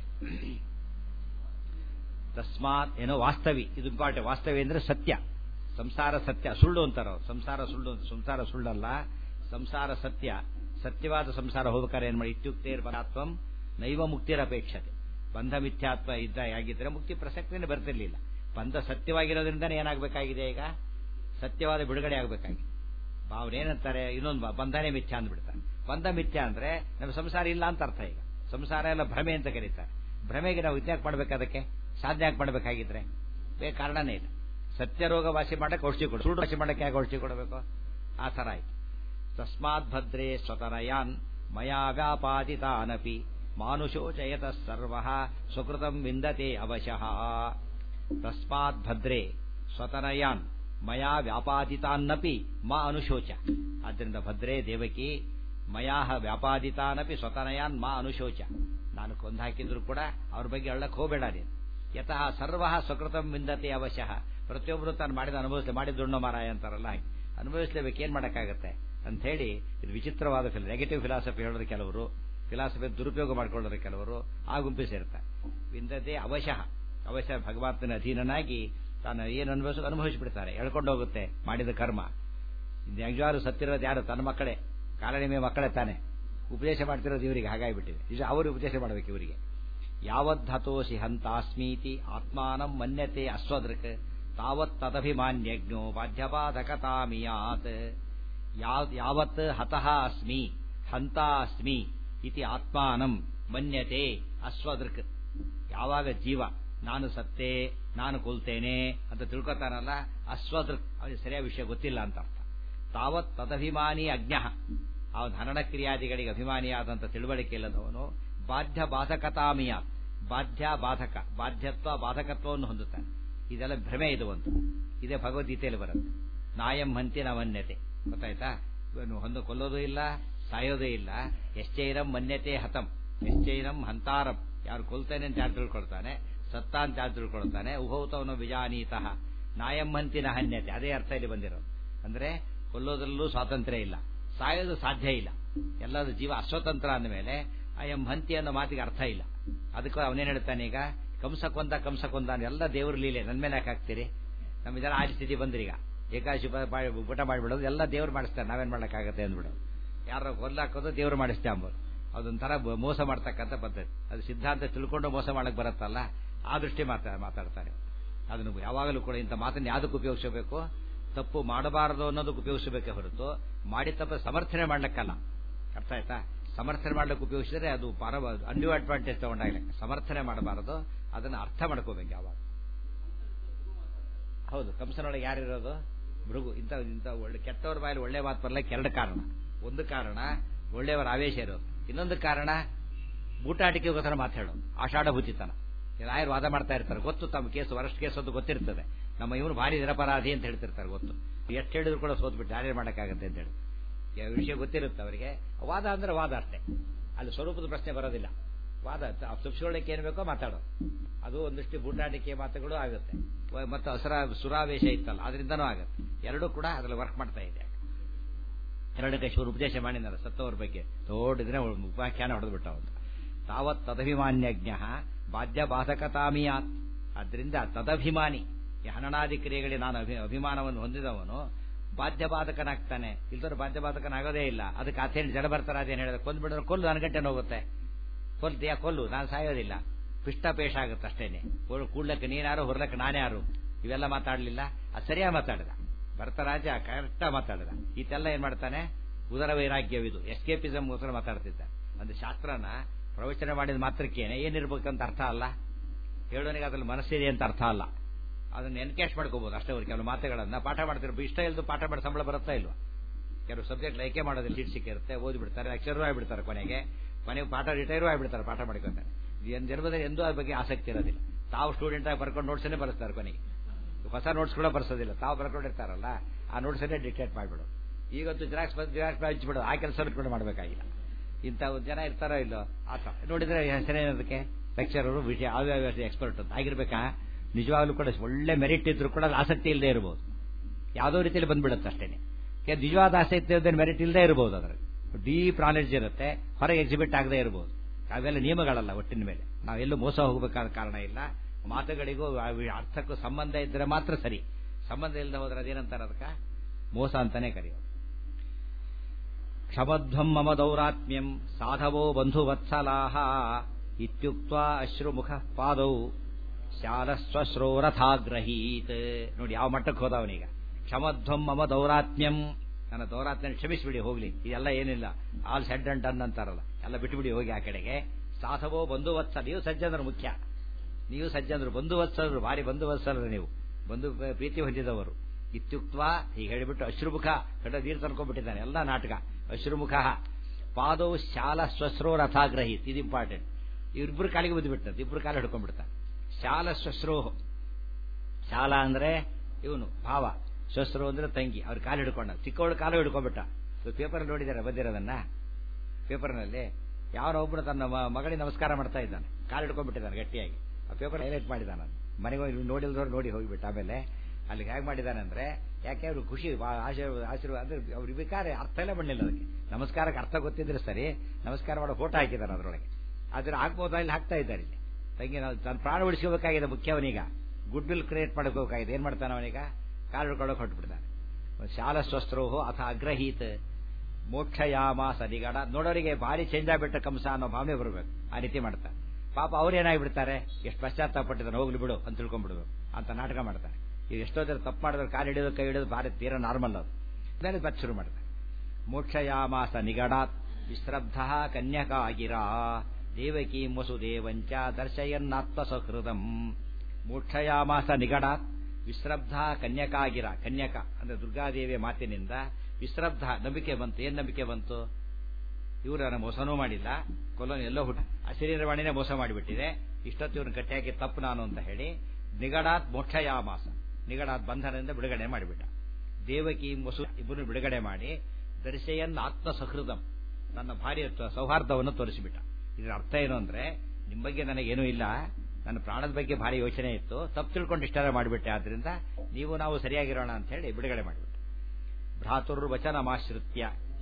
ತಸ್ಮಾತ್ ಏನೋ ವಾಸ್ತವಿ ಇದು ಇಂಪಾರ್ಟೆಂಟ್ ವಾಸ್ತವಿ ಅಂದ್ರೆ ಸತ್ಯ ಸಂಸಾರ ಸತ್ಯ ಸುಳ್ಳು ಅಂತಾರ ಸಂಸಾರ ಸುಳ್ಳು ಸಂಸಾರ ಸುಳ್ಳಲ್ಲ ಸಂಸಾರ ಸತ್ಯ ಸತ್ಯವಾದ ಸಂಸಾರ ಹೋಗ್ಬೇಕಾದ್ರೆ ಏನ್ ಮಾಡಿ ಇತ್ಯುಕ್ತೇರ್ ಪರಾತ್ವಂ ನೈವ ಮುಕ್ತಿರ ಅಪೇಕ್ಷತೆ ಬಂಧ ಮಿಥ್ಯಾತ್ವ ಇದ್ದ ಆಗಿದ್ರೆ ಮುಕ್ತಿ ಪ್ರಸಕ್ತಿನೇ ಬರ್ತಿರ್ಲಿಲ್ಲ ಬಂಧ ಸತ್ಯವಾಗಿರೋದ್ರಿಂದನೇ ಏನಾಗಬೇಕಾಗಿದೆ ಈಗ ಸತ್ಯವಾದ ಬಿಡುಗಡೆ ಆಗಬೇಕಾಗಿದೆ ಭಾವನೆ ಏನಂತಾರೆ ಇನ್ನೊಂದು ಬಂಧನೇ ಮಿಥ್ಯ ಅಂದ್ಬಿಡ್ತಾರೆ ಬಂಧ ಮಿಥ್ಯ ಅಂದ್ರೆ ನಮ್ಮ ಸಂಸಾರ ಇಲ್ಲ ಅಂತ ಅರ್ಥ ಈಗ ಸಂಸಾರ ಎಲ್ಲ ಭ್ರಮೆ ಅಂತ ಕರೀತಾರೆ ಭ್ರಮೆಗೆ ನಾವು ಇದ್ಯಾಕೆ ಮಾಡ್ಬೇಕು ಅದಕ್ಕೆ ಸಾಧನೆ ಯಾಕೆ ಮಾಡ್ಬೇಕಾಗಿದ್ರೆ ಬೇರೆ ಕಾರಣನೇ ಇಲ್ಲ ಸತ್ಯ ರೋಗ ವಾಸಿ ಮಾಡಕ್ಕೆ ಔಷಧಿ ಕೊಡು ಸುಳ್ಳು ವಾಸಿ ಮಾಡಕ್ಕೆ ಯಾಕೆ ಔಷಧಿ ಕೊಡಬೇಕು ಆ ಥರ ಆಯ್ತು ತಸ್ಮಾತ್ ಭದ್ರೇ ಸ್ವತರಯಾನ್ ಮಯಾ ವ್ಯಾಪಾದಿತಾನಪಿ ಮಾನುಷೋಚಯತ ಸರ್ವ ಸುಕೃತಂ ವಿಂದತೆ ಅವಶಃ ತಸ್ಮಾತ್ ಭದ್ರೇ ಸ್ವತನಯಾನ್ ಮಯಾ ವ್ಯಾಪಾದಿತಾನ್ನಪಿ ಮಾ ಅನುಶೋಚ ಆದ್ದರಿಂದ ಭದ್ರೇ ದೇವಕಿ ಮಯಾ ವ್ಯಾಪಾದಿತಾನಪಿ ಸ್ವತನಯಾನ್ ಮಾ ಅನುಶೋಚ ನಾನು ಕೊಂದು ಹಾಕಿದ್ರು ಕೂಡ ಅವ್ರ ಬಗ್ಗೆ ಹೇಳಕ್ ಹೋಗಬೇಡ ನೀನು ಯತಃ ಸರ್ವ ಸ್ವಕೃತಂ ವಿಂದತೆ ಅವಶ್ಯ ಪ್ರತಿಯೊಬ್ಬರು ತಾನು ಮಾಡಿದ ಅನುಭವಿಸಲಿ ಮಾಡಿದ್ದುಣ್ಣೋ ಮಾರಾಯ ಅಂತಾರಲ್ಲ ಹಾಗೆ ಅನುಭವಿಸಲೇಬೇಕು ಏನ್ ಮಾಡಕ್ಕಾಗತ್ತೆ ಅಂತ ಹೇಳಿ ಇದು ವಿಚಿತ್ರವಾದ ಫಿಲ್ ನೆಗೆಟಿವ್ ಫಿಲಾಸಫಿ ಹೇಳೋದು ಕೆಲವರು ಫಿಲಾಸಫಿ ದುರುಪಯೋಗ ಮಾಡ್ಕೊಳ್ಳೋರು ಕೆಲವರು ಆ ಗುಂಪಿ ಸೇರ್ತಾರೆ ವಿಂದತೆ ಅವಶಃ ಅವಶ್ಯ ಭಗವಂತನ ಅಧೀನನಾಗಿ ತಾನು ಏನು ಅನುಭವಿಸೋದು ಅನುಭವಿಸಿಬಿಡ್ತಾರೆ ಎಳ್ಕೊಂಡು ಹೋಗುತ್ತೆ ಮಾಡಿದ ಕರ್ಮ ನಿಜವಾರು ಸತ್ತಿರೋದು ಯಾರು ತನ್ನ ಮಕ್ಕಳೇ ಕಾಲನಿಮೆ ಮಕ್ಕಳೇ ತಾನೆ ಉಪದೇಶ ಮಾಡ್ತಿರೋದು ಇವರಿಗೆ ಹಾಗಾಗಿಬಿಟ್ಟಿದೆ ನಿಜ ಅವರು ಉಪದೇಶ ಮಾಡಬೇಕು ಇವರಿಗೆ ಯಾವದ್ಧತೋಸಿ ಹಂತಾಸ್ಮೀತಿ ಆತ್ಮಾನಂ ಮನ್ಯತೆ ಅಸ್ವದೃಕ್ ತಾವತ್ ತದಭಿಮಾನ್ಯಜ್ಞೋ ಬಾಧ್ಯಬಾಧಕತಾಮಿಯಾತ್ ಯಾವತ್ ಹತಃ ಅಸ್ಮಿ ಹಂತ ಅಸ್ಮಿ ಇತಿ ಆತ್ಮಾನಂ ಮನ್ಯತೆ ಅಸ್ವದೃಕ್ ಯಾವಾಗ ಜೀವ ನಾನು ಸತ್ತೇ ನಾನು ಕೊಲ್ತೇನೆ ಅಂತ ತಿಳ್ಕೊತಾನಲ್ಲ ಅಸ್ವದೃಕ್ ಅವನಿಗೆ ಸರಿಯಾದ ವಿಷಯ ಗೊತ್ತಿಲ್ಲ ಅಂತ ಅರ್ಥ ತಾವತ್ ತದಭಿಮಾನಿ ಅಜ್ಞ ಅವನ ಹನನ ಕ್ರಿಯಾದಿಗಳಿಗೆ ಅಭಿಮಾನಿಯಾದಂಥ ತಿಳುವಳಿಕೆ ಇಲ್ಲದವನು ಬಾಧ್ಯ ಬಾಧಕತಾಮಿಯ ಬಾಧ್ಯ ಬಾಧಕ ಬಾಧ್ಯತ್ವ ಬಾಧಕತ್ವವನ್ನು ಹೊಂದುತ್ತಾನೆ ಇದೆಲ್ಲ ಭ್ರಮೆ ಇದು ಒಂದು ಇದೇ ಭಗವದ್ಗೀತೆಯಲ್ಲಿ ಬರುತ್ತೆ ನಾಯಂ ಹಂತಿ ನವನ್ಯತೆ ಗೊತ್ತಾಯ್ತಾ ಇವನು ಹೊಂದು ಕೊಲ್ಲೋದು ಇಲ್ಲ ಸಾಯೋದೇ ಇಲ್ಲ ಎಶ್ಚೈರಂ ಮನ್ಯತೆ ಹತಂ ಎಶ್ಚೈರಂ ಹಂತಾರಂ ಯಾರು ಕೊಲ್ತಾನೆ ಅಂತ ಯಾರು ತಿಳ್ಕೊಳ್ತಾನೆ ಸತ್ತ ಅಂತ ಯಾರು ತಿಳ್ಕೊಳ್ತಾನೆ ಉಭೌತವನು ವಿಜಾನೀತಃ ನಾಯಂ ಹಂತಿನ ಹನ್ಯತೆ ಅದೇ ಅರ್ಥ ಇಲ್ಲಿ ಬಂದಿರೋದು ಅಂದ್ರೆ ಕೊಲ್ಲೋದ್ರಲ್ಲೂ ಸ್ವಾತಂತ್ರ್ಯ ಇಲ್ಲ ಸಾಯೋದು ಸಾಧ್ಯ ಇಲ್ಲ ಎಲ್ಲದ ಜೀವ ಅಸ್ವತಂತ್ರ ಅಂದಮೇಲೆ ಅಯಂ ಹಂತಿ ಅನ್ನೋ ಮಾತಿಗೆ ಅರ್ಥ ಇಲ್ಲ ಅದಕ್ಕೆ ಅವನೇನ್ ಹೇಳ್ತಾನೆ ಈಗ ಕಂಸ ಕೊಂದ ಕಂಸ ಕೊಂದ ಎಲ್ಲ ದೇವ್ರ ಲೀಲೆ ನನ್ ಮೇಲೆ ಯಾಕೆ ಹಾಕ್ತೀರಿ ನಮ್ಮ ಇದೆಲ್ಲ ಆ ಸ್ಥಿತಿ ಬಂದ್ರೀಗ ಏಕಾಶಿ ಊಟ ಮಾಡಿಬಿಡೋದು ಎಲ್ಲ ದೇವ್ರು ಮಾಡಿಸ್ತಾರೆ ನಾವೇನ್ ಮಾಡಕ್ಕಾಗತ್ತೆ ಅಂದ್ಬಿಡೋದು ಯಾರೋ ಕೊಲ್ಲಾಕೋದು ದೇವ್ರು ಮಾಡಿಸ್ತೇ ಅಂಬೋದು ಅದೊಂಥರ ಮೋಸ ಮಾಡ್ತಕ್ಕಂಥ ಪದ್ಧತಿ ಅದು ಸಿದ್ಧಾಂತ ತಿಳ್ಕೊಂಡು ಮೋಸ ಮಾಡಕ್ ಬರುತ್ತಲ್ಲ ಆ ದೃಷ್ಟಿ ಮಾತಾ ಮಾತಾಡ್ತಾರೆ ಅದನ್ನು ಯಾವಾಗಲೂ ಕೂಡ ಇಂಥ ಮಾತನ್ನು ಯಾವ್ದಕ್ಕೆ ಉಪಯೋಗಿಸಬೇಕು ತಪ್ಪು ಮಾಡಬಾರದು ಅನ್ನೋದಕ್ಕೆ ಉಪಯೋಗಿಸಬೇಕೇ ಹೊರತು ಮಾಡಿ ತಪ್ಪ ಸಮರ್ಥನೆ ಮಾಡ್ಲಿಕ್ಕಲ್ಲ ಅರ್ಥ ಆಯ್ತಾ ಸಮರ್ಥನೆ ಮಾಡ್ಲಿಕ್ಕೆ ಉಪಯೋಗಿಸಿದ್ರೆ ಅದು ಪರ ಅನ್ಯೂ ಅಡ್ವಾಂಟೇಜ್ ತಗೊಂಡಾಗಲಿ ಸಮರ್ಥನೆ ಮಾಡಬಾರದು ಅದನ್ನು ಅರ್ಥ ಮಾಡ್ಕೋಬೇಕು ಯಾವಾಗ ಹೌದು ಕಂಸನೊಳಗೆ ಯಾರಿರೋದು ಮೃಗು ಇಂಥ ಇಂಥ ಒಳ್ಳೆ ಕೆಟ್ಟವ್ರ ಬಾಯಲ್ಲಿ ಒಳ್ಳೆ ಮಾತು ಬರ್ಲಿಕ್ಕೆ ಎರಡು ಕಾರಣ ಒಂದು ಕಾರಣ ಒಳ್ಳೆಯವರ ಆವೇಶ ಇರೋದು ಇನ್ನೊಂದು ಕಾರಣ ಬೂಟಾಟಿಕೆಗೋಸ್ಕರ ಮಾತಾಡೋದು ಆಷಾಢ ಹುಚಿತನ ರಾಯರು ವಾದ ಮಾಡ್ತಾ ಇರ್ತಾರೆ ಗೊತ್ತು ತಮ್ಮ ಕೇಸು ವರಸ್ಟ್ ಕೇಸು ಅಂತ ಗೊತ್ತಿರ್ತದೆ ನಮ್ಮ ಇವನು ಭಾರಿ ನಿರಪರಾಧಿ ಅಂತ ಹೇಳ್ತಿರ್ತಾರೆ ಗೊತ್ತು ಎಷ್ಟು ಹೇಳಿದ್ರು ಕೂಡ ಸೋತ್ಬಿಟ್ಟು ಯಾರೇ ಮಾಡೋಕ್ಕಾಗತ್ತೆ ಅಂತ ಹೇಳಿ ವಿಷಯ ಗೊತ್ತಿರುತ್ತೆ ಅವರಿಗೆ ವಾದ ಅಂದ್ರೆ ವಾದ ಅಷ್ಟೇ ಅಲ್ಲಿ ಸ್ವರೂಪದ ಪ್ರಶ್ನೆ ಬರೋದಿಲ್ಲ ವಾದ ತಪ್ಪಿಸ್ಕೊಳ್ಳಿಕ್ಕೆ ಏನ್ ಬೇಕೋ ಮಾತಾಡೋ ಅದು ಒಂದಿಷ್ಟು ಬೂಟಾಟಿಕೆ ಮಾತುಗಳು ಆಗುತ್ತೆ ಮತ್ತು ಹಸರ ಸುರಾವೇಶ ಇತ್ತಲ್ಲ ಅದರಿಂದನೂ ಆಗುತ್ತೆ ಎರಡೂ ಕೂಡ ಅದ್ರಲ್ಲಿ ವರ್ಕ್ ಮಾಡ್ತಾ ಇದೆ ಎರಡಕ್ಕೆ ಶಿವರು ಉಪದೇಶ ಮಾಡಿದ್ದಾರೆ ಸತ್ತವರ ಬಗ್ಗೆ ದೊಡ್ಡದಿನ ಉಪಾಖ್ಯಾನ ಹೊಡೆದ್ಬಿಟ್ಟ ಅಂತ ತಾವತ್ ತದಭಿಮಾನ್ಯಜ್ಞ ಬಾಧ್ಯ ಬಾಧಕತಾಮಿಯಾತ್ ಆದ್ರಿಂದ ತದಭಿಮಾನಿ ಈ ಹನನಾದಿ ಕ್ರಿಯೆಗಳಿಗೆ ನಾನು ಅಭಿಮಾನವನ್ನು ಹೊಂದಿದವನು ಬಾಧ್ಯ ಬಾಧಕನಾಗ್ತಾನೆ ಇಲ್ದವ್ರು ಬಾಧ್ಯ ಬಾಧಕನಾಗೋದೇ ಇಲ್ಲ ಅದಕ್ಕೆ ಆತೇನು ಜಡ ಬರ್ತಾರೆ ಅದೇನು ಹೇಳಿದ್ರೆ ಕೊಂದು ಬಿಡಿದ್ರೆ ಕೊಲ್ಲು ನನ್ನ ಗಂಟೆ ಹೋಗುತ್ತೆ ಕೊಲ್ತೀಯ ಕೊಲ್ಲು ನಾನು ಸಾಯೋದಿಲ್ಲ ಪಿಷ್ಟಪೇಶ ಆಗುತ್ತೆ ಅಷ್ಟೇನೆ ಕೂಡ್ಲಕ್ಕೆ ನೀನಾರು ಹೊರ್ಲಕ್ಕೆ ನಾನ್ಯಾರು ಇವೆಲ್ಲ ಮಾತಾಡ್ಲಿಲ್ಲ ಅದು ಸರಿಯಾಗಿ ಮಾತಾಡಿದ ಭರತರಾಜ ಕರೆಕ್ಟ ಮಾತಾಡಿದ ಈತೆಲ್ಲ ಏನ್ ಮಾಡ್ತಾನೆ ಉದರ ವೈರಾಗ್ಯವಿದು ಎಸ್ಕೇಪಿಸಮ್ಗೋಸ್ಕರ ಮಾತಾಡ್ತಿದ್ದ ಒಂದು ಶಾಸ್ತ್ರನ ಪ್ರವಚನ ಮಾಡಿದ ಮಾತ್ರಕ್ಕೇನೆ ಏನಿರ್ಬೇಕಂತ ಅರ್ಥ ಅಲ್ಲ ಹೇಳೋನಿಗೆ ಅದ್ರಲ್ಲಿ ಮನಸ್ಸಿದೆ ಅಂತ ಅರ್ಥ ಅಲ್ಲ ಅದನ್ನ ಎನ್ಕೇಶ್ ಮಾಡ್ಕೋಬಹುದು ಅಷ್ಟೇ ಅವ್ರು ಕೆಲವು ಮಾತುಗಳನ್ನ ಪಾಠ ಮಾಡ್ತಿರ್ಬೋದು ಇಷ್ಟ ಇಲ್ದು ಪಾಠ ಮಾಡಿ ಸಂಬಳ ಬರುತ್ತಾ ಇಲ್ವಾ ಕೆಲವು ಸಬ್ಜೆಕ್ಟ್ ಲೈಕೆ ಮಾಡೋದಿಲ್ಲ ಸೀಟ್ ಸಿಕ್ಕಿರುತ್ತೆ ಓದಿಬಿಡ್ತಾರೆ ಲೆಕ್ಚರು ಆಗಿಬಿಡ್ತಾರೆ ಕೊನೆಗೆ ಕೊನೆಗೆ ಪಾಠ ರಿಟೈರು ಆಗಿಬಿಡ್ತಾರೆ ಪಾಠ ಮಾಡ್ಕೊತಾರೆ ಜನ್ಮದಲ್ಲಿ ಎಂದೂ ಅದ್ರ ಬಗ್ಗೆ ಆಸಕ್ತಿ ಇರೋದಿಲ್ಲ ತಾವು ಸ್ಟೂಡೆಂಟ್ ಆಗಿ ಬರ್ಕೊಂಡು ನೋಟ್ಸನ್ನೇ ಬರೆಸ್ತಾರೆ ಕೊನೆಗೆ ಹೊಸ ನೋಟ್ಸ್ ಕೂಡ ಬರ್ಸೋದಿಲ್ಲ ತಾವು ಬರ್ಕೊಂಡಿರ್ತಾರಲ್ಲ ಆ ನೋಟ್ಸನ್ನೇ ಡಿಕ್ಟೇಟ್ ಮಾಡಿಬಿಡು ಈಗಂತೂ ಜಿರಾಕ್ಸ್ ಜಿರಾಕ್ಸ್ ಹಂಚ್ಬಿಡೋದು ಆ ಕೆಲಸ ಕೂಡ ಮಾಡಬೇಕಾಗಿಲ್ಲ ಇಂಥ ಜನ ಇರ್ತಾರೋ ಇಲ್ಲೋ ಆತ ನೋಡಿದ್ರೆ ಹೆಸರೇನದಕ್ಕೆ ಲೆಕ್ಚರರು ವಿಷಯ ಯಾವ್ಯಾವ ಎಕ್ಸ್ಪರ್ಟ್ ಅಂತ ಆಗಿರ್ಬೇಕಾ ನಿಜವಾಗ್ಲೂ ಕೂಡ ಒಳ್ಳೆ ಮೆರಿಟ್ ಇದ್ರು ಕೂಡ ಆಸಕ್ತಿ ಇಲ್ಲದೆ ಇರಬಹುದು ಯಾವುದೋ ರೀತಿಯಲ್ಲಿ ಬಂದ್ಬಿಡುತ್ತೆ ಅಷ್ಟೇನೆ ನಿಜವಾದ ಆಸಕ್ತಿ ಇಲ್ಲದೆ ಮೆರಿಟ್ ಇಲ್ಲದೆ ಇರಬಹುದು ಅದರಲ್ಲಿ ಡೀಪ್ ನಾಲೆಡ್ಜ್ ಇರುತ್ತೆ ಹೊರಗೆ ಎಕ್ಸಿಬಿಟ್ ಆಗದೆ ಇರಬಹುದು ಅವೆಲ್ಲ ನಿಯಮಗಳಲ್ಲ ಒಟ್ಟಿನ ಮೇಲೆ ನಾವೆಲ್ಲೂ ಮೋಸ ಹೋಗಬೇಕಾದ ಕಾರಣ ಇಲ್ಲ ಮಾತುಗಳಿಗೂ ಅರ್ಥಕ್ಕೂ ಸಂಬಂಧ ಇದ್ರೆ ಮಾತ್ರ ಸರಿ ಸಂಬಂಧ ಇಲ್ಲದೆ ಹೋದ್ರೆ ಅದೇನಂತಾರೆ ಅದಕ್ಕೆ ಮೋಸ ಅಂತಾನೆ ಕರೆಯೋದು ಕ್ಷಮಧ್ವಂ ಮಮ ದೌರಾತ್ಮ್ಯಂ ಸಾಧವೋ ಬಂಧುವತ್ಸಲಾಹ ಇತ್ಯುಕ್ತ ಅಶ್ರುಮುಖ ಪಾದೌ ಶಾಲಸ್ವಶ್ರೋರಥಾಗ್ರಹೀತ್ ನೋಡಿ ಯಾವ ಮಟ್ಟಕ್ಕೆ ಹೋದವನೀಗ ಕ್ಷಮಧ್ವಂ ಮಮ ದೌರಾತ್ಮ್ಯಂ ನನ್ನ ದೌರಾತ್ಮ್ಯ ಕ್ಷಮಿಸ್ಬಿಡಿ ಹೋಗ್ಲಿ ಇದೆಲ್ಲ ಏನಿಲ್ಲ ಆಲ್ ಸೆಡ್ ಅಂಡ್ ಡನ್ ಅಂತಾರಲ್ಲ ಎಲ್ಲ ಬಿಟ್ಟುಬಿಡಿ ಹೋಗಿ ಆ ಕಡೆಗೆ ಸಾಧವೋ ಬಂಧುವತ್ಸ ನೀವು ಸಜ್ಜನರು ಮುಖ್ಯ ನೀವು ಸಜ್ಜನರು ಬಂಧುವತ್ಸಲರು ಭಾರಿ ಬಂಧುವತ್ಸಲರು ನೀವು ಬಂಧು ಪ್ರೀತಿ ಹೊಂದಿದವರು ಇತ್ಯುಕ್ತ ಹೀಗೆ ಹೇಳಿಬಿಟ್ಟು ಅಶ್ರುಮುಖ ಕಡ ನೀರು ತನ್ಕೊಂಡ್ಬಿಟ್ಟಿದ್ದಾನೆ ಎಲ್ಲ ನಾಟಕ ಅಶ್ರುಮುಖ ಪಾದವು ಶಾಲ ಸ್ವಸ್ರೋ ರಥಾಗ್ರಹೀತ್ ಇದು ಇಂಪಾರ್ಟೆಂಟ್ ಇವ್ರಿಬ್ರು ಕಾಲಿಗೆ ಬಿದ್ದುಬಿಟ್ಟದ್ದು ಇಬ್ರು ಕಾಲು ಹಿಡ್ಕೊಂಡ್ಬಿಡ್ತಾನೆ ಶಾಲ ಸ್ವಸ್ರೋ ಶಾಲ ಅಂದ್ರೆ ಇವನು ಭಾವ ಶ್ವಸ್ರು ಅಂದ್ರೆ ತಂಗಿ ಅವ್ರ ಕಾಲು ಹಿಡ್ಕೊಂಡ ಚಿಕ್ಕವಳು ಕಾಲು ಹಿಡ್ಕೊಂಡ್ಬಿಟ್ಟ ಪೇಪರ್ ನೋಡಿದಾರೆ ಬಂದಿರೋದನ್ನ ಪೇಪರ್ನಲ್ಲಿ ಯಾವನೊಬ್ಬನು ತನ್ನ ಮಗಳಿಗೆ ನಮಸ್ಕಾರ ಮಾಡ್ತಾ ಇದ್ದಾನೆ ಕಾಲು ಹಿಡ್ಕೊಂಡ್ಬಿಟ್ಟಿದ್ದಾನೆ ಗಟ್ಟಿಯಾಗಿ ಆ ಪೇಪರ್ ಹೈಲೈಟ್ ಮಾಡಿದ್ದಾನೆ ಮನೆಗೆ ಹೋಗಿ ನೋಡಿಲ್ದವ್ರು ನೋಡಿ ಹೋಗಿಬಿಟ್ಟು ಆಮೇಲೆ ಅಲ್ಲಿ ಹೇಗೆ ಮಾಡಿದ್ದಾನೆ ಅಂದ್ರೆ ಯಾಕೆ ಅವರು ಖುಷಿ ಆಶೀರ್ವಾದ ಆಶೀರ್ವಾದ ಅಂದ್ರೆ ಅವ್ರು ಬೇಕಾದ್ರೆ ಅರ್ಥ ಎಲ್ಲ ಬಂದಿಲ್ಲ ಅದಕ್ಕೆ ನಮಸ್ಕಾರಕ್ಕೆ ಅರ್ಥ ಗೊತ್ತಿದ್ರೆ ಸರಿ ನಮಸ್ಕಾರ ಮಾಡೋ ಫೋಟೋ ಹಾಕಿದ್ದಾನೆ ಅದರೊಳಗೆ ಆದ್ರೆ ಹಾಕ್ಬೋದಾ ಇಲ್ಲಿ ಹಾಕ್ತಾ ಇದ್ದಾರೆ ಇಲ್ಲಿ ತಂಗಿ ನಾವು ತನ್ನ ಪ್ರಾಣ ಉಳಿಸ್ಕೋಬೇಕಾಗಿದೆ ಮುಖ್ಯ ಅವನೀಗ ಗುಡ್ ವಿಲ್ ಕ್ರಿಯೇಟ್ ಮಾಡ್ಕೋಬೇಕಾಗಿದೆ ಏನ್ ಮಾಡ್ತಾನೆ ಅವನೀಗ ಕಾಲು ಹಿಡ್ಕೊಳ್ಳೋಕೆ ಹೊರಟ್ಬಿಡ್ತಾನೆ ಶಾಲ ಸ್ವಸ್ತ್ರೋಹೋ ಅಥ ಅಗ್ರಹೀತ್ ಮೋಕ್ಷಯಾಮ ಸದಿಗಡ ನೋಡೋರಿಗೆ ಭಾರಿ ಚೇಂಜ್ ಆಗ್ಬಿಟ್ಟ ಕಂಸ ಅನ್ನೋ ಭಾವನೆ ಬರಬೇಕು ಆ ರೀತಿ ಮಾಡ್ತಾರೆ ಪಾಪ ಅವ್ರೇನಾಗ್ಬಿಡ್ತಾರೆ ಎಷ್ಟು ಪಶ್ಚಾತ್ತಾಪಟ್ಟಿದ್ದಾನೆ ಹೋಗ್ಲಿ ಬಿಡು ಅಂತ ತಿಳ್ಕೊಂಡ್ಬಿಡುದು ಅಂತ ನಾಟಕ ಮಾಡ್ತಾರೆ ಈಗ ಎಷ್ಟೋ ಜನ ತಪ್ಪು ಮಾಡಿದ್ರೆ ಕಾಲು ಹಿಡಿಯೋದು ಕೈ ಹಿಡಿಯೋದು ಭಾರಿ ತೀರ ನಾರ್ಮಲ್ ಅದು ಮೇಲೆ ಬತ್ ಶುರು ಮಾಡ್ತಾರೆ ಮೋಕ್ಷಯಾಮಾಸ ನಿಗಡಾತ್ ವಿಶ್ರಬ್ಧ ಕನ್ಯಕಾಗಿರಾ ದೇವಕೀ ವಸುದೇವಂಚ ದರ್ಶಯನ್ನಾತ್ಮ ಸಹೃದಂ ಮೋಕ್ಷಯಾಮಾಸ ನಿಗಡಾತ್ ವಿಶ್ರಬ್ಧ ಕನ್ಯಕಾಗಿರ ಕನ್ಯಕ ಅಂದ್ರೆ ದುರ್ಗಾದೇವಿಯ ಮಾತಿನಿಂದ ವಿಶ್ರಬ್ಧ ನಂಬಿಕೆ ಬಂತು ಏನ್ ನಂಬಿಕೆ ಬಂತು ಇವರನ್ನ ಮೋಸನೂ ಮಾಡಿಲ್ಲ ಕೊಲ್ಲೋನು ಎಲ್ಲೋ ಹುಟ್ಟ ಅಶರೀರವಾಣಿನೇ ಮೋಸ ಮಾಡಿಬಿಟ್ಟಿದೆ ಇಷ್ಟೊತ್ತು ಇವ್ರನ್ನ ಕಟ್ಟಿಯಾಕಿ ತಪ್ಪು ನಾನು ಅಂತ ಹೇಳಿ ನಿಗಡಾತ್ ಮೋಕ್ಷಯಾಮಾಸ ನಿಗಡಾತ್ ಬಂಧನದಿಂದ ಬಿಡುಗಡೆ ಮಾಡಿಬಿಟ್ಟ ದೇವಕಿ ವಸು ಇಬ್ಬರು ಬಿಡುಗಡೆ ಮಾಡಿ ದರ್ಶಯನ್ ಆತ್ಮ ಸಹೃದಂ ನನ್ನ ಭಾರ್ಯ ಸೌಹಾರ್ದವನ್ನು ತೋರಿಸಿಬಿಟ್ಟ ಇದರ ಅರ್ಥ ಏನು ಅಂದ್ರೆ ನಿಮ್ಮ ಬಗ್ಗೆ ನನಗೇನೂ ಇಲ್ಲ ನನ್ನ ಪ್ರಾಣದ ಬಗ್ಗೆ ಭಾರಿ ಯೋಚನೆ ಇತ್ತು ತಪ್ಪು ತಿಳ್ಕೊಂಡು ಇಷ್ಟಾರ ಮಾಡಿಬಿಟ್ಟೆ ಆದ್ರಿಂದ ನೀವು ನಾವು ಸರಿಯಾಗಿರೋಣ ಅಂತ ಹೇಳಿ ಬಿಡುಗಡೆ ಮಾಡಿಬಿಟ್ಟೆ ಭ್ರಾತುರ್ವಚನಮಾಶ್ರಿತ್ಯ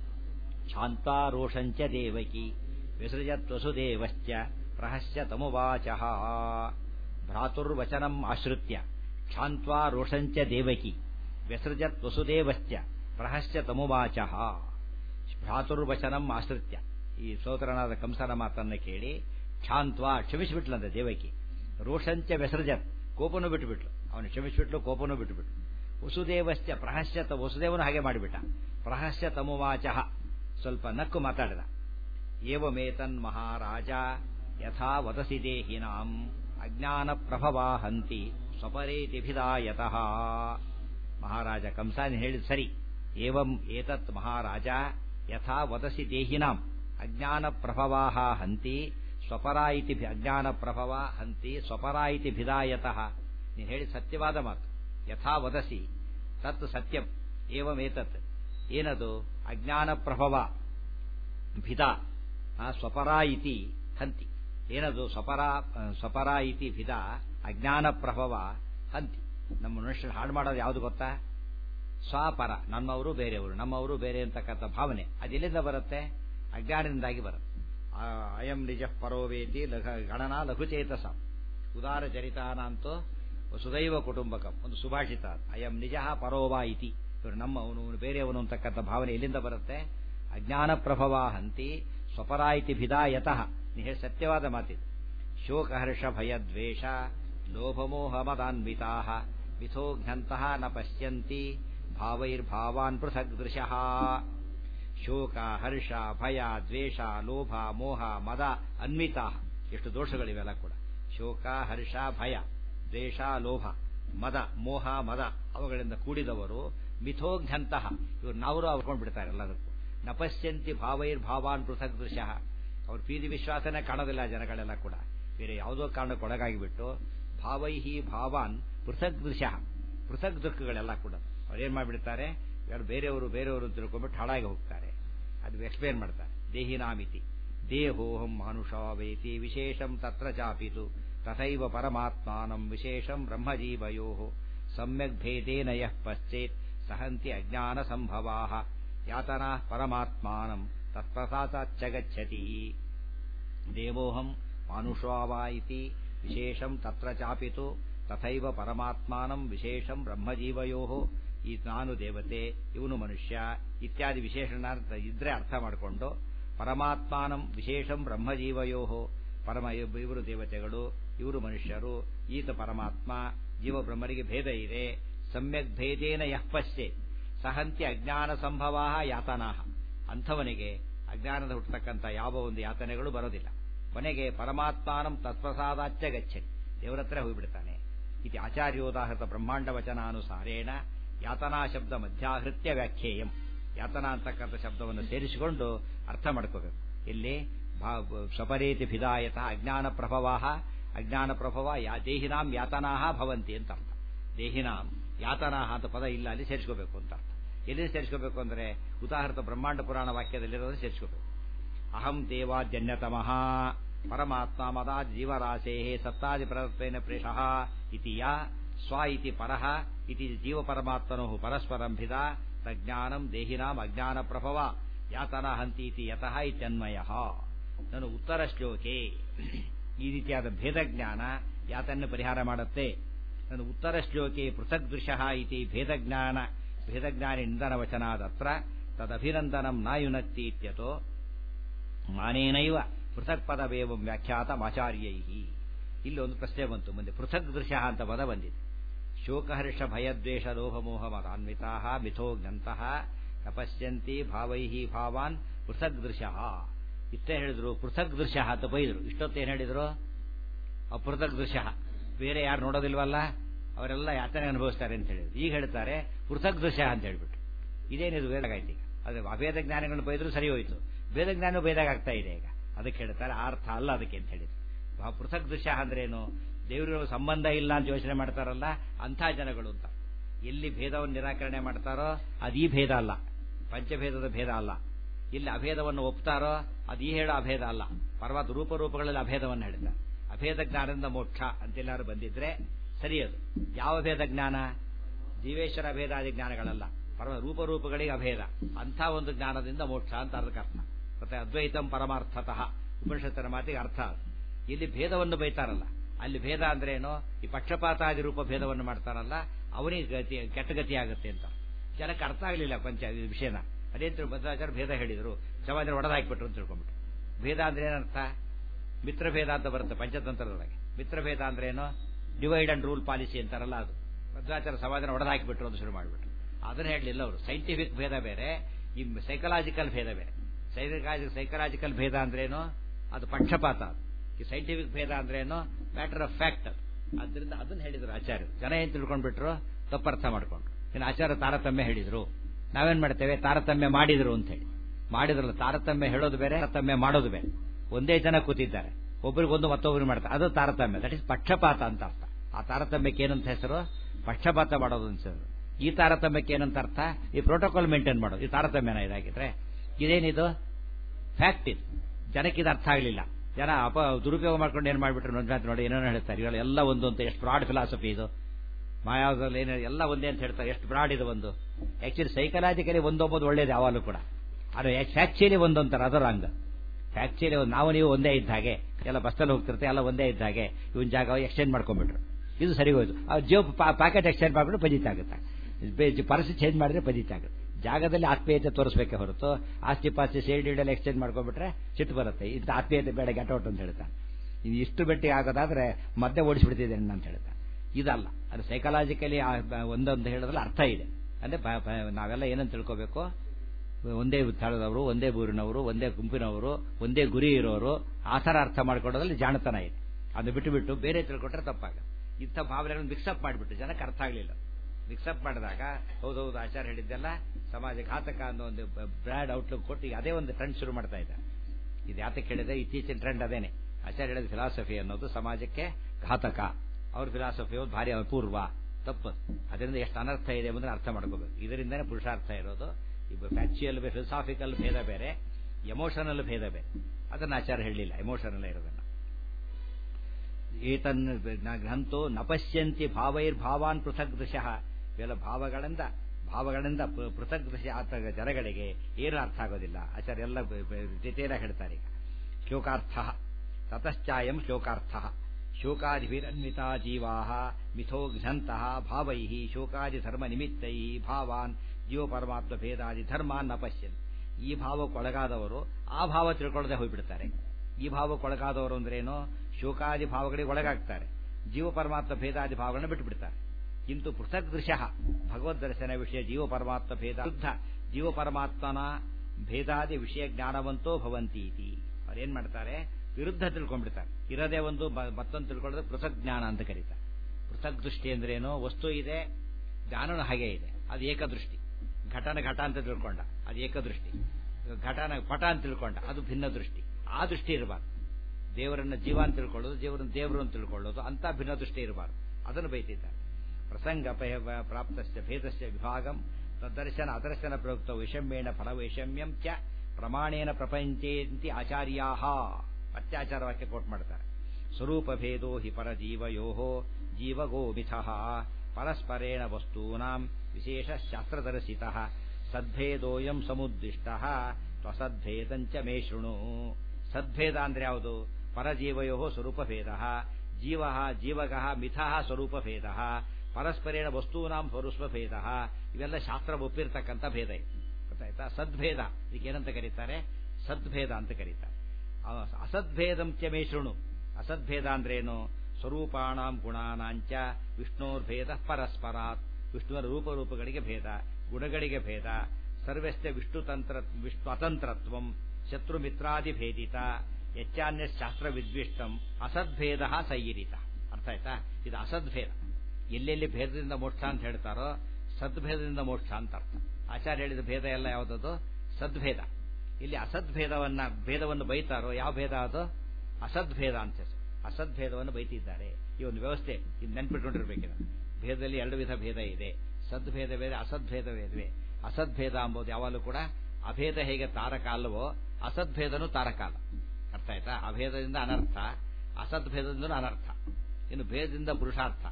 ಶಾಂತಾರೋಷಂಚ ದೇವಕಿ ವಿಸೃಜತ್ ವಸುದೇವಶ್ಚ ಪ್ರಹಸ್ಯ ತಮುವಾಚ ಭ್ರಾತುರ್ವಚನಂ ಆಶ್ರಿತ್ಯ ಕ್ಷಾಂತ್ವಾ ರೋಷಂಚ ದೇವಕಿ ವ್ಯಸೃಜತ್ ವಸುದೇವಶ್ಚ ಪ್ರಹಸ್ಯ ತಮುವಾಚ ಭ್ರಾತುರ್ವಚನಂ ಆಶ್ರಿತ್ಯ ಈ ಸೋದರನಾದ ಕಂಸನ ಮಾತನ್ನ ಕೇಳಿ ಕ್ಷಾಂತ್ವಾ ಕ್ಷಮಿಸಿಬಿಟ್ಲಂತೆ ದೇವಕಿ ರೋಷಂಚ ವ್ಯಸೃಜತ್ ಕೋಪನು ಬಿಟ್ಟುಬಿಟ್ಲು ಅವನು ಕ್ಷಮಿಸಿಬಿಟ್ಲು ಕೋಪನು ಬಿಟ್ಟುಬಿಟ್ಲು ವಸುದೇವಶ್ಚ ಪ್ರಹಸ್ಯತ ವಸುದೇವನು ಹಾಗೆ ಮಾಡಿಬಿಟ್ಟ ಪ್ರಹಸ್ಯ ತಮುವಾಚ ಸ್ವಲ್ಪ ನಕ್ಕು ಮಾತಾಡಿದ ಏವಮೇತನ್ ಮಹಾರಾಜ ಯಥಾ ವದಸಿ ದೇಹಿನಾಂ ಅಜ್ಞಾನ ಪ್ರಭವಾ ಹಂತಿ ಸ್ವಪರೇತಿಭಿದಾಯತಃ ಮಹಾರಾಜ ಕಂಸಾನಿ ಹೇಳಿದ ಸರಿ ಏವಂ ಏತತ್ ಮಹಾರಾಜ ಯಥಾ ವದಸಿ ದೇಹಿನಾಂ ಅಜ್ಞಾನ ಪ್ರಭವಾ ಹಂತಿ ಸ್ವಪರ ಇತಿ ಅಜ್ಞಾನ ಪ್ರಭವ ಹಂತಿ ಸ್ವಪರ ಇತಿ ಭಿದಾಯತಃ ನೀನು ಹೇಳಿ ಸತ್ಯವಾದ ಮಾತು ಯಥಾ ವದಸಿ ತತ್ ಸತ್ಯಂ ಏವಮೇತತ್ ಏನದು ಅಜ್ಞಾನ ಪ್ರಭವ ಭಿದ ಸ್ವಪರ ಇತಿ ಹಂತಿ ಏನದು ಸ್ವಪರ ಸ್ವಪರ ಇತಿ ಭಿದ ಅಜ್ಞಾನ ಪ್ರಭವ ಹಂತಿ ನಮ್ಮ ಮನುಷ್ಯರು ಹಾಳು ಮಾಡೋದು ಯಾವುದು ಗೊತ್ತಾ ಸ್ವಪರ ನಮ್ಮವರು ಬೇರೆಯವರು ನಮ್ಮವರು ಬೇರೆ ಅಂತಕ್ಕಂಥ ಭಾವನೆ ಅದೆಲ್ಲಿಂದ ಬರುತ್ತೆ ಅಜ್ಞಾನದಿಂದಾಗಿ ಬರುತ್ತೆ ಅಯಂ ನಿಜ ಪರೋವೇತಿ ಲಘ ಗಣನಾ ಲಘುಚೇತಸ ಉದಾರ ಚರಿತಾನಂತೂ ಸುದೈವ ಕುಟುಂಬಕಂ ಒಂದು ಸುಭಾಷಿತ ಅಯಂ ನಿಜ ಪರೋವಾ ಇತಿ ಇವರು ನಮ್ಮವನು ಬೇರೆಯವನು ಅಂತಕ್ಕಂಥ ಭಾವನೆ ಎಲ್ಲಿಂದ ಬರುತ್ತೆ ಅಜ್ಞಾನ ಪ್ರಭವ ಹಂತಿ ಸ್ವಪರಾಯಿತಿ ಭಿದಾಯತಃ ನೀ ಹೇಳಿ ಸತ್ಯವಾದ ಮಾತಿದು ಶೋಕಹರ್ಷ ಭಯ ದ್ವೇಷ ಲೋಭಮೋಹ ಮದಾನ್ವಿತಾ ಮಿಥೋಘ್ನಂತಹ ನ ಪಶ್ಯಂತಿ ಭಾವೈರ್ಭಾವಾನ್ ಪೃಥಗ್ ದೃಶಃ ಶೋಕ ಹರ್ಷ ಭಯ ದ್ವೇಷ ಲೋಭ ಮೋಹ ಮದ ಅನ್ವಿತಾ ಎಷ್ಟು ದೋಷಗಳಿವೆಲ್ಲ ಕೂಡ ಶೋಕ ಹರ್ಷ ಭಯ ದ್ವೇಷ ಲೋಭ ಮದ ಮೋಹ ಮದ ಅವುಗಳಿಂದ ಕೂಡಿದವರು ಮಿಥೋಘ್ನಂತಹ ಇವರು ನಾವರು ಅವ್ಕೊಂಡು ಬಿಡ್ತಾರೆ ಎಲ್ಲದಕ್ಕೂ ನಪಶ್ಯಂತಿ ಭಾವೈರ್ ಭಾವಾನ್ ಪೃಥಕ್ ದೃಶ್ಯ ಅವ್ರ ಪ್ರೀತಿ ವಿಶ್ವಾಸನೇ ಕಾಣೋದಿಲ್ಲ ಜನಗಳೆಲ್ಲ ಕೂಡ ಬೇರೆ ಯಾವುದೋ ಕಾರಣಕ್ಕೆ ಒಳಗಾಗಿಬಿಟ್ಟು ಭಾವೈಹಿ ಭಾವಾನ್ ಪೃಥಕ್ ದೃಶ್ಯ ಪೃಥಕ್ ದುಃಖಗಳೆಲ್ಲ ಕೂಡ ಅವ್ರೇನ್ ಮಾಡಿಬಿಡ್ತಾರೆ ಯಾರು ಬೇರೆಯವರು ಬೇರೆಯವರು ತಿಳ್ಕೊಂಡ್ಬಿಟ್ಟು ಹಾಳಾಗಿ ಹೋಗ್ತಾರೆ ಅದು ಎಕ್ಸ್ಪ್ಲೇನ್ ಮಾಡ್ತಾರೆ ದೇಹಿನಾಮಿತಿ ದೇಹೋಹಂ ಮಾನುಷಾವೇತಿ ವಿಶೇಷಂ ತತ್ರ ಚಾಪಿತು ತಥೈವ ಪರಮಾತ್ಮಾನಂ ವಿಶೇಷಂ ಬ್ರಹ್ಮಜೀವಯೋ ಸಮ್ಯಕ್ ಭೇದೇನ ಯಃ ಪಶ್ಚೇತ್ ಸಹಂತಿ ಅಜ್ಞಾನ ಸಂಭವಾ ಯಾತನಾ ಪರಮಾತ್ಮಾನಂ ತತ್ಪ್ರಸಾದಾಚ್ಚ ಗಚ್ಚತಿ ದೇವೋಹಂ ಮಾನುಷಾವಾ ಇತಿ ವಿಶೇಷಂ ತತ್ರ ಚಾಪಿತು ತಥೈವ ಪರಮಾತ್ಮಾನಂ ವಿಶೇಷಂ ಬ್ರಹ್ಮಜೀವಯೋ ಈ ನಾನು ದೇವತೆ ಇವನು ಮನುಷ್ಯ ಇತ್ಯಾದಿ ವಿಶೇಷಣ ಇದ್ರೆ ಅರ್ಥ ಮಾಡಿಕೊಂಡು ಪರಮಾತ್ಮಾನಂ ವಿಶೇಷಂ ಬ್ರಹ್ಮಜೀವಯೋ ಪರಮ ಇವ್- ಇವರು ದೇವತೆಗಳು ಇವರು ಮನುಷ್ಯರು ಈತ ಪರಮಾತ್ಮ ಜೀವ ಬ್ರಹ್ಮರಿಗೆ ಭೇದ ಇದೆ ಸಮ್ಯಕ್ ಭೇದೇನ ಯಃ ಪಶ್ಯೆ ಸಹಂತಿ ಅಜ್ಞಾನ ಸಂಭವ ಯಾತನಾಹ ಅಂಥವನಿಗೆ ಅಜ್ಞಾನದ ಹುಟ್ಟತಕ್ಕಂಥ ಯಾವ ಒಂದು ಯಾತನೆಗಳು ಬರೋದಿಲ್ಲ ಕೊನೆಗೆ ಪರಮಾತ್ಮಾನಂ ತತ್ಪ್ರಸಾದಾಚ್ಯ ಗಚ್ಚತಿ ದೇವರ ಹತ್ರ ಹೋಗ್ಬಿಡ್ತಾನೆ ಇದು ಆಚಾರ್ಯೋದಾಹೃತ ಬ್ರಹ್ಮಾಂಡ ವಚನಾನುಸಾರೇಣ ಯಾತನಾ ಶಬ್ದ ಮಧ್ಯಾಹೃತ್ಯ ವ್ಯಾಖ್ಯೇಯಂ ಯಾತನಾ ಅಂತಕ್ಕಂಥ ಶಬ್ದವನ್ನು ಸೇರಿಸಿಕೊಂಡು ಅರ್ಥ ಮಾಡ್ಕೋಬೇಕು ಇಲ್ಲಿ ಭಾ- ಸ್ವಪರೇತಿ ಭಿದಾಯತ ಅಜ್ಞಾನ ಪ್ರಭವಾಹ ಅಜ್ಞಾನ ಪ್ರಭವ ಯಾ ದೇಹಿನಾಂ ಯಾತನಾಹ ಭವಂತಿ ಅಂತ ಅರ್ಥ ದೇಹಿನಾಂ ಯಾತನಾಹ ಅಂತ ಪದ ಇಲ್ಲ ಅಲ್ಲಿ ಸೇರಿಸ್ಕೋಬೇಕು ಅಂತ ಅರ್ಥ ಎಲ್ಲಿ ಸೇರಿಸ್ಕೋಬೇಕು ಅಂದ್ರೆ ಉದಾಹೃತ ಬ್ರಹ್ಮಾಂಡ ಪುರಾಣ ವಾಕ್ಯದಲ್ಲಿರೋದು ಸೇರಿಸ್ಕೋಬೇಕು ಅಹಂ ದೇವಾದ್ಯನ್ಯತಮಃ ಪರಮಾತ್ಮ ಮದಾ ಜೀವರಾಶೇ ಸತ್ತಾದಿ ಪರತ್ವೇನ ಪ್ರೇಷಃ ಇತಿ ಯಾ ಸ್ವ ಇತಿ ಪರಃ ಇತಿ ಜೀವ ಪರಮಾತ್ಮನೋ ಪರಸ್ಪರಂ ಭಿದ ತಜ್ಞಾನಂ ದೇಹಿನಾಂ ಅಜ್ಞಾನ ಪ್ರಭವ ಯಾತನ ಹಂತಿ ಇತಿ ಯತಃ ಇತ್ಯನ್ವಯಃ ನಾನು ಉತ್ತರ ಶ್ಲೋಕೆ ಈ ರೀತಿಯಾದ ಭೇದಜ್ಞಾನ ಯಾತನ್ನು ಪರಿಹಾರ ಮಾಡುತ್ತೆ ನಾನು ಉತ್ತರ ಶ್ಲೋಕೆ ಪೃಥಕ್ ದೃಶ್ಯ ಇತಿ ಭೇದಜ್ಞಾನ ಭೇದಜ್ಞಾನಿ ನಿಂದನ ವಚನಾದತ್ರ ತದಭಿನಂದನಂ ನಾಯುನಕ್ತಿ ಇತ್ಯತೋ ಮಾನೇನೈವ ಪೃಥಕ್ ಪದವೇವಂ ವ್ಯಾಖ್ಯಾತಮಾಚಾರ್ಯೈ ಇಲ್ಲಿ ಒಂದು ಪ್ರಶ್ನೆ ಬಂತು ಮುಂದೆ ಪೃಥಕ್ ದೃಶ್ಯ ಅಂತ ಪದ ಬಂದಿದೆ ಶೋಕಹರ್ಷ ಭಯದ್ವೇಷ ಲೋಭಮೋಹ ಮತಾನ್ವಿತಾ ಮಿಥೋ ಜ್ಞಂತಹ ತಪಸ್ಯಂತಿ ಭಾವೈ ಭಾವಾನ್ ಪೃಥಕ್ ದೃಶ್ಯ ಇಷ್ಟೇ ಹೇಳಿದ್ರು ಪೃಥಕ್ ದೃಶ್ಯ ಅಂತ ಬೈದ್ರು ಇಷ್ಟೊತ್ತೇನು ಹೇಳಿದ್ರು ಅಪೃಥಕ್ ದೃಶ್ಯ ಬೇರೆ ಯಾರು ನೋಡೋದಿಲ್ವಲ್ಲ ಅವರೆಲ್ಲ ಯಾತನೆ ಅನುಭವಿಸ್ತಾರೆ ಅಂತ ಹೇಳಿದ್ರು ಈಗ ಹೇಳ್ತಾರೆ ಪೃಥಕ್ ದೃಶ್ಯ ಅಂತ ಹೇಳ್ಬಿಟ್ಟು ಇದೇನಿದು ವೇದಾಗಾಯ್ತು ಈಗ ಅದು ಅಭೇದ ಜ್ಞಾನಗಳನ್ನು ಬೈದ್ರು ಸರಿ ಹೋಯ್ತು ವೇದ ಜ್ಞಾನ ಬೇದಾಗ ಆಗ್ತಾ ಇದೆ ಈಗ ಅದಕ್ಕೆ ಹೇಳ್ತಾರೆ ಆ ಅರ್ಥ ಅಲ್ಲ ಅದಕ್ಕೆ ಅಂತ ಹೇಳಿದ್ರು ಆ ಪೃಥಕ್ ದೃಶ್ಯ ಅಂದ್ರೇನು ದೇವರ ಸಂಬಂಧ ಇಲ್ಲ ಅಂತ ಯೋಚನೆ ಮಾಡ್ತಾರಲ್ಲ ಅಂಥ ಜನಗಳು ಅಂತ ಎಲ್ಲಿ ಭೇದವನ್ನು ನಿರಾಕರಣೆ ಮಾಡ್ತಾರೋ ಅದು ಈ ಭೇದ ಅಲ್ಲ ಪಂಚಭೇದದ ಭೇದ ಅಲ್ಲ ಇಲ್ಲಿ ಅಭೇದವನ್ನು ಒಪ್ತಾರೋ ಅದು ಈ ಹೇಳೋ ಅಭೇದ ಅಲ್ಲ ಪರ್ವತ ರೂಪಗಳಲ್ಲಿ ಅಭೇದವನ್ನು ಹೇಳಿದ್ದಾರೆ ಅಭೇದ ಜ್ಞಾನದಿಂದ ಮೋಕ್ಷ ಅಂತೆಲ್ಲಾರು ಬಂದಿದ್ರೆ ಸರಿ ಅದು ಯಾವ ಭೇದ ಜ್ಞಾನ ಜೀವೇಶ್ವರ ಅಭೇದಾದಿ ಜ್ಞಾನಗಳಲ್ಲ ಪರಮ ರೂಪರೂಪಗಳಿಗೆ ಅಭೇದ ಅಂಥ ಒಂದು ಜ್ಞಾನದಿಂದ ಮೋಕ್ಷ ಅಂತ ಅದಕ್ಕೆ ಅರ್ಥ ಮತ್ತೆ ಅದ್ವೈತಂ ಪರಮಾರ್ಥತಃ ಉಪನಿಷತ್ತರ ಮಾತಿಗೆ ಅರ್ಥ ಅದು ಇಲ್ಲಿ ಭೇದವನ್ನು ಬೈತಾರಲ್ಲ ಅಲ್ಲಿ ಭೇದ ಅಂದ್ರೆ ಏನು ಈ ಪಕ್ಷಪಾತಾದಿ ರೂಪ ಭೇದವನ್ನು ಮಾಡ್ತಾರಲ್ಲ ಅವನಿಗೆ ಗತಿ ಕೆಟ್ಟ ಗತಿ ಆಗುತ್ತೆ ಅಂತ ಜನಕ್ಕೆ ಅರ್ಥ ಆಗಲಿಲ್ಲ ಪಂಚ ಈ ವಿಷಯನ ಅದೇ ಭದ್ರಾಚಾರ್ಯ ಭೇದ ಹೇಳಿದ್ರು ಸಮಾಜ ಒಡೆದಾಕ್ಬಿಟ್ರು ಅಂತ ತಿಳ್ಕೊಂಡ್ಬಿಟ್ಟು ಭೇದ ಅಂದ್ರೆ ಏನರ್ಥ ಮಿತ್ರಭೇದ ಅಂತ ಬರುತ್ತೆ ಪಂಚತಂತ್ರದೊಳಗೆ ಮಿತ್ರಭೇದ ಅಂದ್ರೆ ಏನು ಡಿವೈಡ್ ಅಂಡ್ ರೂಲ್ ಪಾಲಿಸಿ ಅಂತಾರಲ್ಲ ಅದು ಭದ್ರಾಚಾರ ಸಮಾಜನ ಒಡೆದಾಕಿಬಿಟ್ರು ಅಂತ ಶುರು ಮಾಡಿಬಿಟ್ರು ಅದನ್ನ ಹೇಳಲಿಲ್ಲ ಅವರು ಸೈಂಟಿಫಿಕ್ ಭೇದ ಬೇರೆ ಈ ಸೈಕಲಾಜಿಕಲ್ ಭೇದ ಬೇರೆ ಸೈಕಲಾಜಿಕಲ್ ಭೇದ ಅಂದ್ರೇನು ಅದು ಪಕ್ಷಪಾತ ಅದು ಈ ಸೈಂಟಿಫಿಕ್ ಭೇದ ಅಂದ್ರೇನು ಮ್ಯಾಟರ್ ಆಫ್ ಫ್ಯಾಕ್ಟ್ ಅದು ಅದರಿಂದ ಅದನ್ನ ಹೇಳಿದ್ರು ಆಚಾರ್ಯರು ಜನ ಏನ್ ತಿಳ್ಕೊಂಡ್ಬಿಟ್ರು ತಪ್ಪರ್ಥ ಮಾಡ್ಕೊಂಡ್ರು ಇನ್ನು ಆಚಾರ್ಯ ತಾರತಮ್ಯ ಹೇಳಿದ್ರು ನಾವೇನ್ ಮಾಡ್ತೇವೆ ತಾರತಮ್ಯ ಮಾಡಿದ್ರು ಅಂತ ಹೇಳಿ ಮಾಡಿದ್ರಲ್ಲ ತಾರತಮ್ಯ ಹೇಳೋದು ಬೇರೆ ತಾರತಮ್ಯ ಮಾಡೋದು ಬೇರೆ ಒಂದೇ ಜನ ಕೂತಿದ್ದಾರೆ ಒಬ್ರಿಗೊಂದು ಮತ್ತೊಬ್ರು ಮಾಡ್ತಾರೆ ಅದು ತಾರತಮ್ಯ ದಟ್ ಇಸ್ ಪಕ್ಷಪಾತ ಅಂತ ಅರ್ಥ ಆ ತಾರತಮ್ಯಕ್ಕೆ ಏನಂತ ಹೆಸರು ಪಕ್ಷಪಾತ ಮಾಡೋದು ಅಂತ ಹೆಸರು. ಈ ತಾರತಮ್ಯಕ್ಕೆ ಏನಂತ ಅರ್ಥ ಈ ಪ್ರೋಟೋಕಾಲ್ ಮೇಂಟೈನ್ ಮಾಡೋದು ಈ ತಾರತಮ್ಯನ ಇದಾಗಿದ್ರೆ ಇದೇನಿದು ಫ್ಯಾಕ್ಟ್ ಇದು ಜನಕ್ಕೆ ಇದು ಅರ್ಥ ಆಗಲಿಲ್ಲ ಜನ ಅಪ ದುರುಪಯೋಗ ಮಾಡ್ಕೊಂಡು ಏನ್ ಮಾಡ್ಬಿಟ್ರು ನೋಡಿ ನೋಡಿ ಏನೇನೋ ಹೇಳ್ತಾರೆ ಇವೆಲ್ಲ ಎಲ್ಲ ಒಂದು ಅಂತ ಎಷ್ಟು ಬ್ರಾಡ್ ಫಿಲಾಸಫಿ ಇದು ಮಾಯಾವದಲ್ಲಿ ಏನೇ ಎಲ್ಲ ಒಂದೇ ಅಂತ ಹೇಳ್ತಾರೆ ಎಷ್ಟು ಬ್ರಾಡ್ ಇದು ಒಂದು ಆಕ್ಚುಲಿ ಸೈಕಲಾಜಿಕಲಿ ಒಂದೊಬ್ಬದು ಒಳ್ಳೇದು ಯಾವಾಗಲೂ ಕೂಡ ಅದು ಫ್ಯಾಕ್ಚುಲಿ ಒಂದು ಅಂತಾರೆ ಅದರ ಹಂಗ ಫ್ಯಾಕ್ಚುಲಿ ನಾವು ನೀವು ಒಂದೇ ಇದ್ದ ಹಾಗೆ ಎಲ್ಲ ಬಸ್ಸಲ್ಲಿ ಹೋಗ್ತಿರ್ತೆ ಎಲ್ಲ ಒಂದೇ ಇದ್ದ ಹಾಗೆ ಇವನ್ ಜಾಗ ಎಕ್ಸ್ಚೇಂಜ್ ಮಾಡ್ಕೊಂಡ್ಬಿಟ್ರು ಇದು ಸರಿ ಹೋಯ್ತು ಆ ಜಿಯೋ ಪ್ಯಾಕೆಟ್ ಎಕ್ಸ್ಚೇಂಜ್ ಮಾಡ್ಬಿಟ್ಟು ಪಜಿತ ಆಗುತ್ತೆ ಪರ್ಸ್ ಚೇಂಜ್ ಮಾಡಿದ್ರೆ ಪಜಿತ ಆಗುತ್ತೆ ಜಾಗದಲ್ಲಿ ಆತ್ಮೀಯತೆ ತೋರಿಸಬೇಕೆ ಹೊರತು ಆಸ್ತಿ ಪಾಸ್ತಿ ಸೇಲ್ ಡೀಡಲ್ಲಿ ಎಕ್ಸ್ಚೇಂಜ್ ಮಾಡ್ಕೊಂಡ್ಬಿಟ್ರೆ ಸಿಟ್ಟು ಬರುತ್ತೆ ಇಂಥ ಆತ್ಮೀಯತೆ ಬೇಡ ಗೆಟೌಟ್ ಅಂತ ಹೇಳ್ತಾನೆ ಇದು ಇಷ್ಟು ಬೆಟ್ಟಿ ಆಗೋದಾದ್ರೆ ಮತ್ತೆ ಓಡಿಸ್ಬಿಡ್ತಿದ್ದೇನೆ ಅಂತ ಹೇಳ್ತಾನೆ ಇದಲ್ಲ ಅದು ಸೈಕಲಾಜಿಕಲಿ ಒಂದೊಂದು ಹೇಳೋದ್ರಲ್ಲಿ ಅರ್ಥ ಇದೆ ಅಂದ್ರೆ ಪ- ಪ- ನಾವೆಲ್ಲ ಏನಂತ ತಿಳ್ಕೋಬೇಕು ಒಂದೇ ಸ್ಥಳದವರು ಒಂದೇ ಊರಿನವರು ಒಂದೇ ಗುಂಪಿನವರು ಒಂದೇ ಗುರಿ ಇರೋರು ಆ ಥರ ಅರ್ಥ ಮಾಡ್ಕೊಳ್ಳೋದ್ರಲ್ಲಿ ಜಾಣತನ ಇದೆ ಅದು ಬಿಟ್ಟು ಬಿಟ್ಟು ಬೇರೆ ತಿಳ್ಕೊಟ್ರೆ ತಪ್ಪಾಗ ಇಂಥ ಭಾವನೆಗಳನ್ನು ಮಿಕ್ಸಪ್ ಮಾಡಿಬಿಟ್ಟು ಜನಕ್ಕೆ ಅರ್ಥ ಆಗಲಿಲ್ಲ ಮಿಕ್ಸಪ್ ಮಾಡಿದಾಗ ಹೌದೌದು ಆಚಾರ ಹೇಳಿದ್ದೆಲ್ಲ ಸಮಾಜ ಘಾತಕ ಅನ್ನೋ ಒಂದು ಬ್ರ್ಯಾಡ್ ಔಟ್ಲುಕ್ ಕೊಟ್ಟು ಈಗ ಅದೇ ಒಂದು ಟ್ರೆಂಡ್ ಶುರು ಮಾಡ್ತಾ ಇದ್ದಾರೆ ಇದು ಯಾತಕ್ಕೆ ಹೇಳಿದೆ ಇತ್ತೀಚಿನ ಟ್ರೆಂಡ್ ಅದೇನೆ ಆಚಾರ್ಯ ಹೇಳಿದ ಫಿಲಾಸಫಿ ಅನ್ನೋದು ಸಮಾಜಕ್ಕೆ ಘಾತಕ ಅವ್ರ ಫಿಲಾಸಫಿ ಭಾರಿ ಅಪೂರ್ವ ತಪ್ಪು ಅದರಿಂದ ಎಷ್ಟು ಅನರ್ಥ ಇದೆ ಎಂಬುದನ್ನು ಅರ್ಥ ಮಾಡ್ಕೋಬೇಕು ಇದರಿಂದನೇ ಪುರುಷಾರ್ಥ ಇರೋದು ಈಗ ಫ್ಯಾಕ್ಚುಯಲ್ ಫಿಲಾಸಾಫಿಕಲ್ ಭೇದ ಬೇರೆ ಎಮೋಷನಲ್ ಭೇದ ಬೇರೆ ಅದನ್ನ ಆಚಾರ ಹೇಳಲಿಲ್ಲ ಎಮೋಷನಲ್ ಇರೋದನ್ನ ಏತನ್ ಗ್ರಂಥೋ ನ ಪಶ್ಯಂತಿ ಭಾವೈರ್ಭಾವಾನ್ ಪೃಥಕ್ ದೃಶಃ ಇವೆಲ್ಲ ಭಾವಗಳಿಂದ ಭಾವಗಳಿಂದ ಪೃ- ಪೃಥಕ್ ದೃಶ್ಯ ಆತ ಜನಗಳಿಗೆ ಏನು ಅರ್ಥ ಆಗೋದಿಲ್ಲ ಆಚಾರ್ಯ ಎಲ್ಲ ಡಿಟೇಲ್ ಹೇಳ್ತಾರೆ ಈಗ ಶ್ಲೋಕಾರ್ಥ ತತಶ್ಚಾಯಂ ಶ್ಲೋಕಾರ್ಥ ಶೋಕಾದಿಭಿರನ್ವಿತಾ ಜೀವಾ ಮಿಥೋ ಘ್ನಂತಹ ಭಾವೈ ಶೋಕಾದಿ ಧರ್ಮ ನಿಮಿತ್ತೈ ಭಾವಾನ್ ಜೀವ ಪರಮಾತ್ಮ ಭೇದಾದಿ ಧರ್ಮಾನ್ ನ ಪಶ್ಯನ್ ಈ ಭಾವಕ್ಕೊಳಗಾದವರು ಆ ಭಾವ ತಿಳ್ಕೊಳ್ಳದೆ ಹೋಗ್ಬಿಡ್ತಾರೆ ಈ ಭಾವಕ್ಕೆ ಒಳಗಾದವರು ಅಂದ್ರೇನು ಶೋಕಾದಿ ಭಾವಗಳಿಗೆ ಒಳಗಾಗ್ತಾರೆ ಜೀವ ಪರಮಾತ್ಮ ಭೇದಾದಿ ಭಾವಗಳನ್ನು ಬಿಟ್ಟುಬಿಡ್ತಾರೆ ಕಿಂತು ಪೃಥಕ್ ದೃಶ್ಯ ಭಗವದ್ ದರ್ಶನ ವಿಷಯ ಜೀವ ಪರಮಾತ್ಮ ಭೇದ ಶುದ್ಧ ಜೀವ ಪರಮಾತ್ಮನ ಭೇದಾದಿ ವಿಷಯ ಜ್ಞಾನವಂತೋ ಭವಂತಿ ಇತಿ ಅವ್ರೇನ್ ಮಾಡ್ತಾರೆ ವಿರುದ್ಧ ತಿಳ್ಕೊಂಡ್ಬಿಡ್ತಾರೆ ಇರೋದೇ ಒಂದು ಮತ್ತೊಂದು ತಿಳ್ಕೊಳ್ಳೋದು ಪೃಥಕ್ ಜ್ಞಾನ ಅಂತ ಕರೀತಾರೆ ಪೃಥಕ್ ದೃಷ್ಟಿ ಅಂದ್ರೇನು ವಸ್ತು ಇದೆ ಜ್ಞಾನನು ಹಾಗೆ ಇದೆ ಅದು ಏಕದೃಷ್ಟಿ ಘಟನ ಘಟ ಅಂತ ತಿಳ್ಕೊಂಡ ಅದು ಏಕದೃಷ್ಟಿ ಘಟನ ಪಟ ಅಂತ ತಿಳ್ಕೊಂಡ ಅದು ಭಿನ್ನ ದೃಷ್ಟಿ ಆ ದೃಷ್ಟಿ ಇರಬಾರ್ದು ದೇವರನ್ನ ಜೀವ ಅಂತ ತಿಳ್ಕೊಳ್ಳೋದು ದೇವರನ್ನ ದೇವರು ಅಂತ ತಿಳ್ಕೊಳ್ಳೋದು ಅಂತ ಭಿನ್ನ ದೃಷ್ಟಿ ಇರಬಾರ್ದು ಅದನ್ನು ಬೈತಿದ್ದಾರೆ ಪ್ರಸಂಗ ಪ್ರಾಪ್ತಸ್ಯ ಭೇದಸ್ಯ ವಿಭಾಗಂ ತದ್ದರ್ಶನ ಅದರ್ಶನ ಪ್ರಯುಕ್ತ ವೈಷಮ್ಯೇಣ ಫಲವೈಷಮ್ಯಂ ಚ ಪ್ರಮಾಣೇನ ಪ್ರಪಂಚೇಂತಿ ಆಚಾರ್ಯಾ ಅತ್ಯಾಚಾರ ವಾಕ್ಯ ಕೋಟ್ ಮಾಡ್ತಾರೆ ಸ್ವರೂಪ ಭೇದೋ ಹಿ ಪರಜೀವಯೋ ಜೀವಗೋ ಮಿಥ ಪರಸ್ಪರೇಣ ವಸ್ತೂನಾಂ ವಿಶೇಷ ಶಾಸ್ತ್ರದರ್ಶಿತ ಸದ್ಭೇದೋಯಂ ಸಮುದ್ದಿಷ್ಟ ತ್ವಸದ್ಭೇದಂಚ ಮೇ ಶೃಣು ಸದ್ಭೇದ ಅಂದ್ರೆ ಯಾವುದು ಪರಜೀವಯೋ ಸ್ವರೂಪಭೇದ ಜೀವ ಜೀವಗ ಮಿಥ ಸ್ವರೂಪಭೇದ ಪರಸ್ಪರೇಣ ವಸ್ತೂನಾಂ ಸ್ವರೂಪಭೇದ ಇವೆಲ್ಲ ಶಾಸ್ತ್ರ ಒಪ್ಪಿರ್ತಕ್ಕಂಥ ಭೇದ ಇದೆ ಗೊತ್ತಾಯ್ತಾ ಸದ್ಭೇದ ಇದಕ್ಕೇನಂತ ಕರೀತಾರೆ ಸದ್ಭೇದ ಅಂತ ಕರೀತಾರೆ ಅಸದ್ಭೇದಂಚ ಮೇ ಶೃಣು ಅಸದ್ಭೇದ ಅಂದ್ರೇನು ಸ್ವರೂಪಾಣಾಂ ಗುಣಾನಾಂಚ ವಿಷ್ಣೋರ್ಭೇದ ಪರಸ್ಪರಾತ್ ವಿಷ್ಣುವರ ರೂಪರೂಪಗಳಿಗೆ ಭೇದ ಗುಣಗಳಿಗೆ ಭೇದ ಸರ್ವಸ್ಯ ವಿಷ್ಣುತಂತ್ರ ವಿಷ್ಣು ಅತಂತ್ರತ್ವಂ ಶತ್ರುಮಿತ್ರಾದಿ ಭೇದಿತ ಯಚ್ಚಾನ್ಯ ಶಾಸ್ತ್ರ ವಿದ್ವಿಷ್ಟಂ ಅಸದ್ಭೇದ ಸೈರಿತ ಅರ್ಥ ಆಯ್ತಾ ಇದು ಅಸದ್ಭೇದ ಎಲ್ಲೆಲ್ಲಿ ಭೇದದಿಂದ ಮೋಕ್ಷ ಅಂತ ಹೇಳ್ತಾರೋ ಸದ್ಭೇದದಿಂದ ಮೋಕ್ಷ ಅಂತ ಅರ್ಥ ಆಚಾರ್ಯ ಹೇಳಿದ ಭೇದ ಎಲ್ಲ ಯಾವುದದು ಸದ್ಭೇದ ಇಲ್ಲಿ ಅಸದ್ಭೇದವನ್ನ ಭೇದವನ್ನು ಬೈತಾರೋ ಯಾವ ಭೇದ ಅದು ಅಸದ್ಭೇದ ಅಂತ ಹೆಸರು ಅಸದ್ಭೇದವನ್ನು ಬೈತಿದ್ದಾರೆ ಈ ಒಂದು ವ್ಯವಸ್ಥೆ ಇದು ನೆನ್ಪಿಟ್ಕೊಂಡಿರ್ಬೇಕಿದೆ ಭೇದದಲ್ಲಿ ಎರಡು ವಿಧ ಭೇದ ಇದೆ ಸದ್ಭೇದ ಬೇರೆ ಅಸದ್ಭೇದ ಬೇರೆ ಅಸದ್ಭೇದ ಎಂಬುದು ಯಾವಾಗಲೂ ಕೂಡ ಅಭೇದ ಹೇಗೆ ತಾರಕ ಅಲ್ಲವೋ ಅಸದ್ಭೇದನೂ ತಾರಕ ಅಲ್ಲ ಅರ್ಥ ಆಯ್ತಾ ಅಭೇದದಿಂದ ಅನರ್ಥ ಅಸದ್ಭೇದದಿಂದ ಅನರ್ಥ ಇನ್ನು ಭೇದದಿಂದ ಪುರುಷಾರ್ಥ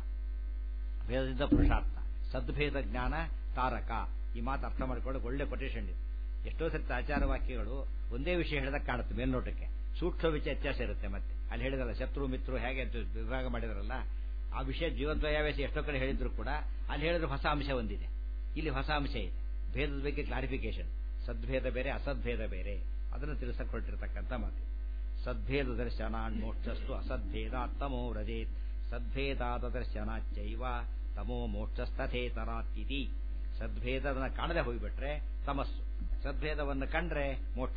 ಭೇದದಿಂದ ಪುರುಷಾರ್ಥ ಸದ್ಭೇದ ಜ್ಞಾನ ತಾರಕ ಈ ಮಾತು ಅರ್ಥ ಮಾಡಿಕೊಳ್ಳೋಕೆ ಒಳ್ಳೆ ಕೊಟೇಶನ್ ಇದೆ ಎಷ್ಟೋ ಸರ್ತಿ ಆಚಾರ ವಾಕ್ಯಗಳು ಒಂದೇ ವಿಷಯ ಹೇಳಿದಾಗ ಕಾಣುತ್ತೆ ಮೇಲ್ನೋಟಕ್ಕೆ ಸೂಕ್ಷ್ಮ ವಿಷಯ ವ್ಯತ್ಯಾಸ ಇರುತ್ತೆ ಮತ್ತೆ ಅಲ್ಲಿ ಹೇಳಿದಲ್ಲ ಶತ್ರು ಮಿತ್ರು ಹೇಗೆ ಅಂತ ವಿಭಾಗ ಮಾಡಿದ್ರಲ್ಲ ಆ ವಿಷಯ ಜೀವದ್ವಯಾವೇಶ ಎಷ್ಟೋ ಕಡೆ ಹೇಳಿದ್ರು ಕೂಡ ಅಲ್ಲಿ ಹೇಳಿದ್ರೆ ಹೊಸ ಅಂಶ ಒಂದಿದೆ ಇಲ್ಲಿ ಹೊಸ ಅಂಶ ಇದೆ ಭೇದದ ಬಗ್ಗೆ ಕ್ಲಾರಿಫಿಕೇಶನ್ ಸದ್ಭೇದ ಬೇರೆ ಅಸದ್ಭೇದ ಬೇರೆ ಅದನ್ನು ತಿಳಿಸಕೊಟ್ಟಿರ್ತಕ್ಕಂಥ ಮಾತು ಸದ್ಭೇದ ದರ್ಶನಾನ್ ಮೋಕ್ಷಸ್ತು ಅಸದ್ಭೇದ ತಮೋ ವ್ರಜೇತ್ ಸದ್ಭೇದಾದ ದರ್ಶನಾಚ್ಚೈವ ತಮೋ ಮೋಕ್ಷಸ್ತಥೇತರಾತ್ಯಿತಿ ಸದ್ಭೇದವನ್ನು ಕಾಣದೆ ಹೋಗಿಬಿಟ್ರೆ ತಮಸ್ಸು ಸದ್ಭೇದವನ್ನು ಕಂಡ್ರೆ ಮೋಕ್ಷ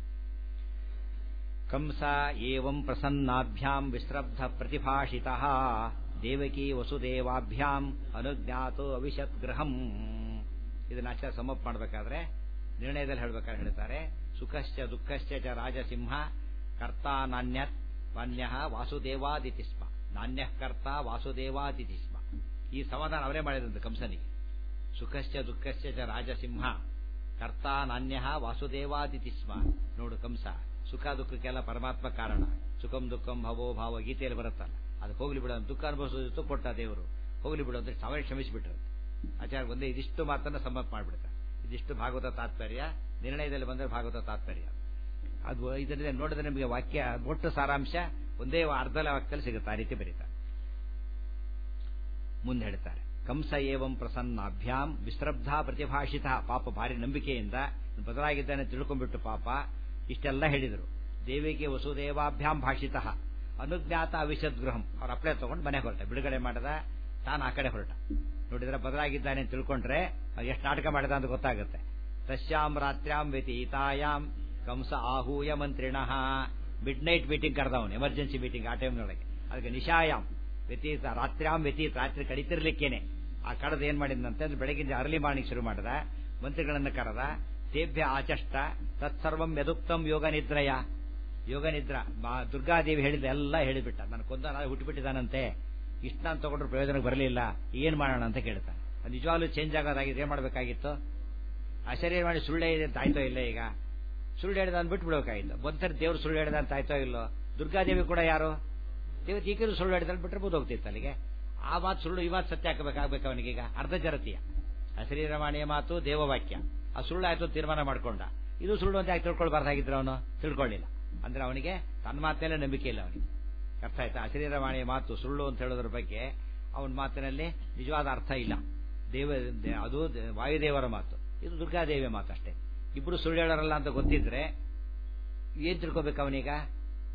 ಕಂಸ ಏವಂ ಪ್ರಸನ್ನಾಭ್ಯಾಂ ವಿಶ್ರಬ್ಧ ಪ್ರತಿಭಾಷಿತ ದೇವಕಿ ವಸುದೇವಾಭ್ಯಾಂ ಅನುಜ್ಞಾತೋ ಅವಿಶತ್ ಗೃಹಂ ಇದನ್ನ ಆಚಾರ್ಯ ಸಮಪ್ ಮಾಡಬೇಕಾದ್ರೆ ನಿರ್ಣಯದಲ್ಲಿ ಹೇಳ್ಬೇಕಾದ್ರೆ ಹೇಳ್ತಾರೆ ಸುಖಶ್ಚ ದುಃಖಶ್ಚ ಚ ರಾಜಸಿಂಹ ಕರ್ತ ನಾಣ್ಯತ್ ವಾನ್ಯ ವಾಸುದೇವಾದಿತಿ ಸ್ಮ ನಾಣ್ಯ ಕರ್ತ ವಾಸುದೇವಾದಿತಿ ಸ್ಮ ಈ ಸಮಾಧಾನ ಅವರೇ ಮಾಡಿದಂತೆ ಕಂಸನಿಗೆ ಸುಖಶ್ಚ ದುಃಖಶ್ಚ ಚ ರಾಜಸಿಂಹ ಕರ್ತ ನಾಣ್ಯ ವಾಸುದೇವಾದಿತಿ ಸ್ಮ ನೋಡು ಕಂಸ ಸುಖ ದುಃಖಕ್ಕೆಲ್ಲ ಪರಮಾತ್ಮ ಕಾರಣ ಸುಖಂ ದುಃಖಂ ಭವೋ ಭಾವ ಗೀತೆಯಲ್ಲಿ ಬರುತ್ತಲ್ಲ ಅದಕ್ಕೆ ಹೋಗ್ಲಿ ಬಿಡೋ ದುಃಖ ಅನುಭವಿಸೋದಿತ್ತು ಕೊಟ್ಟ ದೇವರು ಹೋಗ್ಲಿ ಬಿಡು ಅಂತ ಅವರೇ ಕ್ಷಮಿಸಿಬಿಟ್ರು ಆಚಾರ್ಯ ಒಂದೇ ಇದಿಷ್ಟು ಮಾತನ್ನ ಸಮ್ಮತ್ ಮಾಡಿಬಿಡ್ತಾರೆ ಇದಿಷ್ಟು ಭಾಗವತ ತಾತ್ಪರ್ಯ ನಿರ್ಣಯದಲ್ಲಿ ಬಂದರೆ ಭಾಗವತ ತಾತ್ಪರ್ಯ ಅದು ಇದರಿಂದ ನೋಡಿದ್ರೆ ನಿಮಗೆ ವಾಕ್ಯ ಒಟ್ಟು ಸಾರಾಂಶ ಒಂದೇ ಅರ್ಧ ವಾಕ್ಯದಲ್ಲಿ ಸಿಗುತ್ತೆ ಆ ರೀತಿ ಬರೀತಾರೆ ಮುಂದೆ ಹೇಳ್ತಾರೆ ಕಂಸ ಏವಂ ಪ್ರಸನ್ನಾಭ್ಯಾಂ ವಿಶ್ರಬ್ಧ ಪ್ರತಿಭಾಷಿತ ಪಾಪ ಭಾರಿ ನಂಬಿಕೆಯಿಂದ ಬದಲಾಗಿದ್ದಾನೆ ತಿಳ್ಕೊಂಡ್ಬಿಟ್ಟು ಪಾಪ ಇಷ್ಟೆಲ್ಲ ಹೇಳಿದರು ದೇವಿಗೆ ವಸುದೇವಾಭ್ಯಾಂ ಭಾಷಿತ ಅನುಜ್ಞಾತ ಅವಿಶದ್ ಗೃಹಂ ಅವ್ರ ಅಪ್ಲೈ ತಗೊಂಡು ಮನೆ ಹೊರಟ ಬಿಡುಗಡೆ ಮಾಡದ ತಾನು ಆ ಕಡೆ ಹೊರಟ ನೋಡಿದ್ರೆ ಬದಲಾಗಿದ್ದಾನೆ ಅಂತ ತಿಳ್ಕೊಂಡ್ರೆ ಎಷ್ಟು ನಾಟಕ ಮಾಡಿದ ಅಂತ ಗೊತ್ತಾಗುತ್ತೆ ತಸ್ಯಾಂ ರಾತ್ರ್ಯಾಂ ವ್ಯತೀತಾಯಾಂ ಕಂಸ ಆಹೂಯ ಮಂತ್ರಿಣಃ ಮಿಡ್ ನೈಟ್ ಮೀಟಿಂಗ್ ಕರೆದವನು ಎಮರ್ಜೆನ್ಸಿ ಮೀಟಿಂಗ್ ಆ ಟೈಮ್ನೊಳಗೆ ಅದಕ್ಕೆ ನಿಶಾಯಾಮ್ ವ್ಯತೀತ ರಾತ್ರ್ಯಾಂ ವ್ಯತೀತ ರಾತ್ರಿ ಕಡಿತಿರ್ಲಿಕ್ಕೇನೆ ಆ ಕಡದ ಏನ್ ಮಾಡಿದಂತೆ ಅಂದ್ರೆ ಬೆಳಗಿನ ಅರ್ಲಿ ಮಾರ್ನಿಂಗ್ ಶುರು ಮಾಡದ ಮಂತ್ರಿಗಳನ್ನ ಕರೆದ ತೇಭ್ಯ ಆಚಷ್ಟ ತತ್ಸರ್ವಂ ಯದುಕ್ತಂ ಯೋಗ ನಿದ್ರಯ ಯೋಗ ನಿದ್ರ ದುರ್ಗಾದೇವಿ ಹೇಳಿದ ಎಲ್ಲ ಹೇಳಿಬಿಟ್ಟ ನಾನು ಕೊಂದ ನಾಳೆ ಹುಟ್ಟುಬಿಟ್ಟಿದ್ದಾನಂತೆ ಇಷ್ಟ ನಾನು ತಗೊಂಡ್ರು ಪ್ರಯೋಜನಕ್ಕೆ ಬರಲಿಲ್ಲ ಏನ್ ಮಾಡೋಣ ಅಂತ ಕೇಳ್ತಾನೆ ನಿಜವಾಗ್ಲೂ ಚೇಂಜ್ ಆಗೋದಾಗಿದೆ ಏನ್ ಮಾಡ್ಬೇಕಾಗಿತ್ತು ಆಶ್ಚರ್ಯ ಮಾಡಿ ಸುಳ್ಳು ಇದೆ ಅಂತ ಆಯ್ತೋ ಇಲ್ಲ ಈಗ ಸುಳ್ಳು ಹೇಳಿದ ಅಂತ ಬಿಟ್ಟು ಬಿಡಬೇಕಾಗಿತ್ತು ಒಂದ್ಸರಿ ದೇವ್ರು ಸುಳ್ಳು ಹೇಳಿದ ಅಂತ ಆಯ್ತೋ ಇಲ್ಲೋ ದುರ್ಗಾದೇವಿ ಕೂಡ ಯಾರು ದೇವತೆ ಈಗಲೂ ಸುಳ್ಳು ಹೇಳಿದ ಬಿಟ್ಟರೆ ಹೋಗ್ತಿತ್ತು ಅಲ್ಲಿಗೆ ಆ ಮಾತು ಸುಳ್ಳು ಈ ಮಾತು ಸತ್ಯ ಹಾಕಬೇಕಾಗ್ಬೇಕು ಅವನಿಗೀಗ ಅರ್ಧ ಜರತೀಯ ಅಶರೀರವಾಣಿಯ ಮಾತು ದೇವವಾಕ್ಯ ಆ ಸುಳ್ಳು ಆಯ್ತು ತೀರ್ಮಾನ ಮಾಡ್ಕೊಂಡ ಇದು ಸುಳ್ಳು ಅಂತ ಯಾಕೆ ತಿಳ್ಕೊಳ್ಬಾರ್ದಾಗಿದ್ರು ಅವನು ತಿಳ್ಕೊಳ್ಳಿಲ್ಲ ಅಂದ್ರೆ ಅವನಿಗೆ ತನ್ನ ಮಾತೇನೆ ನಂಬಿಕೆ ಇಲ್ಲ ಅವನಿಗೆ ಅರ್ಥ ಆಯ್ತಾ ಅಶರೀರವಾಣಿಯ ಮಾತು ಸುಳ್ಳು ಅಂತ ಹೇಳೋದ್ರ ಬಗ್ಗೆ ಅವನ ಮಾತಿನಲ್ಲಿ ನಿಜವಾದ ಅರ್ಥ ಇಲ್ಲ ದೇವ ಅದು ವಾಯುದೇವರ ಮಾತು ಇದು ದುರ್ಗಾದೇವಿಯ ಮಾತು ಅಷ್ಟೇ ಇಬ್ರು ಸುಳ್ಳು ಹೇಳೋರಲ್ಲ ಅಂತ ಗೊತ್ತಿದ್ರೆ ಏನ್ ತಿಳ್ಕೊಬೇಕು ಅವನೀಗ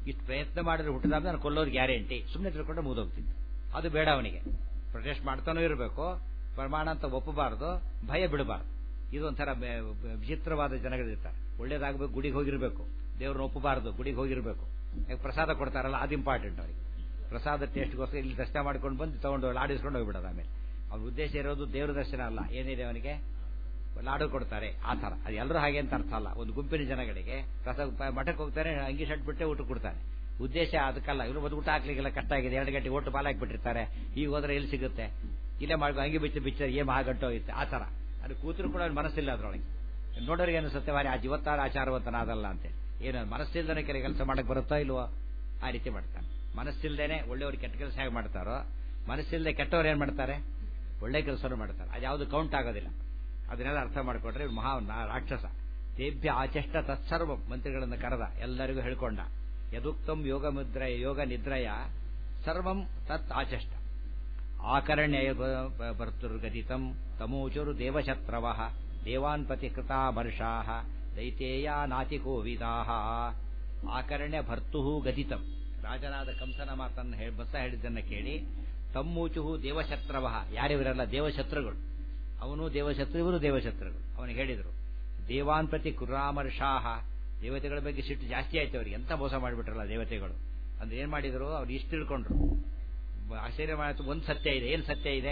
ಇಷ್ಟು ಪ್ರಯತ್ನ ಮಾಡಿದ್ರೆ ಹುಟ್ಟಿದಾಗ ನಾನು ಕೊಲ್ಲೋದು ಗ್ಯಾರಂಟಿ ಸುಮ್ಮನೆ ತಿಳ್ಕೊಂಡು ಮುಗಿದೋಗ್ತಿದ್ದೆ ಅದು ಬೇಡ ಅವನಿಗೆ ಪ್ರೊಟೆಸ್ಟ್ ಮಾಡ್ತಾನೂ ಇರಬೇಕು ಪ್ರಮಾಣ ಅಂತ ಒಪ್ಪಬಾರದು ಭಯ ಬಿಡಬಾರ್ದು ಇದೊಂಥರ ವಿಚಿತ್ರವಾದ ಜನಗಳಿರ್ತಾರೆ ಒಳ್ಳೇದಾಗಬೇಕು ಗುಡಿಗೆ ಹೋಗಿರ್ಬೇಕು ದೇವ್ರನ್ನ ಒಪ್ಪಬಾರದು ಗುಡಿಗೆ ಹೋಗಿರ್ಬೇಕು ಯಾಕೆ ಪ್ರಸಾದ ಕೊಡ್ತಾರಲ್ಲ ಅದು ಇಂಪಾರ್ಟೆಂಟ್ ಅವರಿಗೆ ಪ್ರಸಾದ ಟೇಸ್ಟ್ಗೋಸ್ಕರ ಇಲ್ಲಿ ದರ್ಶನ ಮಾಡ್ಕೊಂಡು ಬಂದು ತಗೊಂಡು ಲಾಡಿಸ್ಕೊಂಡು ಹೋಗ್ಬಿಡೋದು ಆಮೇಲೆ ಅವ್ರ ಉದ್ದೇಶ ಇರೋದು ದೇವ್ರ ದರ್ಶನ ಅಲ್ಲ ಏನಿದೆ ಅವನಿಗೆ ಲಾಡು ಕೊಡ್ತಾರೆ ಆ ಥರ ಅದು ಎಲ್ಲರೂ ಹಾಗೆ ಅಂತ ಅರ್ಥ ಅಲ್ಲ ಒಂದು ಗುಂಪಿನ ಜನಗಳಿಗೆ ರಸ ಮಠಕ್ಕೆ ಹೋಗ್ತಾರೆ ಅಂಗಿ ಶರ್ಟ್ ಬಿಟ್ಟೆ ಊಟ ಕೊಡ್ತಾನೆ ಉದ್ದೇಶ ಅದಕ್ಕಲ್ಲ ಇವರು ಒಂದು ಊಟ ಹಾಕ್ಲಿಕ್ಕೆಲ್ಲ ಕಷ್ಟ ಆಗಿದೆ ಎರಡು ಗಂಟೆ ಓಟು ಬಾಲ ಹಾಕ್ಬಿಟ್ಟಿರ್ತಾರೆ ಈಗ ಹೋದ್ರೆ ಎಲ್ಲಿ ಸಿಗುತ್ತೆ ಇಲ್ಲೇ ಮಾಡಿ ಅಂಗಿ ಬಿಚ್ಚ ಬಿಚ್ಚ ಏನ್ ಗಂಟು ಹೋಗುತ್ತೆ ಆ ಥರ ಅದು ಕೂತರು ಕೂಡ ಅವ್ನ ಮನಸ್ಸಿಲ್ಲ ಅದ್ರೊಳಗೆ ನೋಡೋರಿಗೆ ಅನಿಸುತ್ತೆ ವಾರಿ ಆ ಜೀವತ್ತಾರ ಆಚಾರವಂತನಾದಲ್ಲ ಅಂತೇಳಿ ಏನು ಮನಸ್ಸಿಲ್ದನೆ ಕೆಲ ಕೆಲಸ ಮಾಡಕ್ ಬರುತ್ತಾ ಇಲ್ವೋ ಆ ರೀತಿ ಮಾಡ್ತಾನೆ ಮನಸ್ಸಿಲ್ದೇನೆ ಒಳ್ಳೆಯವ್ರು ಕೆಟ್ಟ ಕೆಲಸ ಹೇಗೆ ಮಾಡ್ತಾರೋ ಮನಸ್ಸಿಲ್ಲದೆ ಕೆಟ್ಟವ್ರು ಏನ್ ಮಾಡ್ತಾರೆ ಒಳ್ಳೆ ಕೆಲಸನೂ ಮಾಡ್ತಾರೆ ಅದು ಯಾವುದು ಕೌಂಟ್ ಆಗೋದಿಲ್ಲ ಅದನ್ನೆಲ್ಲ ಅರ್ಥ ಮಾಡ್ಕೊಂಡ್ರೆ ಇವ್ರು ಮಹಾ ರಾಕ್ಷಸ ತೇಭ್ಯ ಆಚಷ್ಟ ತತ್ಸರ್ವ ಮಂತ್ರಿಗಳನ್ನು ಕರೆದ ಎಲ್ಲರಿಗೂ ಹೇಳ್ಕೊಂಡ ಯದುಕ್ತಂ ಯೋಗ ಮುದ್ರಯ ಯೋಗ ನಿದ್ರಯ ಸರ್ವಂ ತತ್ ಆಚಷ್ಟ ಆಕರ್ಣ್ಯ ಭರ್ತುರ್ಗದಿತಂ ತಮೂಚುರು ದೇವಶತ್ರವ ದೇವಾನ್ ಪ್ರತಿಕೃತಾಮರ್ಷಾ ದೈತೇಯ ನಾತಿಕೋವಿದಾ ಆಕರ್ಣ್ಯ ಭರ್ತು ಗದಿತಂ ರಾಜನಾದ ಕಂಸನ ಮಾತನ್ನು ಬಸ್ಸ ಹೇಳಿದ್ದನ್ನು ಕೇಳಿ ತಮ್ಮೂಚುಹು ದೇವಶತ್ರವ ಯಾರಿವರೆಲ್ಲ ದೇವಶತ್ರುಗಳು ಅವನು ದೇವಶತ್ರು ಇವರು ದೇವಶತ್ರುಗಳು ಅವನಿಗೆ ಹೇಳಿದರು ದೇವಾನ್ ಪ್ರತಿ ಕುರಾಮರ್ಷಾಹ ದೇವತೆಗಳ ಬಗ್ಗೆ ಸಿಟ್ಟು ಜಾಸ್ತಿ ಆಯ್ತು ಅವರಿಗೆ ಎಂತ ಮೋಸ ಮಾಡಿಬಿಟ್ರಲ್ಲ ದೇವತೆಗಳು ಅಂದ್ರೆ ಏನ್ ಮಾಡಿದ್ರು ಅವ್ರು ಇಷ್ಟು ತಿಳ್ಕೊಂಡ್ರು ಆಶ್ಚರ್ಯ ಮಾಡಿತು ಒಂದು ಸತ್ಯ ಇದೆ ಏನ್ ಸತ್ಯ ಇದೆ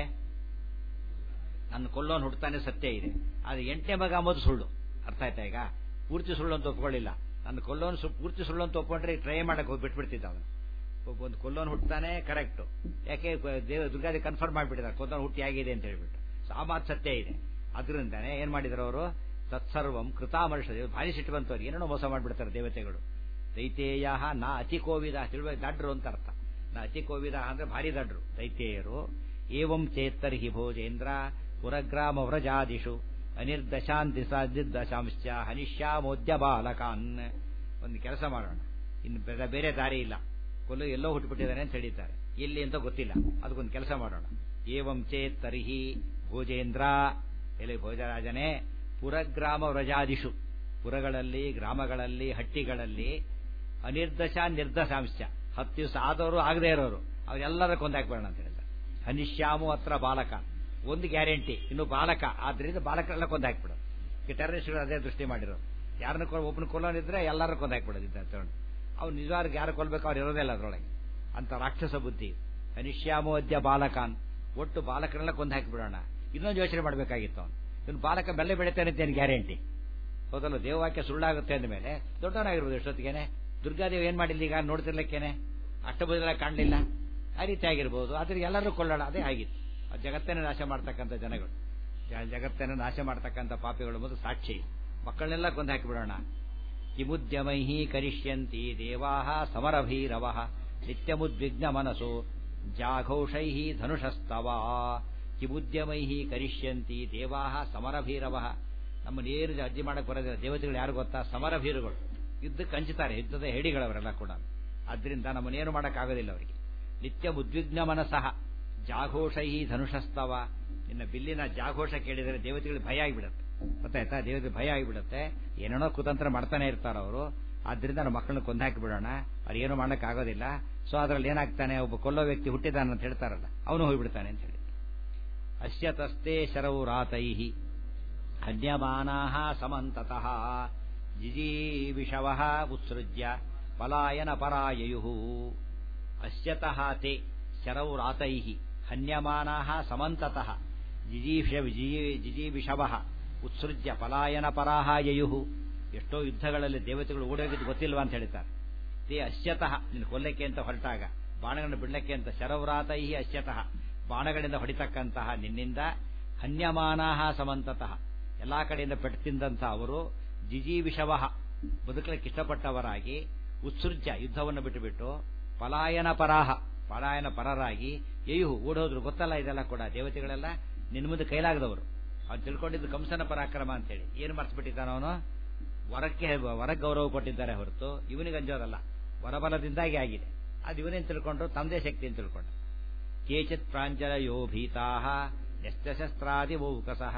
ನನ್ನ ಕೊಲ್ಲೋನ್ ಹುಡ್ತಾನೆ ಸತ್ಯ ಇದೆ ಆದ್ರೆ ಎಂಟನೇ ಮಗ ಅಂಬೋದು ಸುಳ್ಳು ಅರ್ಥ ಆಯ್ತಾ ಈಗ ಪೂರ್ತಿ ಸುಳ್ಳು ಅಂತ ಒಪ್ಕೊಳ್ಳಿಲ್ಲ ನನ್ನ ಕೊಲ್ಲೋನ್ ಪೂರ್ತಿ ಸುಳ್ಳು ಅಂತ ಒಪ್ಕೊಂಡ್ರೆ ಟ್ರೈ ಮಾಡಕ್ ಹೋಗಿ ಬಿಟ್ಬಿಡ್ತಿದ್ದ ಅವನು ಒಂದು ಕೊಲ್ಲೋನ್ ಹುಟ್ತಾನೆ ಕರೆಕ್ಟ್ ಯಾಕೆ ದೇವ ದುರ್ಗಾದಿ ಕನ್ಫರ್ಮ್ ಮಾಡಿಬಿಟ್ಟಿದ್ದಾರೆ ಕೊಲ್ಲೋನ್ ಹುಟ್ಟಿ ಆಗಿದೆ ಅಂತ ಹೇಳ್ಬಿಟ್ಟು ಆ ಮಾತು ಸತ್ಯ ಇದೆ ಅದರಿಂದಾನೆ ಏನ್ ಮಾಡಿದ್ರು ಅವರು ತತ್ಸರ್ವಂ ಕೃತಾಮರ್ಷ ಭಾರಿ ಸಿಟ್ಟು ಬಂತವ್ರು ಏನೇನೋ ಮೋಸ ಮಾಡಿಬಿಡ್ತಾರೆ ದೇವತೆಗಳು ದೈತೇಯ ನಾ ಅತಿ ಕೋವಿದ ತಿಳುವ ದಡ್ರು ಅಂತ ಅರ್ಥ ನಾ ಅತಿ ಕೋವಿದ ಅಂದ್ರೆ ಭಾರಿ ದಡ್ರು ದೈತೇಯರು ಏವಂ ಚೇತ್ತರ್ಹಿ ಭೋಜೇಂದ್ರ ಪುರಗ್ರಾಮ ವ್ರಜಾದಿಷು ಅನಿರ್ದಶಾಂತಿ ದಶಾಂಶ ಹನಿಷ್ಯಾಮೋದ್ಯ ಬಾಲಕಾನ್ ಒಂದು ಕೆಲಸ ಮಾಡೋಣ ಇನ್ನು ಬೇರೆ ದಾರಿ ಇಲ್ಲ ಕೊಲ್ಲು ಎಲ್ಲೋ ಹುಟ್ಟುಬಿಟ್ಟಿದ್ದಾನೆ ಅಂತ ಹೇಳಿದ್ದಾರೆ ಎಲ್ಲಿ ಅಂತ ಗೊತ್ತಿಲ್ಲ ಅದಕ್ಕೊಂದು ಕೆಲಸ ಮಾಡೋಣ ಏವಂ ಚೇತ್ ತರ್ಹಿ ಭೋಜೇಂದ್ರ ಎಲೆ ಭೋಜರಾಜನೇ ಪುರಗ್ರಾಮ ವ್ರಜಾದಿಷು ಪುರಗಳಲ್ಲಿ ಗ್ರಾಮಗಳಲ್ಲಿ ಹಟ್ಟಿಗಳಲ್ಲಿ ಅನಿರ್ದಶ ನಿರ್ದಶಾಂಶ ಹತ್ತು ದಿವಸ ಆದವರು ಆಗದೆ ಇರೋರು ಅವರೆಲ್ಲರ ಕೊಂದಾಕ್ಬೇಡ ಅಂತ ಹೇಳಿದ್ದಾರೆ ಹನಿಶ್ಯಾಮು ಹತ್ರ ಬಾಲಕ ಒಂದು ಗ್ಯಾರಂಟಿ ಇನ್ನು ಬಾಲಕ ಆದ್ರಿಂದ ಬಾಲಕರೆಲ್ಲ ಕೊಂದಾಕ್ಬಿಡೋದು ಈ ಟೆರರಿಸ್ಟ್ಗಳು ಅದೇ ದೃಷ್ಟಿ ಮಾಡಿರೋರು ಯಾರನ್ನ ಒಬ್ಬನ ಕೊಲ್ಲೋನಿದ್ರೆ ಎಲ್ಲರೂ ಕೊಂದಾಕ್ಬಿಡೋದು ಇದ್ದ ತಗೊಂಡು ಅವ್ನು ನಿಜವಾರ್ಗೆ ಯಾರು ಕೊಲ್ಬೇಕು ಅವ್ರು ಇರೋದೇ ಇಲ್ಲ ಅದರೊಳಗೆ ಅಂತ ರಾಕ್ಷಸ ಬುದ್ಧಿ ಹನಿಶ್ಯಾಮು ಅದ್ಯ ಬಾಲಕಾನ್ ಒಟ್ಟು ಬಾಲಕರೆಲ್ಲ ಕೊಂದು ಹಾಕಿಬಿಡೋಣ ಇನ್ನೊಂದು ಯೋಚನೆ ಮಾಡಬೇಕಾಗಿತ್ತು ಅವನು ಇವನು ಬಾಲಕ ಬೆಲೆ ಬೆಳಿತಾನೆ ಅಂತ ಏನು ಗ್ಯಾರಂಟಿ ಹೌದಲ್ಲ ದೇವವಾಕ್ಯ ಸುಳ್ಳಾಗುತ್ತೆ ಅಂದ ಮೇಲೆ ದೊಡ್ಡವನಾಗಿರ್ಬೋದು ಎಷ್ಟೊತ್ತಿಗೆನೆ ದುರ್ಗಾದೇವಿ ಏನ್ ಮಾಡಿಲ್ಲ ಈಗ ನೋಡ್ತಿರ್ಲಿಕ್ಕೇನೆ ಅಷ್ಟಬುದ್ಧ ಕಾಣಲಿಲ್ಲ ಆ ರೀತಿ ಆಗಿರ್ಬೋದು ಆದ್ರೆ ಎಲ್ಲರೂ ಕೊಳ್ಳೋಣ ಅದೇ ಆಗಿತ್ತು ಜಗತ್ತನ್ನೇ ನಾಶ ಮಾಡ್ತಕ್ಕಂಥ ಜನಗಳು ಜಗತ್ತನ್ನು ನಾಶ ಮಾಡ್ತಕ್ಕಂಥ ಪಾಪಿಗಳು ಮತ್ತು ಸಾಕ್ಷಿ ಮಕ್ಕಳನ್ನೆಲ್ಲ ಕೊಂದು ಹಾಕಿಬಿಡೋಣ ಕಿಮುದ್ಯಮೈ ಕರಿಷ್ಯಂತಿ ದೇವಾ ಸಮರಭೀರವ ನಿತ್ಯಮುದ್ವಿಗ್ನ ಮನಸ್ಸು ಜಾಘೌಷೈ ಧನುಷಸ್ತವ ಕಿಮುದ್ಯಮೈ ಕರಿಷ್ಯಂತಿ ದೇವಾ ಸಮರಭೀರವ ನಮ್ಮ ನೇರ ಅಜ್ಜಿ ಮಾಡಕ್ ಬರೋದಿಲ್ಲ ದೇವತೆಗಳು ಯಾರು ಗೊತ್ತಾ ಸಮರಭೀರುಗಳು ಯುದ್ಧಕ್ಕೆ ಹಂಚುತ್ತಾರೆ ಯುದ್ಧದ ಹೇಡಿಗಳವರೆಲ್ಲ ಕೂಡ ಅದರಿಂದ ನಮ್ಮನ್ನೇನು ಮಾಡೋಕ್ಕಾಗೋದಿಲ್ಲ ಅವರಿಗೆ ನಿತ್ಯ ಉದ್ವಿಗ್ನ ಮನಸ್ಸಹ ಜಾಘೋಷೈ ಧನುಷಸ್ತವ ಇನ್ನು ಬಿಲ್ಲಿನ ಜಾಘೋಷ ಕೇಳಿದರೆ ದೇವತೆಗಳಿಗೆ ಭಯ ಆಗಿಬಿಡುತ್ತೆ ಗೊತ್ತಾಯ್ತಾ ದೇವತೆ ಭಯ ಆಗಿಬಿಡುತ್ತೆ ಏನೇನೋ ಕುತಂತ್ರ ಮಾಡ್ತಾನೆ ಇರ್ತಾರ ಅವರು ಆದ್ರಿಂದ ನಮ್ಮ ಮಕ್ಕಳನ್ನ ಕೊಂದಾಕಿ ಬಿಡೋಣ ಅವ್ರು ಏನು ಮಾಡಕ್ ಆಗೋದಿಲ್ಲ ಸೊ ಅದ್ರಲ್ಲಿ ಏನಾಗ್ತಾನೆ ಒಬ್ಬ ಕೊಲ್ಲೋ ವ್ಯಕ್ತಿ ಹುಟ್ಟಿದಾನ ಅಂತ ಹೇಳ್ತಾರಲ್ಲ ಅವನು ಹೋಗ್ಬಿಡ್ತಾನೆ ಅಂತ ಹೇಳಿ ಅಸ್ಯ ತಸ್ತೆ ಶರವು ರಾತೈ ಹನ್ಯಮಾನಾ ಸಮಂತತಃ ಜಿಜೀವಿಷವ ಉತ್ಸೃಜ್ಯ ಪಲಾಯನ ಪರಾಯಯು ಅಸ್ಯತಃ ತೇ ಶರವು ರಾತೈ ಹನ್ಯಮಾನಾ ಸಮಂತತಃ ಜಿಜೀಷ ಜಿಜೀವಿಷವ ಉತ್ಸೃಜ್ಯ ಪಲಾಯನ ಪರಾಹಾಯಯು ಎಷ್ಟೋ ಯುದ್ಧಗಳಲ್ಲಿ ದೇವತೆಗಳು ಓಡೋಗಿದ್ದು ಗೊತ್ತಿಲ್ವಾ ಅಂತ ಹೇಳ್ತಾರೆ ತೇ ಅಶ್ಯತಃ ನಿನ್ನ ಕೊಲ್ಲಕ್ಕೆ ಅಂತ ಹೊರಟಾಗ ಬಾಣಗಳನ್ನು ಬಿಡ್ಲಕ್ಕೆ ಅಂತ ಶರವ್ರಾತೈ ಅಶ್ಯತಃ ಬಾಣಗಳಿಂದ ಹೊಡಿತಕ್ಕಂತಹ ನಿನ್ನಿಂದ ಹನ್ಯಮಾನಾಹ ಸಮಂತತಃ ಎಲ್ಲಾ ಕಡೆಯಿಂದ ಪೆಟ್ಟು ತಿಂದಂತಹ ಅವರು ಜಿಜೀವಿಷವ ಬದುಕಲಿಕ್ಕೆ ಇಷ್ಟಪಟ್ಟವರಾಗಿ ಉತ್ಸೃಜ್ಯ ಯುದ್ಧವನ್ನು ಬಿಟ್ಟುಬಿಟ್ಟು ಪಲಾಯನ ಪರಾಹ ಪಲಾಯನ ಪರರಾಗಿ ಯಯುಹು ಓಡೋದ್ರು ಗೊತ್ತಲ್ಲ ಇದೆಲ್ಲ ಕೂಡ ದೇವತೆಗಳೆಲ್ಲ ನಿನ್ನ ಮುಂದೆ ಕೈಲಾಗದವರು ಅವ್ನು ತಿಳ್ಕೊಂಡಿದ್ದು ಕಂಸನ ಪರಾಕ್ರಮ ಅಂತೇಳಿ ಏನು ಮರ್ಸ್ಬಿಟ್ಟಿದ್ದಾನ ಅವನು ವರಕ್ಕೆ ವರ ಗೌರವ ಕೊಟ್ಟಿದ್ದಾರೆ ಹೊರತು ಇವನಿಗೆ ಅಂಜೋದಲ್ಲ ವರಬಲದಿಂದಾಗಿ ಆಗಿದೆ ಅದು ಇವನೇನು ತಿಳ್ಕೊಂಡ್ರು ತಂದೆ ಶಕ್ತಿ ಅಂತ ತಿಳ್ಕೊಂಡ ಕೇಚಿತ್ ಪ್ರಾಂಜಲಯೋ ಭೀತಾ ಯಸ್ತ್ರಶಸ್ತ್ರಾದಿ ಬಹುಕಸಃ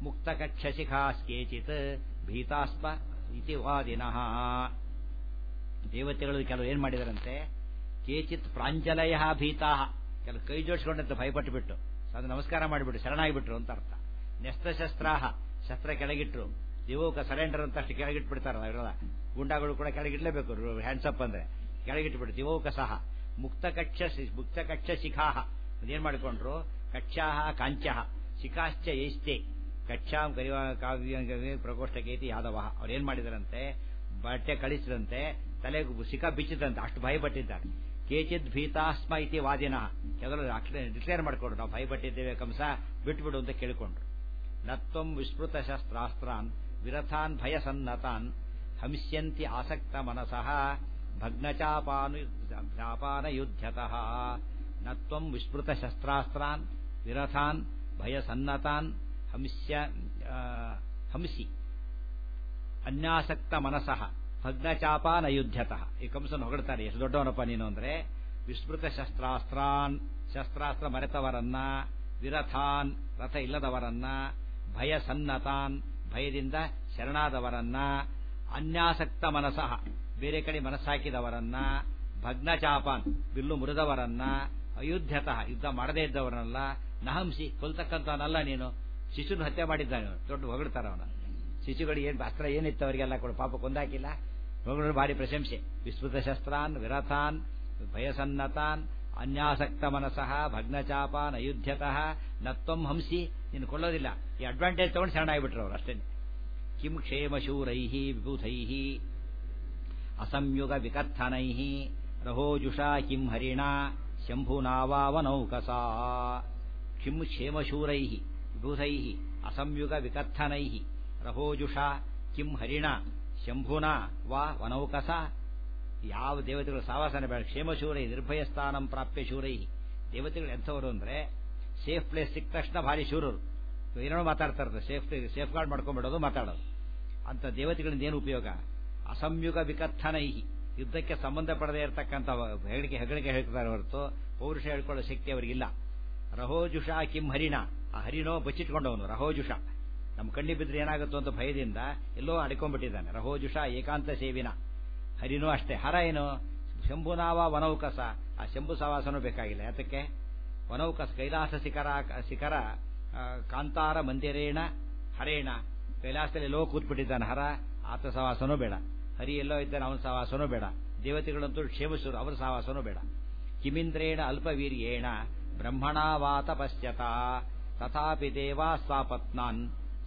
ಮುಕ್ತಕಕ್ಷ ಶಿಖಾಸ್ಕೇಚಿತ್ ಭೀತಾಸ್ಮ ಇತಿ ವಾದಿನಃ ದೇವತೆಗಳು ಕೆಲವು ಏನ್ ಮಾಡಿದಾರಂತೆ ಕೇಚಿತ್ ಪ್ರಾಂಜಲಯ ಭೀತಾ ಕೆಲವು ಕೈ ಜೋಡಿಸ್ಕೊಂಡಂತೆ ಭಯಪಟ್ಟು ಬಿಟ್ಟು ಅದು ನಮಸ್ಕಾರ ಮಾಡಿಬಿಟ್ಟು ಶರಣಾಗಿಬಿಟ್ರು ಅಂತ ಅರ್ಥ ನೆಸ್ತಶಸ್ತ್ರಾಹ ಶಸ್ತ್ರ ಕೆಳಗಿಟ್ರು ದೇವೋಕ ಸರೆಂಡರ್ ಅಂತ ಅಷ್ಟು ಕೆಳಗಿಟ್ಬಿಡ್ತಾರಲ್ಲ ಇವರೆಲ್ಲ ಗುಂಡಾಗಳು ಕೂಡ ಕೆಳಗಿಡ್ಲೇಬೇಕು ಹ್ಯಾಂಡ್ಸಪ್ ಅಂದ್ರೆ ಕೆಳಗಿಟ್ಬಿಟ್ಟು ದಿವೋಕ ಸಹ ಮುಕ್ತ ಕಕ್ಷ ಮುಕ್ತ ಕಕ್ಷ ಶಿಖಾಹ ಅದೇನ್ ಮಾಡಿಕೊಂಡ್ರು ಕಕ್ಷಾಹ ಕಾಂಚಃ ಶಿಖಾಶ್ಚ ಯೈಸ್ತೆ ಕಕ್ಷಾಂ ಕರಿವ ಕಾವ್ಯ ಪ್ರಕೋಷ್ಠಕೇತಿ ಯಾದವ ಅವ್ರು ಏನ್ ಮಾಡಿದಾರಂತೆ ಬಟ್ಟೆ ಕಳಿಸಿದಂತೆ ತಲೆಗೆ ಶಿಖ ಬಿಚ್ಚಿದಂತೆ ಅಷ್ಟು ಭಯಪಟ್ಟಿದ್ದಾರೆ ಕೇಚಿದ್ ಭೀತಾಸ್ಮ ಇತಿ ವಾದಿನಃ ಕೆಲವರು ಡಿಕ್ಲೇರ್ ಮಾಡಿಕೊಂಡ್ರು ನಾವು ಭಯಪಟ್ಟಿದ್ದೇವೆ ಕಂಸ ಬಿಟ್ಬಿಡು ಅಂತ ಕೇಳಿಕೊಂಡ್ರು ನತ್ವಂ ವಿಸ್ಮೃತ ಶಸ್ತ್ರಾಸ್ತ್ರಾನ್ ವಿರಥಾನ್ ಭಯಸನ್ನತಾನ್ ಹಂಸ್ಯಂತಿ ಆಸಕ್ತ ಮನಸಃ ಭಗ್ನಚಾಪಾನು ಚಾಪಾನ ಯುದ್ಧತಃ ನತ್ವಂ ವಿಸ್ಮೃತ ಶಸ್ತ್ರಾಸ್ತ್ರಾನ್ ವಿರಥಾನ್ ಭಯಸನ್ನತಾನ್ ಹಂಸ್ಯ ಹಂಸಿ ಅನ್ಯಾಸಕ್ತ ಮನಸಃ ಭಗ್ನಚಾಪಾನ ಯುದ್ಧತಃ ಈ ಕಂಸನ ಹೊಗಳ್ತಾರೆ ಎಷ್ಟು ದೊಡ್ಡವನಪ್ಪ ನೀನು ಅಂದ್ರೆ ವಿಸ್ಮೃತ ಶಸ್ತ್ರಾಸ್ತ್ರಾನ್ ಶಸ್ತ್ರಾಸ್ತ್ರ ಮರೆತವರನ್ನ ವಿರಥಾನ್ ರಥ ಇಲ್ಲದವರನ್ನ ಭಯ ಸನ್ನತಾನ್ ಭಯದಿಂದ ಶರಣಾದವರನ್ನ ಅನ್ಯಾಸಕ್ತ ಮನಸಃ ಬೇರೆ ಕಡೆ ಮನಸ್ಸಾಕಿದವರನ್ನ ಭಗ್ನಚಾಪಾನ್ ಬಿಲ್ಲು ಮುರಿದವರನ್ನ ಅಯುದ್ಧತಃ ಯುದ್ಧ ಮಾಡದೇ ಇದ್ದವರನ್ನೆಲ್ಲ ನಹಂಸಿ ಕೊಲ್ತಕ್ಕಂಥವನಲ್ಲ ನೀನು ಶಿಶುನ ಹತ್ಯೆ ಮಾಡಿದ್ದಾನೆ ದೊಡ್ಡ ಹೊಗಳ್ತಾರ ಅವನ ಶಿಶುಗಳು ಏನ್ ಅಸ್ತ್ರ ಏನಿತ್ತು ಅವರಿಗೆಲ್ಲ ಕೊಡು ಪಾಪ ಕೊಂದಾಕಿಲ್ಲ ಹೊಗಳು ಭಾರಿ ಪ್ರಶಂಸೆ ವಿಸ್ಮೃತ ಶಸ್ತ್ರಾನ್ ವಿರಥಾನ್ ಭಯಸನ್ನತಾನ್ ಅನ್ಯಾಸಕ್ತ ಮನಸಃ ಭಗ್ನಚಾಪಾನ್ ಅಯುದ್ಧತಃ ನತ್ವಂ ಹಂಸಿ ನೀನು ಕೊಲ್ಲೋದಿಲ್ಲ ಈ ಅಡ್ವಾಂಟೇಜ್ ತಗೊಂಡು ಶರಣಾಗಿಬಿಟ್ರು ಅವರು ಅಷ್ಟೇ ಕಿಂ ಕ್ಷೇಮಶೂರೈ ವಿಭೂತೈ ಅಸಂಯುಗ ವಿಕರ್ಥನೈ ರಹೋಜುಷಾ ಕಿಂ ಹರಿಣ ಶಂಭುನಾವಾವನೌಕಸಾ ಕಿಂ ಕ್ಷೇಮಶೂರೈ ವಿಭೂತೈ ಅಸಂಯುಗ ವಿಕರ್ಥನೈ ರಹೋಜುಷಾ ಕಿಂ ಹರಿಣ ಶಂಭುನಾ ವಾ ವನೌಕಸ ಯಾವ ದೇವತೆಗಳು ಸಾವಾಸನ ಬೇಡ ಕ್ಷೇಮಶೂರೈ ನಿರ್ಭಯ ಸ್ಥಾನಂ ಪ್ರಾಪ್ಯ ಶೂರೈ ದೇವತೆಗಳು ಎಂಥವರು ಅಂದ್ರೆ ಸೇಫ್ ಪ್ಲೇಸ್ ಸಿಕ್ಕ ತಕ್ಷಣ ಭಾರಿ ಶೂರರು ಏನೋ ಮಾತಾಡ್ತಾ ಇರ್ತಾರೆ ಸೇಫ್ ಸೇಫ್ ಗಾರ್ಡ್ ಮಾಡ್ಕೊಂಡ್ಬಿಡೋದು ಮಾತಾಡೋದು ಅಂತ ದೇವತೆಗಳಿಂದ ಏನು ಉಪಯೋಗ ಅಸಂಯುಗ ವಿಕಥನೈ ಯುದ್ಧಕ್ಕೆ ಸಂಬಂಧಪಡದೇ ಇರತಕ್ಕಂಥ ಹೆಗಣಿಕೆ ಹೆಗಣಿಕೆ ಹೇಳ್ತಾರೆ ಹೊರತು ಪೌರುಷ ಹೇಳ್ಕೊಳ್ಳೋ ಶಕ್ತಿ ಅವರಿಗಿಲ್ಲ ರಹೋಜುಷ ಕಿಂ ಹರಿಣ ಆ ಹರಿನೋ ಬಚ್ಚಿಟ್ಕೊಂಡವನು ರಹೋಜುಷ ನಮ್ಮ ಕಣ್ಣಿ ಬಿದ್ರೆ ಏನಾಗುತ್ತೋ ಅಂತ ಭಯದಿಂದ ಎಲ್ಲೋ ಅಡ್ಕೊಂಡ್ಬಿಟ್ಟಿದ್ದಾನೆ ರಹೋಜುಷ ಏಕಾಂತ ಸೇವಿನ ಹರಿನೂ ಅಷ್ಟೇ ಹರ ಏನು ಶಂಭುನಾವ ವನೌಕಸ ಆ ಶಂಭು ಸವಾಸನೂ ಬೇಕಾಗಿಲ್ಲ ಯಾತಕ್ಕೆ ವನೌಕಸ ಕೈಲಾಸ ಶಿಖರ ಶಿಖರ ಕಾಂತಾರ ಮಂದಿರೇಣ ಹರೇಣ ಕೈಲಾಸದಲ್ಲಿ ಎಲ್ಲೋ ಕೂತ್ಬಿಟ್ಟಿದ್ದಾನೆ ಹರ ಆತ ಸವಾಸನೂ ಬೇಡ ಹರಿ ಎಲ್ಲೋ ಇದ್ದಾನೆ ಅವನ ಸವಾಸನೂ ಬೇಡ ದೇವತೆಗಳಂತೂ ಕ್ಷೇಮಸೂರು ಅವರ ಸವಾಸನೂ ಬೇಡ ಕಿಮಿಂದ್ರೇಣ ಅಲ್ಪವೀರ್ಯೇಣ ಬ್ರಹ್ಮಣಾವಾತ ಪಶ್ಯತ ತಥಾಪಿ ದೇವಾ ಸಾಪತ್ನಾನ್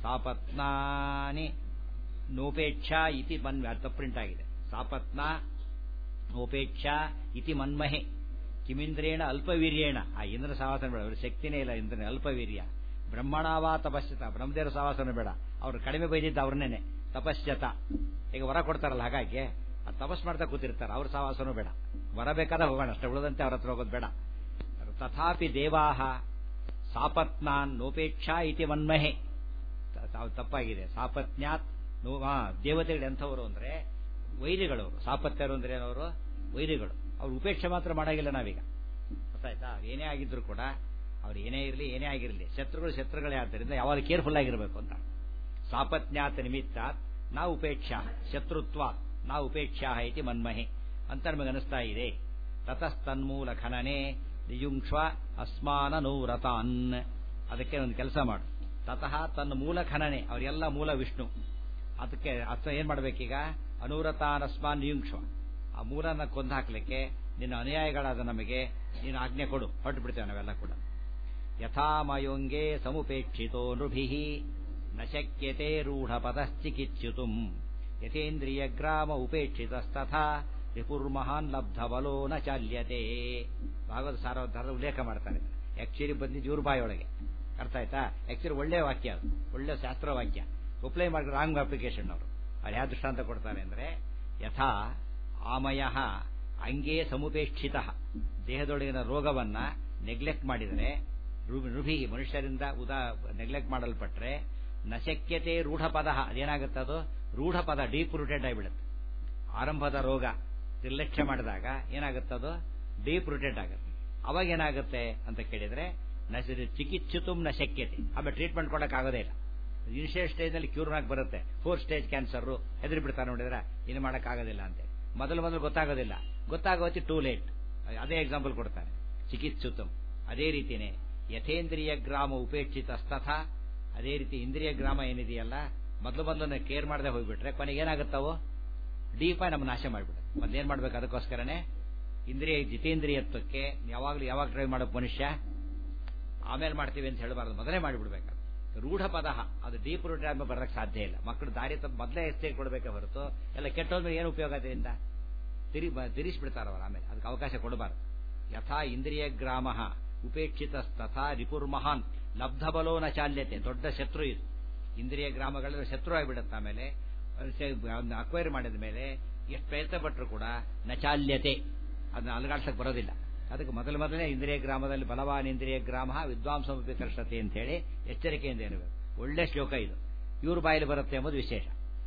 ಸಾಪತ್ನಾನಿ ನೋಪೇಕ್ಷಾ ಇತಿ ಮನ್ಮೆ ಅದು ಪ್ರಿಂಟ್ ಆಗಿದೆ ಸಾಪತ್ನ ನೋಪೇಕ್ಷಾ ಇತಿ ಮನ್ಮಹೆ ಕಿಮಿಂದ್ರೇಣ ಅಲ್ಪವೀರ್ಯೇಣ ಆ ಇಂದ್ರ ಸವಾಸನ ಬೇಡ ಅವ್ರ ಶಕ್ತಿನೇ ಇಲ್ಲ ಇಂದ್ರನೇ ಅಲ್ಪವೀರ್ಯ ಬ್ರಹ್ಮಣಾವಾ ತಪಸ್ಯತ ಬ್ರಹ್ಮದೇವರ ಸವಾಸನ ಬೇಡ ಅವ್ರು ಕಡಿಮೆ ಬೈದಿದ್ದ ಅವ್ರನ್ನೇನೆ ತಪಶ್ಯತ ಈಗ ವರ ಕೊಡ್ತಾರಲ್ಲ ಹಾಗಾಗಿ ಅದು ತಪಸ್ ಮಾಡ್ತಾ ಕೂತಿರ್ತಾರೆ ಅವ್ರ ಸವಾಸನೂ ಬೇಡ ವರ ಬೇಕಾದ ಹೋಗೋಣ ಅಷ್ಟೇ ಉಳಿದಂತೆ ಅವ್ರ ಹತ್ರ ಹೋಗೋದು ಬೇಡ ತಥಾಪಿ ದೇವಾಹ ಸಾಪತ್ನಾನ್ ನೋಪೇಕ್ಷಾ ಇತಿ ಮನ್ಮಹೆ ತಪ್ಪಾಗಿದೆ ಸಾಪತ್ನ್ಯಾತ್ ನೋ ದೇವತೆಗಳು ಎಂಥವರು ಅಂದ್ರೆ ವೈರಿಗಳವರು ಸಾಪತ್ಯರು ಅಂದ್ರೆ ಏನವರು ವೈರಿಗಳು ಅವ್ರು ಉಪೇಕ್ಷೆ ಮಾತ್ರ ಮಾಡಾಗಿಲ್ಲ ನಾವೀಗ ಗೊತ್ತಾಯ್ತಾ ಏನೇ ಆಗಿದ್ರು ಕೂಡ ಅವ್ರು ಏನೇ ಇರಲಿ ಏನೇ ಆಗಿರಲಿ ಶತ್ರುಗಳು ಶತ್ರುಗಳೇ ಆದ್ದರಿಂದ ಯಾವಾಗ ಕೇರ್ಫುಲ್ ಆಗಿರಬೇಕು ಅಂತ ಸಾಪತ್ನ್ಯಾತ್ ನಿಮಿತ್ತಾತ್ ನಾ ಉಪೇಕ್ಷಾ ಶತ್ರುತ್ವ ನಾ ಉಪೇಕ್ಷಾ ಇತಿ ಮನ್ಮಹೆ ಅಂತ ನಮಗನಿಸ್ತಾ ಇದೆ ತತಸ್ತನ್ಮೂಲ ಖನನೆ ನಿಯುಂಕ್ಷ್ವ ಅಸ್ಮಾನ ನೂರತಾನ್ ಅದಕ್ಕೆ ಒಂದು ಕೆಲಸ ಮಾಡು ತತಃ ತನ್ನ ಮೂಲ ಖನನೆ ಅವರೆಲ್ಲ ಮೂಲ ವಿಷ್ಣು ಅದಕ್ಕೆ ಅರ್ಥ ಏನ್ ಮಾಡ್ಬೇಕೀಗ ಅನೂರತಾನ್ ಅಸ್ಮಾನ್ ನಿಯುಂಕ್ಷ್ವ ಆ ಮೂಲನ ಕೊಂದು ಹಾಕ್ಲಿಕ್ಕೆ ನಿನ್ನ ಅನುಯಾಯಿಗಳಾದ ನಮಗೆ ನೀನು ಆಜ್ಞೆ ಕೊಡು ಹೊರಟು ಬಿಡ್ತೇವೆ ನಾವೆಲ್ಲ ಕೂಡ ಯಥಾಮಯೋಂಗೆ ಸಮುಪೇಕ್ಷಿತೋ ನೃಭಿ ನ ಶಕ್ಯತೆ ರೂಢ ಪದಶ್ಚಿಕಿತ್ಸುತು ಯಥೇಂದ್ರಿಯ ಗ್ರಾಮ ಉಪೇಕ್ಷಿತಸ್ತಥಾ ರಿಪುರ್ಮಹಾನ್ ಲಬ್ಧ ಬಲೋ ನ ಚಾಲ್ಯತೆ ಭಾಗವತ ಸಾರೋದ್ಧಾರ ಉಲ್ಲೇಖ ಮಾಡ್ತಾನೆ ಆಕ್ಚುಲಿ ಬಂದಿದ್ದು ಇವ್ರ ಬಾಯೊಳಗೆ ಅರ್ಥ ಆಯ್ತಾ ಆಕ್ಚುಲಿ ಒಳ್ಳೆ ವಾಕ್ಯ ಅದು ಒಳ್ಳೆ ಶಾಸ್ತ್ರ ವಾಕ್ಯ ಅಪ್ಲೈ ಮಾಡಿ ರಾಂಗ್ ಅಪ್ಲಿಕೇಶನ್ ಅವರು ಅವ್ರು ಯಾವ ದೃಷ್ಟಾಂತ ಕೊಡ್ತಾರೆ ಅಂದ್ರೆ ಯಥಾ ಆಮಯ ಅಂಗೇ ಸಮುಪೇಕ್ಷಿತ ದೇಹದೊಳಗಿನ ರೋಗವನ್ನ ನೆಗ್ಲೆಕ್ಟ್ ಮಾಡಿದರೆ ರುಭಿ ಮನುಷ್ಯರಿಂದ ಉದಾ ನೆಗ್ಲೆಕ್ಟ್ ಮಾಡಲ್ಪಟ್ರೆ ನಶಕ್ಯತೆ ರೂಢ ಪದ ಅದೇನಾಗುತ್ತೆ ಅದು ರೂಢ ಪದ ಡೀಪ್ ರೂಟೆಡ್ ಆಗಿಬಿಡುತ್ತೆ ಆರಂಭದ ರೋಗ ನಿರ್ಲಕ್ಷ್ಯ ಮಾಡಿದಾಗ ಏನಾಗುತ್ತದು ಡೀಪ್ ರೂಟೆಡ್ ಆಗುತ್ತೆ ಅವಾಗ ಏನಾಗುತ್ತೆ ಅಂತ ಕೇಳಿದ್ರೆ ಚಿಕಿತ್ಸಿತು ನ ಶಕ್ಯತೆ ಆಮೇಲೆ ಟ್ರೀಟ್ಮೆಂಟ್ ಕೊಡಕ್ ಆಗೋದೇ ಇಲ್ಲ ಇನಿಷಿಯಲ್ ಸ್ಟೇಜ್ ನಲ್ಲಿ ಕ್ಯೂರ್ ಆಗಿ ಬರುತ್ತೆ ಫೋರ್ ಸ್ಟೇಜ್ ಕ್ಯಾನ್ಸರ್ ಹೆದರಿ ಬಿಡ್ತಾರೆ ನೋಡಿದ್ರೆ ಏನು ಮಾಡಕ್ ಆಗೋದಿಲ್ಲ ಅಂತ ಮೊದಲು ಮೊದಲು ಗೊತ್ತಾಗೋದಿಲ್ಲ ಗೊತ್ತಾಗೋತಿ ಟೂ ಲೇಟ್ ಅದೇ ಎಕ್ಸಾಂಪಲ್ ಕೊಡ್ತಾನೆ ಚಿಕಿತ್ಸುತಂ ಅದೇ ರೀತಿನೇ ಯಥೇಂದ್ರಿಯ ಗ್ರಾಮ ಉಪೇಕ್ಷಿತ ಸ್ತಥ ಅದೇ ರೀತಿ ಇಂದ್ರಿಯ ಗ್ರಾಮ ಏನಿದೆಯಲ್ಲ ಮೊದಲು ಮೊದಲು ಕೇರ್ ಮಾಡದೆ ಹೋಗ್ಬಿಟ್ರೆ ಕೊನೆಗೆ ಏನಾಗುತ್ತಾವೋ ಡೀಪಾಗಿ ನಮ್ಮ ನಾಶ ಮಾಡಿಬಿಡುತ್ತೆ ಮೊದಲೇನ್ ಮಾಡ್ಬೇಕು ಅದಕ್ಕೋಸ್ಕರನೇ ಇಂದ್ರಿಯ ಜಿತೇಂದ್ರಿಯತ್ವಕ್ಕೆ ಯಾವಾಗಲೂ ಯಾವಾಗ ಟ್ರೈ ಮಾಡೋಕೆ ಮನುಷ್ಯ ಆಮೇಲೆ ಮಾಡ್ತೀವಿ ಅಂತ ಹೇಳಬಾರ್ದು ಮೊದಲೇ ಮಾಡಿಬಿಡ್ಬೇಕು ರೂಢ ಪದ ಅದು ಡೀಪ್ ರೂಟ್ ಆದ್ಮೇಲೆ ಬರೋಕ್ಕೆ ಸಾಧ್ಯ ಇಲ್ಲ ಮಕ್ಕಳು ದಾರಿ ತಪ್ಪು ಮೊದಲೇ ಎಷ್ಟೇ ಕೊಡಬೇಕೆ ಹೊರತು ಎಲ್ಲ ಕೆಟ್ಟೋದ್ಮೇಲೆ ಏನು ಉಪಯೋಗ ಅದರಿಂದ ತಿರಿ ತಿರಿಸ್ಬಿಡ್ತಾರ ಅವರು ಆಮೇಲೆ ಅದಕ್ಕೆ ಅವಕಾಶ ಕೊಡಬಾರ್ದು ಯಥಾ ಇಂದ್ರಿಯ ಗ್ರಾಮ ಉಪೇಕ್ಷಿತ ತಥಾ ರಿಪುರ್ ಮಹಾನ್ ಲಬ್ಧ ಬಲೋ ನ ಚಾಲ್ಯತೆ ದೊಡ್ಡ ಶತ್ರು ಇದು ಇಂದ್ರಿಯ ಗ್ರಾಮಗಳ ಶತ್ರು ಆಗಿಬಿಡುತ್ತೆ ಆಮೇಲೆ ಅಕ್ವೈರ್ ಮಾಡಿದ ಮೇಲೆ ಎಷ್ಟು ಪ್ರಯತ್ನ ಪಟ್ಟರು ಕೂಡ ನಚಾಲ್ಯತೆ ಅದನ್ನ ಅಲಗಾಡ್ಸಕ್ ಬರೋದಿಲ್ಲ ಅದಕ್ಕೆ ಮೊದಲು ಮೊದಲನೇ ಇಂದ್ರಿಯ ಗ್ರಾಮದಲ್ಲಿ ಬಲವಾನ್ ಇಂದ್ರಿಯ ಗ್ರಾಮ ವಿದ್ವಾಂಸಮಪಿ ಕರ್ಷತೆ ಅಂತ ಹೇಳಿ ಎಚ್ಚರಿಕೆಯಿಂದ ಇರಬೇಕು ಒಳ್ಳೆ ಶ್ಲೋಕ ಇದು ಇವ್ರ ಬಾಯಲ್ಲಿ ಬರುತ್ತೆ ಎಂಬುದು ವಿಶೇಷ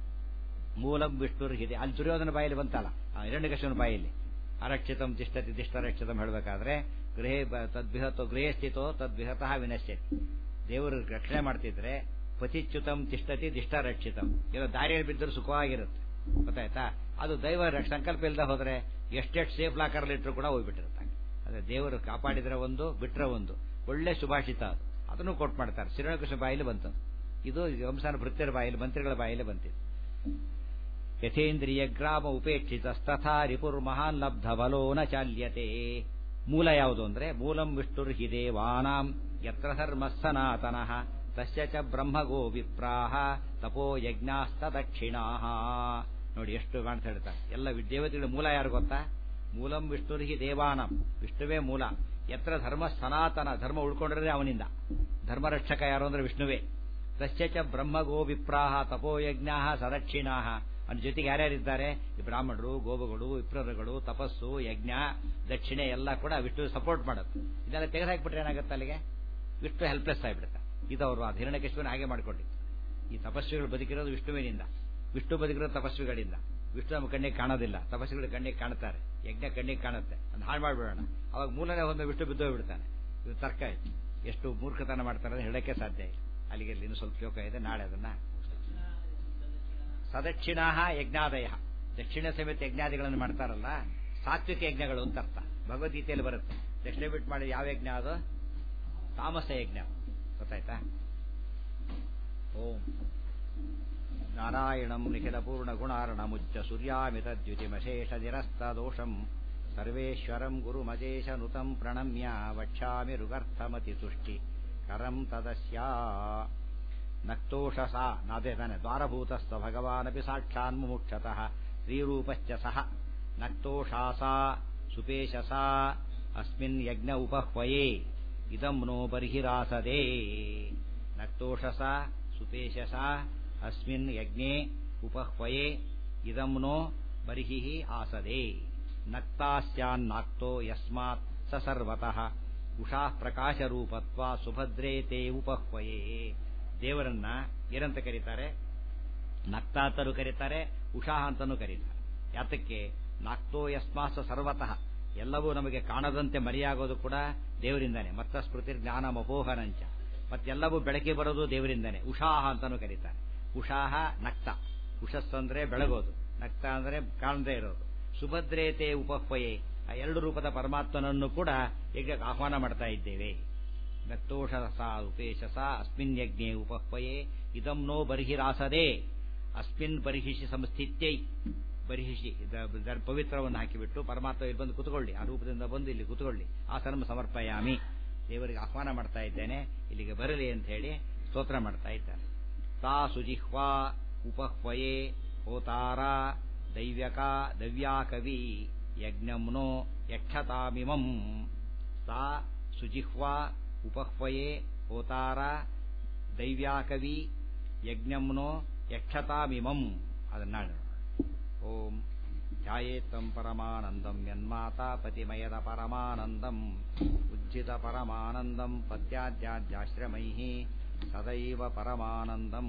ಮೂಲಂ ವಿಷ್ಣುರ್ ಇದೆ ಅಲ್ಲಿ ದುರ್ಯೋಧನ ಬಾಯಲ್ಲಿ ಬಂತಲ್ಲ ಹಿರಣ್ಯಕೃಷ್ಣನ ಬಾಯಲ್ಲಿ ಅರಕ್ಷಿತಂ ತಿಷ್ಟತಿ ತಿಷ್ಟರಕ್ಷಿತಂ ಹೇಳಬೇಕಾದ್ರೆ ಗೃಹೇ ತದ್ವಿಹತೋ ಗೃಹೇ ಸ್ಥಿತೋ ತದ್ವಿಹತಃ ವಿನಶ್ಯತಿ ದೇವರು ರಕ್ಷಣೆ ಮಾಡ್ತಿದ್ರೆ ಪತಿಚ್ಯುತಂ ತಿಷ್ಟತಿ ದಿಷ್ಟರಕ್ಷಿತಂ ಏನೋ ದಾರಿಯಲ್ಲಿ ಬಿದ್ದರೂ ಸುಖವಾಗಿರುತ್ತೆ ಗೊತ್ತಾಯ್ತಾ ಅದು ದೈವ ಸಂಕಲ್ಪ ಇಲ್ಲದೆ ಹೋದ್ರೆ ಎಷ್ಟೆಷ್ಟು ಸೇಫ್ ಲಾಕರಲ್ಲಿ ಇಟ್ಟರು ಕೂಡ ಹೋಗ್ಬಿಟ್ಟಿರುತ್ತೆ ಅದೇ ದೇವರು ಕಾಪಾಡಿದ್ರೆ ಒಂದು ಬಿಟ್ರೆ ಒಂದು ಒಳ್ಳೆ ಸುಭಾಷಿತ ಅದು ಅದನ್ನು ಕೊಟ್ಟು ಮಾಡ್ತಾರೆ ಶ್ರೀರಂಗಕೃಷ್ಣ ಬಾಯಲ್ಲಿ ಬಂತು ಇದು ವಂಶಾನ ಭೃತ್ಯರ ಬಾಯಲ್ಲಿ ಮಂತ್ರಿಗಳ ಬಾಯಲ್ಲಿ ಬಂತಿದೆ ಯಥೇಂದ್ರಿಯ ಗ್ರಾಮ ಉಪೇಕ್ಷಿತ ತಥಾ ರಿಪುರ್ ಮಹಾನ್ ಲಬ್ಧ ಬಲೋ ನ ಚಾಲ್ಯತೆ ಮೂಲ ಯಾವುದು ಅಂದ್ರೆ ಮೂಲಂ ವಿಷ್ಣುರ್ ಹಿ ದೇವಾನಾಂ ಯತ್ರ ಧರ್ಮ ಸನಾತನಃ ತಸ್ಯ ಚ ಬ್ರಹ್ಮಗೋ ವಿಪ್ರಾಹ ತಪೋ ಯಜ್ಞಾಸ್ತ ದಕ್ಷಿಣಾ ನೋಡಿ ಎಷ್ಟು ಕಾಣ್ತಾ ಹೇಳ್ತಾರೆ ಎಲ್ಲ ದೇವತೆಗಳ ಮೂಲ ಯಾರು ಗೊತ್ತಾ ಮೂಲಂ ವಿಷ್ಣುರ್ಹಿ ದೇವಾನಂ ವಿಷ್ಣುವೇ ಮೂಲ ಎತ್ರ ಧರ್ಮ ಸನಾತನ ಧರ್ಮ ಉಳ್ಕೊಂಡಿರೋದೇ ಅವನಿಂದ ಧರ್ಮರಕ್ಷಕ ಯಾರು ಅಂದ್ರೆ ವಿಷ್ಣುವೇ ತಸ್ಯ ಚ ಬ್ರಹ್ಮಗೋ ವಿಪ್ರಾಹ ತಪೋಯಜ್ಞ ಸದಕ್ಷಿಣಾ ಅವನ ಜೊತೆಗೆ ಯಾರ್ಯಾರಿದ್ದಾರೆ ಈ ಬ್ರಾಹ್ಮಣರು ಗೋವುಗಳು ವಿಪ್ರರುಗಳು ತಪಸ್ಸು ಯಜ್ಞ ದಕ್ಷಿಣೆ ಎಲ್ಲ ಕೂಡ ವಿಷ್ಣು ಸಪೋರ್ಟ್ ಮಾಡುತ್ತೆ ಇದೆಲ್ಲ ತೆಗೆದಾಕ್ಬಿಟ್ರೆ ಏನಾಗುತ್ತೆ ಅಲ್ಲಿಗೆ ವಿಷ್ಣು ಹೆಲ್ಪ್ಲೆಸ್ ಆಗಿಬಿಡುತ್ತೆ ಇದವರು ಆ ಹಿರಣ್ಯಕೇಶ್ವರನ ಹಾಗೆ ಮಾಡಿಕೊಂಡಿತ್ತು ಈ ತಪಸ್ವಿಗಳು ಬದುಕಿರೋದು ವಿಷ್ಣುವಿನಿಂದ ವಿಷ್ಣು ಬದುಕಿರೋದು ತಪಸ್ವಿಗಳಿಂದ ವಿಷ್ಣು ನಮ್ಮ ಕಣ್ಣಿಗೆ ಕಾಣೋದಿಲ್ಲ ತಪಸ್ವಿಗಳು ಕಣ್ಣಿಗೆ ಕಾಣುತ್ತಾರೆ ಯಜ್ಞ ಕಣ್ಣಿಗೆ ಕಾಣುತ್ತೆ ಅದು ಹಾಳು ಮಾಡಿಬಿಡೋಣ ಅವಾಗ ಮೂಲನೇ ಒಂದು ವಿಷ್ಣು ಬಿದ್ದೋಗ್ಬಿಡ್ತಾನೆ ಇದು ತರ್ಕ ಆಯ್ತು ಎಷ್ಟು ಮೂರ್ಖತನ ಮಾಡ್ತಾರೆ ಅಂತ ಹೇಳಕ್ಕೆ ಸಾಧ್ಯ ಇಲ್ಲ ಅಲ್ಲಿಗೆ ಇನ್ನು ಸ್ವಲ್ಪ ಶ್ಲೋಕ ಇದೆ ನಾಳೆ ಅದನ್ನ ಸದಕ್ಷಿಣಾ ಯಜ್ಞಾದಯ ದಕ್ಷಿಣ ಸಮೇತ ಯಜ್ಞಾದಿಗಳನ್ನು ಮಾಡ್ತಾರಲ್ಲ ಸಾತ್ವಿಕ ಯಜ್ಞಗಳು ಅಂತ ಅರ್ಥ ಭಗವದ್ಗೀತೆಯಲ್ಲಿ ಬರುತ್ತೆ ದಕ್ಷಿಣ ಬಿಟ್ಟು ಮಾಡಿ ಯಾವ ಯಜ್ಞ ಅದು ತಾಮಸ ಯಜ್ಞ ಗೊತ್ತಾಯ್ತಾ ಓಂ ನಾರಾಯಣಂ ನಿಖಿಲ ಪೂರ್ಣ ಗುಣಾರ್ಣಮುಚ್ಚ ಸೂರ್ಯಾಮಿತ ದ್ಯುತಿಮಶೇಷ ನಿರಸ್ತ ದೋಷಂ ಸರ್ವೇಶ್ವರಂ ಗುರುಮಜೇಶ ನುತಂ ಪ್ರಣಮ್ಯ ವಕ್ಷ್ಯಾಮಿ ರುಗರ್ಥಮತಿ ತುಷ್ಟಿ ಕರಂ ತದಸ್ಯಾ ನಕ್ತೋಷಸ ನಾದೇ ತಾನೆ ದ್ವಾರಭೂತಸ್ಥ ಭಗವಾನಪಿ ಸಾಕ್ಷಾನ್ ಮುಮುಕ್ಷತಃ ಸ್ತ್ರೀರೂಪಶ್ಚ ಸಹ ನಕ್ತೋಷಾಸ ಸುಪೇಶಸ ಅಸ್ಮಿನ್ ಯಜ್ಞ ಉಪಹ್ವಯೇ ಇದಂ ನೋ ಬರ್ಹಿರಾಸದೆ ನಕ್ತೋಷಸ ಸುಪೇಶಸ ಅಸ್ಮಿನ್ ಯಜ್ಞೆ ಉಪಹ್ವಯೇ ಇದಂ ನೋ ಬರ್ಹಿ ಆಸದೆ ನಕ್ತಾಸ್ಯಾನ್ನಾಕ್ತೋ ಯಸ್ಮಾತ್ ಸ ಸರ್ವತಃ ಉಷಾ ಪ್ರಕಾಶರೂಪತ್ವ ಸುಭದ್ರೇ ತೇ ಉಪಹ್ವಯೇ ದೇವರನ್ನ ಏನಂತ ಕರೀತಾರೆ ನಕ್ತಾತರು ಕರೀತಾರೆ ಉಷಾ ಅಂತನೂ ಕರೀತಾರೆ ಯಾತಕ್ಕೆ ನಾಕ್ತೋ ಯಸ್ಮಾಸ ಸರ್ವತಃ ಎಲ್ಲವೂ ನಮಗೆ ಕಾಣದಂತೆ ಮರೆಯಾಗೋದು ಕೂಡ ದೇವರಿಂದಾನೆ ಮತ್ತ ಸ್ಮೃತಿ ಜ್ಞಾನ ಮಪೋಹನಂಚ ಮತ್ತೆಲ್ಲವೂ ಬೆಳಕಿ ಬರೋದು ದೇವರಿಂದಾನೆ ಉಷಾಹ ಅಂತಾನೂ ಕರೀತಾರೆ ಉಷಾಹ ನಕ್ತ ಉಷಸ್ ಅಂದ್ರೆ ಬೆಳಗೋದು ನಕ್ತ ಅಂದ್ರೆ ಕಾಣದೇ ಇರೋದು ಸುಭದ್ರೇತೆ ಉಪಹ್ವಯೇ ಆ ಎರಡು ರೂಪದ ಪರಮಾತ್ಮನನ್ನು ಕೂಡ ಈಗ ಆಹ್ವಾನ ಮಾಡ್ತಾ ಇದ್ದೇವೆ ನಕ್ತೋಷಸ ಉಪೇಶಸ ಅಸ್ಮಿನ್ ಯಜ್ಞೆ ಉಪಹ್ವಯೇ ಇದಂ ನೋ ಬರ್ಹಿರಾಸದೆ ಅಸ್ಮಿನ್ ಬರ್ಹಿಷಿ ಸಂಸ್ಥಿತ್ಯೈ ಬರ್ಹಿಷಿ ಪವಿತ್ರವನ್ನು ಹಾಕಿಬಿಟ್ಟು ಪರಮಾತ್ಮ ಇಲ್ಲಿ ಬಂದು ಕುತ್ಕೊಳ್ಳಿ ಆ ರೂಪದಿಂದ ಬಂದು ಇಲ್ಲಿ ಕುತ್ಕೊಳ್ಳಿ ಆಸನಂ ಸಮರ್ಪಯಾಮಿ ದೇವರಿಗೆ ಆಹ್ವಾನ ಮಾಡ್ತಾ ಇದ್ದೇನೆ ಇಲ್ಲಿಗೆ ಬರಲಿ ಅಂತ ಹೇಳಿ ಸ್ತೋತ್ರ ಮಾಡ್ತಾ ಇದ್ದಾರೆ ತಾ ಸುಜಿಹ್ವಾ ಉಪಹ್ವಯೇ ಹೋತಾರ ದೈವ್ಯಕ ದವ್ಯಾಕವಿ ಯಜ್ಞಂನೋ ಯಕ್ಷತಾಮಿಮಂ ತಾ ಸುಜಿಹ್ವಾ ಉಪಹ್ವಯೇ ಹೋತಾರ ದೈವ್ಯಾಕವಿ ಯಜ್ಞಂನೋ ಯಕ್ಷತಾಮಿಮಂ ಅದನ್ನ ಓಂ ಧ್ಯಾಯೇತ್ತಂ ಪರಮಾನಂದಂ ಯನ್ಮಾತಾ ಪತಿಮಯದ ಪರಮಾನಂದಂ ಉಜ್ಜಿತ ಪರಮಾನಂದಂ ಪತ್ಯಾದ್ಯಾದ್ಯಾಶ್ರಮೈ ಸದೈವ ಪರಮಾನಂದಂ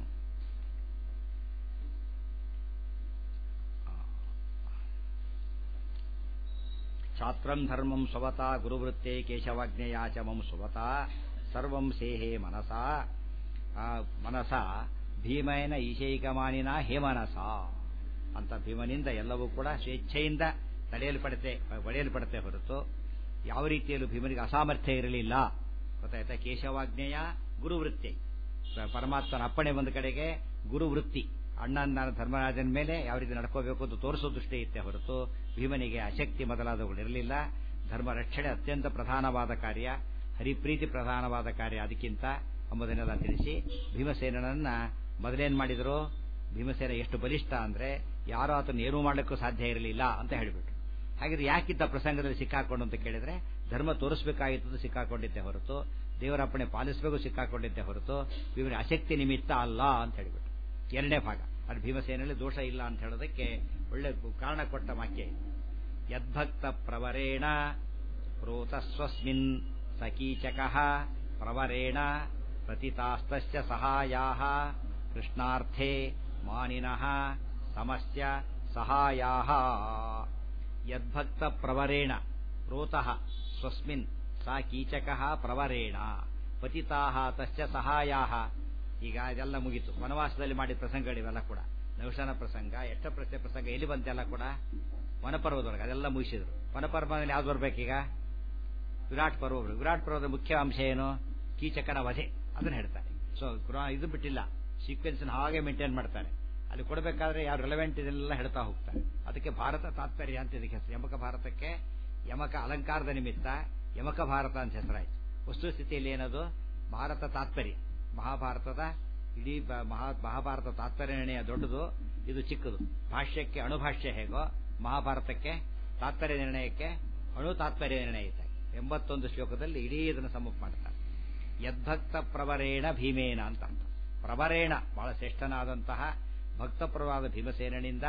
ಛಾತ್ರಂ ಧರ್ಮಂ ಸ್ವವತಾ ಗುರುವೃತ್ತೇ ಕೇಶವಾಜ್ಞೆಯಾಚಮಂ ಸ್ವವತಾ ಸರ್ವಂ ಸೇಹೇ ಮನಸಾ ಮನಸ ಭೀಮಯನ ಈಶೈಕಮಾನಿನ ಹೇಮನಸ ಅಂತ ಭೀಮನಿಂದ ಎಲ್ಲವೂ ಕೂಡ ಸ್ವೇಚ್ಛೆಯಿಂದ ತಡೆಯಲ್ಪಡುತ್ತೆ ಒಡೆಯಲ್ಪಡುತ್ತೆ ಹೊರತು ಯಾವ ರೀತಿಯಲ್ಲೂ ಭೀಮನಿಗೆ ಅಸಾಮರ್ಥ್ಯ ಇರಲಿಲ್ಲ ಗೊತ್ತಾಯ್ತಾ ಕೇಶವಾಜ್ಞೆಯ ಗುರುವೃತ್ತಿ ಪರಮಾತ್ಮನ ಅಪ್ಪಣೆ ಒಂದು ಕಡೆಗೆ ಗುರುವೃತ್ತಿ ಅಣ್ಣನ ಧರ್ಮರಾಜನ ಮೇಲೆ ಯಾವ ರೀತಿ ನಡ್ಕೋಬೇಕು ಅಂತ ತೋರಿಸೋ ದೃಷ್ಟಿ ಇತ್ತೆ ಹೊರತು ಭೀಮನಿಗೆ ಅಶಕ್ತಿ ಮೊದಲಾದವುಗಳು ಇರಲಿಲ್ಲ ಧರ್ಮ ರಕ್ಷಣೆ ಅತ್ಯಂತ ಪ್ರಧಾನವಾದ ಕಾರ್ಯ ಹರಿಪ್ರೀತಿ ಪ್ರಧಾನವಾದ ಕಾರ್ಯ ಅದಕ್ಕಿಂತ ಎಂಬುದನ್ನೆಲ್ಲ ತಿಳಿಸಿ ಭೀಮಸೇನನನ್ನ ಮೊದಲೇನ್ ಮಾಡಿದ್ರು ಭೀಮಸೇನ ಎಷ್ಟು ಬಲಿಷ್ಠ ಅಂದ್ರೆ ಯಾರೂ ಆತನ ಏನೂ ಮಾಡಲಿಕ್ಕೂ ಸಾಧ್ಯ ಇರಲಿಲ್ಲ ಅಂತ ಹೇಳಿಬಿಟ್ರು ಹಾಗಿದ್ರೆ ಯಾಕಿದ್ದ ಪ್ರಸಂಗದಲ್ಲಿ ಸಿಕ್ಕಾಕೊಂಡು ಅಂತ ಕೇಳಿದ್ರೆ ಧರ್ಮ ತೋರಿಸಬೇಕಾಗಿತ್ತು ಸಿಕ್ಕಾಕೊಂಡಿದ್ದೆ ಹೊರತು ದೇವರ ಅಪ್ಪಣೆ ಪಾಲಿಸಬೇಕು ಸಿಕ್ಕಾಕೊಂಡಿದ್ದೆ ಹೊರತು ಭೀಮನ ಅಶಕ್ತಿ ನಿಮಿತ್ತ ಅಲ್ಲ ಅಂತ ಹೇಳಿಬಿಟ್ರು ಎರಡನೇ ಭಾಗ ಅದು ಭೀಮಸೇನಲ್ಲಿ ದೋಷ ಇಲ್ಲ ಅಂತ ಹೇಳೋದಕ್ಕೆ ಒಳ್ಳೆ ಕಾರಣ ಕೊಟ್ಟ ವಾಕ್ಯ ಯದ್ಭಕ್ತ ಪ್ರವರೇಣ ಪ್ರೋತಸ್ವಸ್ಮಿನ್ ಸಕೀಚಕ ಪ್ರವರೇಣ ಪ್ರತಿತಾಸ್ತಶ್ಚ ಸಹಾಯಾ ಕೃಷ್ಣಾರ್ಥೇ ಮಾನಿನಃ ಸಮಸ್ಯ ಸಹಾಯಾ ಯದ್ಭಕ್ತ ಪ್ರವರೇಣ ಪ್ರೋತಃ ಸ್ವಸ್ಮಿನ್ ಸಾ ಕೀಚಕ ಪ್ರವರೇಣ ಪತಿತಾ ತಶ್ಚ ಸಹಾಯಾ ಈಗ ಅದೆಲ್ಲ ಮುಗೀತು ವನವಾಸದಲ್ಲಿ ಮಾಡಿದ ಪ್ರಸಂಗಗಳಿವೆಲ್ಲ ಕೂಡ ನೌಶನ ಪ್ರಸಂಗ ಎಷ್ಟ ಪ್ರಶ್ನೆ ಪ್ರಸಂಗ ಎಲ್ಲಿ ಬಂತೆಲ್ಲ ಕೂಡ ವನಪರ್ವದೊಳಗೆ ಅದೆಲ್ಲ ಮುಗಿಸಿದ್ರು ವನಪರ್ವದಲ್ಲಿ ಯಾವ್ದು ಬರ್ಬೇಕೀಗ ವಿರಾಟ್ ಪರ್ವ ವಿರಾಟ್ ಪರ್ವದ ಮುಖ್ಯ ಅಂಶ ಏನು ಕೀಚಕನ ವಧೆ ಅದನ್ನ ಹೇಳ್ತಾರೆ ಸೊ ಇದು ಬಿಟ್ಟಿಲ್ಲ ಸೀಕ್ವೆನ್ಸ್ ಹಾಗೆ ಮೇಂಟೈನ್ ಮಾಡ್ತಾರೆ ಅಲ್ಲಿ ಕೊಡಬೇಕಾದ್ರೆ ಯಾರು ರೆಲೆವೆಂಟ್ ಇದನ್ನೆಲ್ಲ ಹೇಳ್ತಾ ಹೋಗ್ತಾರೆ ಅದಕ್ಕೆ ಭಾರತ ತಾತ್ಪರ್ಯ ಅಂತ ಇದಕ್ಕೆ ಹೆಸರು ಯಮಕ ಭಾರತಕ್ಕೆ ಯಮಕ ಅಲಂಕಾರದ ನಿಮಿತ್ತ ಯಮಕ ಭಾರತ ಅಂತ ಹೆಸರಾಯ್ತು ವಸ್ತುಸ್ಥಿತಿಯಲ್ಲಿ ಏನದು ಭಾರತ ತಾತ್ಪರ್ಯ ಮಹಾಭಾರತದ ಇಡೀ ಮಹಾ ಮಹಾಭಾರತ ತಾತ್ಪರ್ಯ ನಿರ್ಣಯ ದೊಡ್ಡದು ಇದು ಚಿಕ್ಕದು ಭಾಷ್ಯಕ್ಕೆ ಅಣುಭಾಷ್ಯ ಹೇಗೋ ಮಹಾಭಾರತಕ್ಕೆ ತಾತ್ಪರ್ಯ ನಿರ್ಣಯಕ್ಕೆ ಅಣು ತಾತ್ಪರ್ಯ ನಿರ್ಣಯ ಇದೆ ಎಂಬತ್ತೊಂದು ಶ್ಲೋಕದಲ್ಲಿ ಇಡೀ ಇದನ್ನು ಸಮ್ಮುಖ ಮಾಡ್ತಾರೆ ಯದ್ಭಕ್ತ ಪ್ರವರೇಣ ಭೀಮೇನ ಅಂತ ಅರ್ಥ ಪ್ರವರೇಣ ಬಹಳ ಶ್ರೇಷ್ಠನಾದಂತಹ ಭಕ್ತಪ್ರವಾದ ಭೀಮಸೇನಿಂದ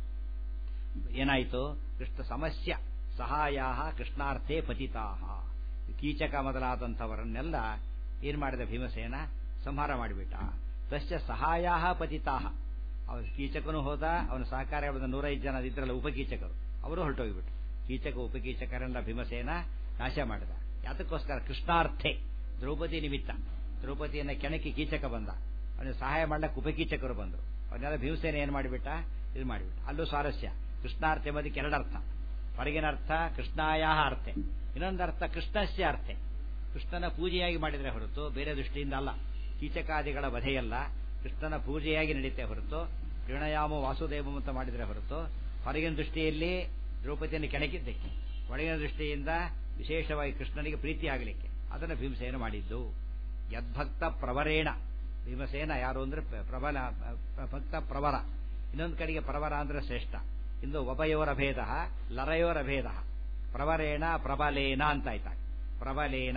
ಏನಾಯಿತು ಕೃಷ್ಣ ಸಮಸ್ಯ ಸಹಾಯ ಕೃಷ್ಣಾರ್ಥೇ ಪತಿತಾ ಕೀಚಕ ಮೊದಲಾದಂಥವರನ್ನೆಲ್ಲ ಏನ್ ಮಾಡಿದ ಭೀಮಸೇನ ಸಂಹಾರ ಮಾಡಿಬಿಟ್ಟ ತಸ್ಯ ಸಹಾಯ ಪತಿತಾ ಅವನ ಕೀಚಕನು ಹೋದ ಅವನ ಸಹಕಾರ ನೂರೈದು ಜನ ಇದ್ರಲ್ಲ ಉಪಕೀಚಕರು ಅವರು ಹೊರಟೋಗಿಬಿಟ್ರು ಕೀಚಕ ಉಪಕೀಚಕರೆಲ್ಲ ಭೀಮಸೇನ ನಾಶ ಮಾಡಿದ ಯಾತಕ್ಕೋಸ್ಕರ ಕೃಷ್ಣಾರ್ಥೆ ದ್ರೌಪದಿ ನಿಮಿತ್ತ ದ್ರೌಪದಿಯನ್ನ ಕೆಣಕಿ ಕೀಚಕ ಬಂದ ಅವನಿಗೆ ಸಹಾಯ ಮಾಡಕ್ಕೆ ಉಪಕೀಚಕರು ಬಂದರು ಅವನ್ನೆಲ್ಲ ಭೀಮಸೇನ ಏನ್ ಮಾಡಿಬಿಟ್ಟ ಇದು ಮಾಡಿಬಿಟ್ಟ ಅಲ್ಲೂ ಸ್ವಾರಸ್ಯ ಕೃಷ್ಣಾರ್ಥೆ ಎಂಬುದಕ್ಕೆ ಎರಡರ್ಥ ಹೊರಗಿನ ಅರ್ಥ ಕೃಷ್ಣಾಯ ಅರ್ಥೆ ಇನ್ನೊಂದು ಅರ್ಥ ಕೃಷ್ಣಸ್ಯ ಅರ್ಥೆ ಕೃಷ್ಣನ ಪೂಜೆಯಾಗಿ ಮಾಡಿದರೆ ಹೊರತು ಬೇರೆ ದೃಷ್ಟಿಯಿಂದ ಅಲ್ಲ ಕೀಚಕಾದಿಗಳ ವಧೆಯಲ್ಲ ಕೃಷ್ಣನ ಪೂಜೆಯಾಗಿ ನಡೀತೆ ಹೊರತು ಪ್ರಣಯಾಮ ವಾಸುದೇವ ಅಂತ ಮಾಡಿದರೆ ಹೊರತು ಹೊರಗಿನ ದೃಷ್ಟಿಯಲ್ಲಿ ದ್ರೌಪದಿಯನ್ನು ಕೆಣಕಿದ್ದಕ್ಕೆ ಒಳಗಿನ ದೃಷ್ಟಿಯಿಂದ ವಿಶೇಷವಾಗಿ ಕೃಷ್ಣನಿಗೆ ಪ್ರೀತಿ ಆಗಲಿಕ್ಕೆ ಅದನ್ನು ಭೀಮಸೇನ ಮಾಡಿದ್ದು ಯದ್ಭಕ್ತ ಪ್ರವರೇಣ ಭೀಮಸೇನ ಯಾರು ಅಂದ್ರೆ ಪ್ರಬಲ ಭಕ್ತ ಪ್ರವರ ಇನ್ನೊಂದು ಕಡೆಗೆ ಪ್ರವರ ಅಂದ್ರೆ ಶ್ರೇಷ್ಠ ಇಂದು ಒಬಯೋರ ಭೇದ ಲರಯೋರ ಭೇದ ಪ್ರವರೇಣ ಪ್ರಬಲೇನ ಅಂತ ಆಯ್ತಾ ಪ್ರಬಲೇನ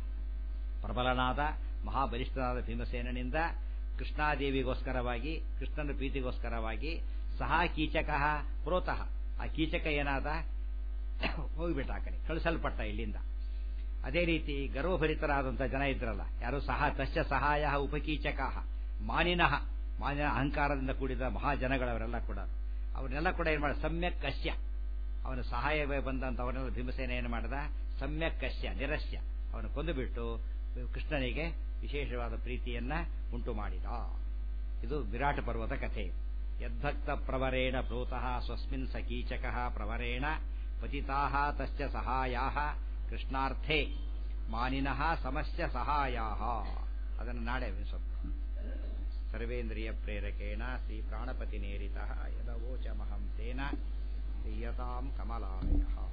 ಪ್ರಬಲನಾದ ಮಹಾಬಲಿಷ್ಠನಾದ ಭೀಮಸೇನಿಂದ ಕೃಷ್ಣಾದೇವಿಗೋಸ್ಕರವಾಗಿ ಕೃಷ್ಣನ ಪ್ರೀತಿಗೋಸ್ಕರವಾಗಿ ಸಹ ಕೀಚಕ ಪ್ರೋತಃ ಆ ಕೀಚಕ ಏನಾದ ಹೋಗಿಬಿಟ್ಟ ಆ ಕಡೆ ಕಳಿಸಲ್ಪಟ್ಟ ಇಲ್ಲಿಂದ ಅದೇ ರೀತಿ ಗರ್ವಭರಿತರಾದಂಥ ಜನ ಇದ್ರಲ್ಲ ಯಾರು ಸಹ ತಶ್ಚ ಸಹಾಯ ಉಪಕೀಚಕ ಮಾನಿನಃ ಮಾನಿನ ಅಹಂಕಾರದಿಂದ ಕೂಡಿದ ಮಹಾಜನಗಳವರೆಲ್ಲ ಕೂಡ ಅವನ್ನೆಲ್ಲ ಕೂಡ ಏನ್ ಮಾಡ ಸಮ್ಯಕ್ ಕಶ್ಯ ಅವನ ಸಹಾಯವೇ ಬಂದಂತವರೆಲ್ಲ ಭೀಮಸೇನ ಏನು ಮಾಡಿದ ಸಮ್ಯಕ್ ಕಶ್ಯ ನಿರಸ್ಯ ಅವನು ಕೊಂದುಬಿಟ್ಟು ಕೃಷ್ಣನಿಗೆ ವಿಶೇಷವಾದ ಪ್ರೀತಿಯನ್ನ ಉಂಟು ಮಾಡಿದ ಇದು ವಿರಾಟ ಪರ್ವತ ಕಥೆ ಯದ್ಭಕ್ತ ಪ್ರವರೇಣ ಪ್ರೋತಃ ಸ್ವಸ್ಮಿನ್ ಸಕೀಚಕ ಪ್ರವರೇಣ ಪತಿತಾ ತಶ್ಚ ಸಹಾಯಾ ಕೃಷ್ಣಾರ್ಥೇ ಮಾನಿನಃ ಸಮಸ್ಯ ಸಹಾಯಾ ಅದನ್ನು ನಾಳೆ ಸ್ವಲ್ಪ ಸರ್ವೇಂದ್ರಿಯ ಪ್ರೇರಕೇಣ ಶ್ರೀ ಪ್ರಾಣಪತಿ ನೇರಿತ ಯದವೋಚಮಹಂ ತೇನ ಕ್ರಿಯತಾಂ ಕಮಲಾಯ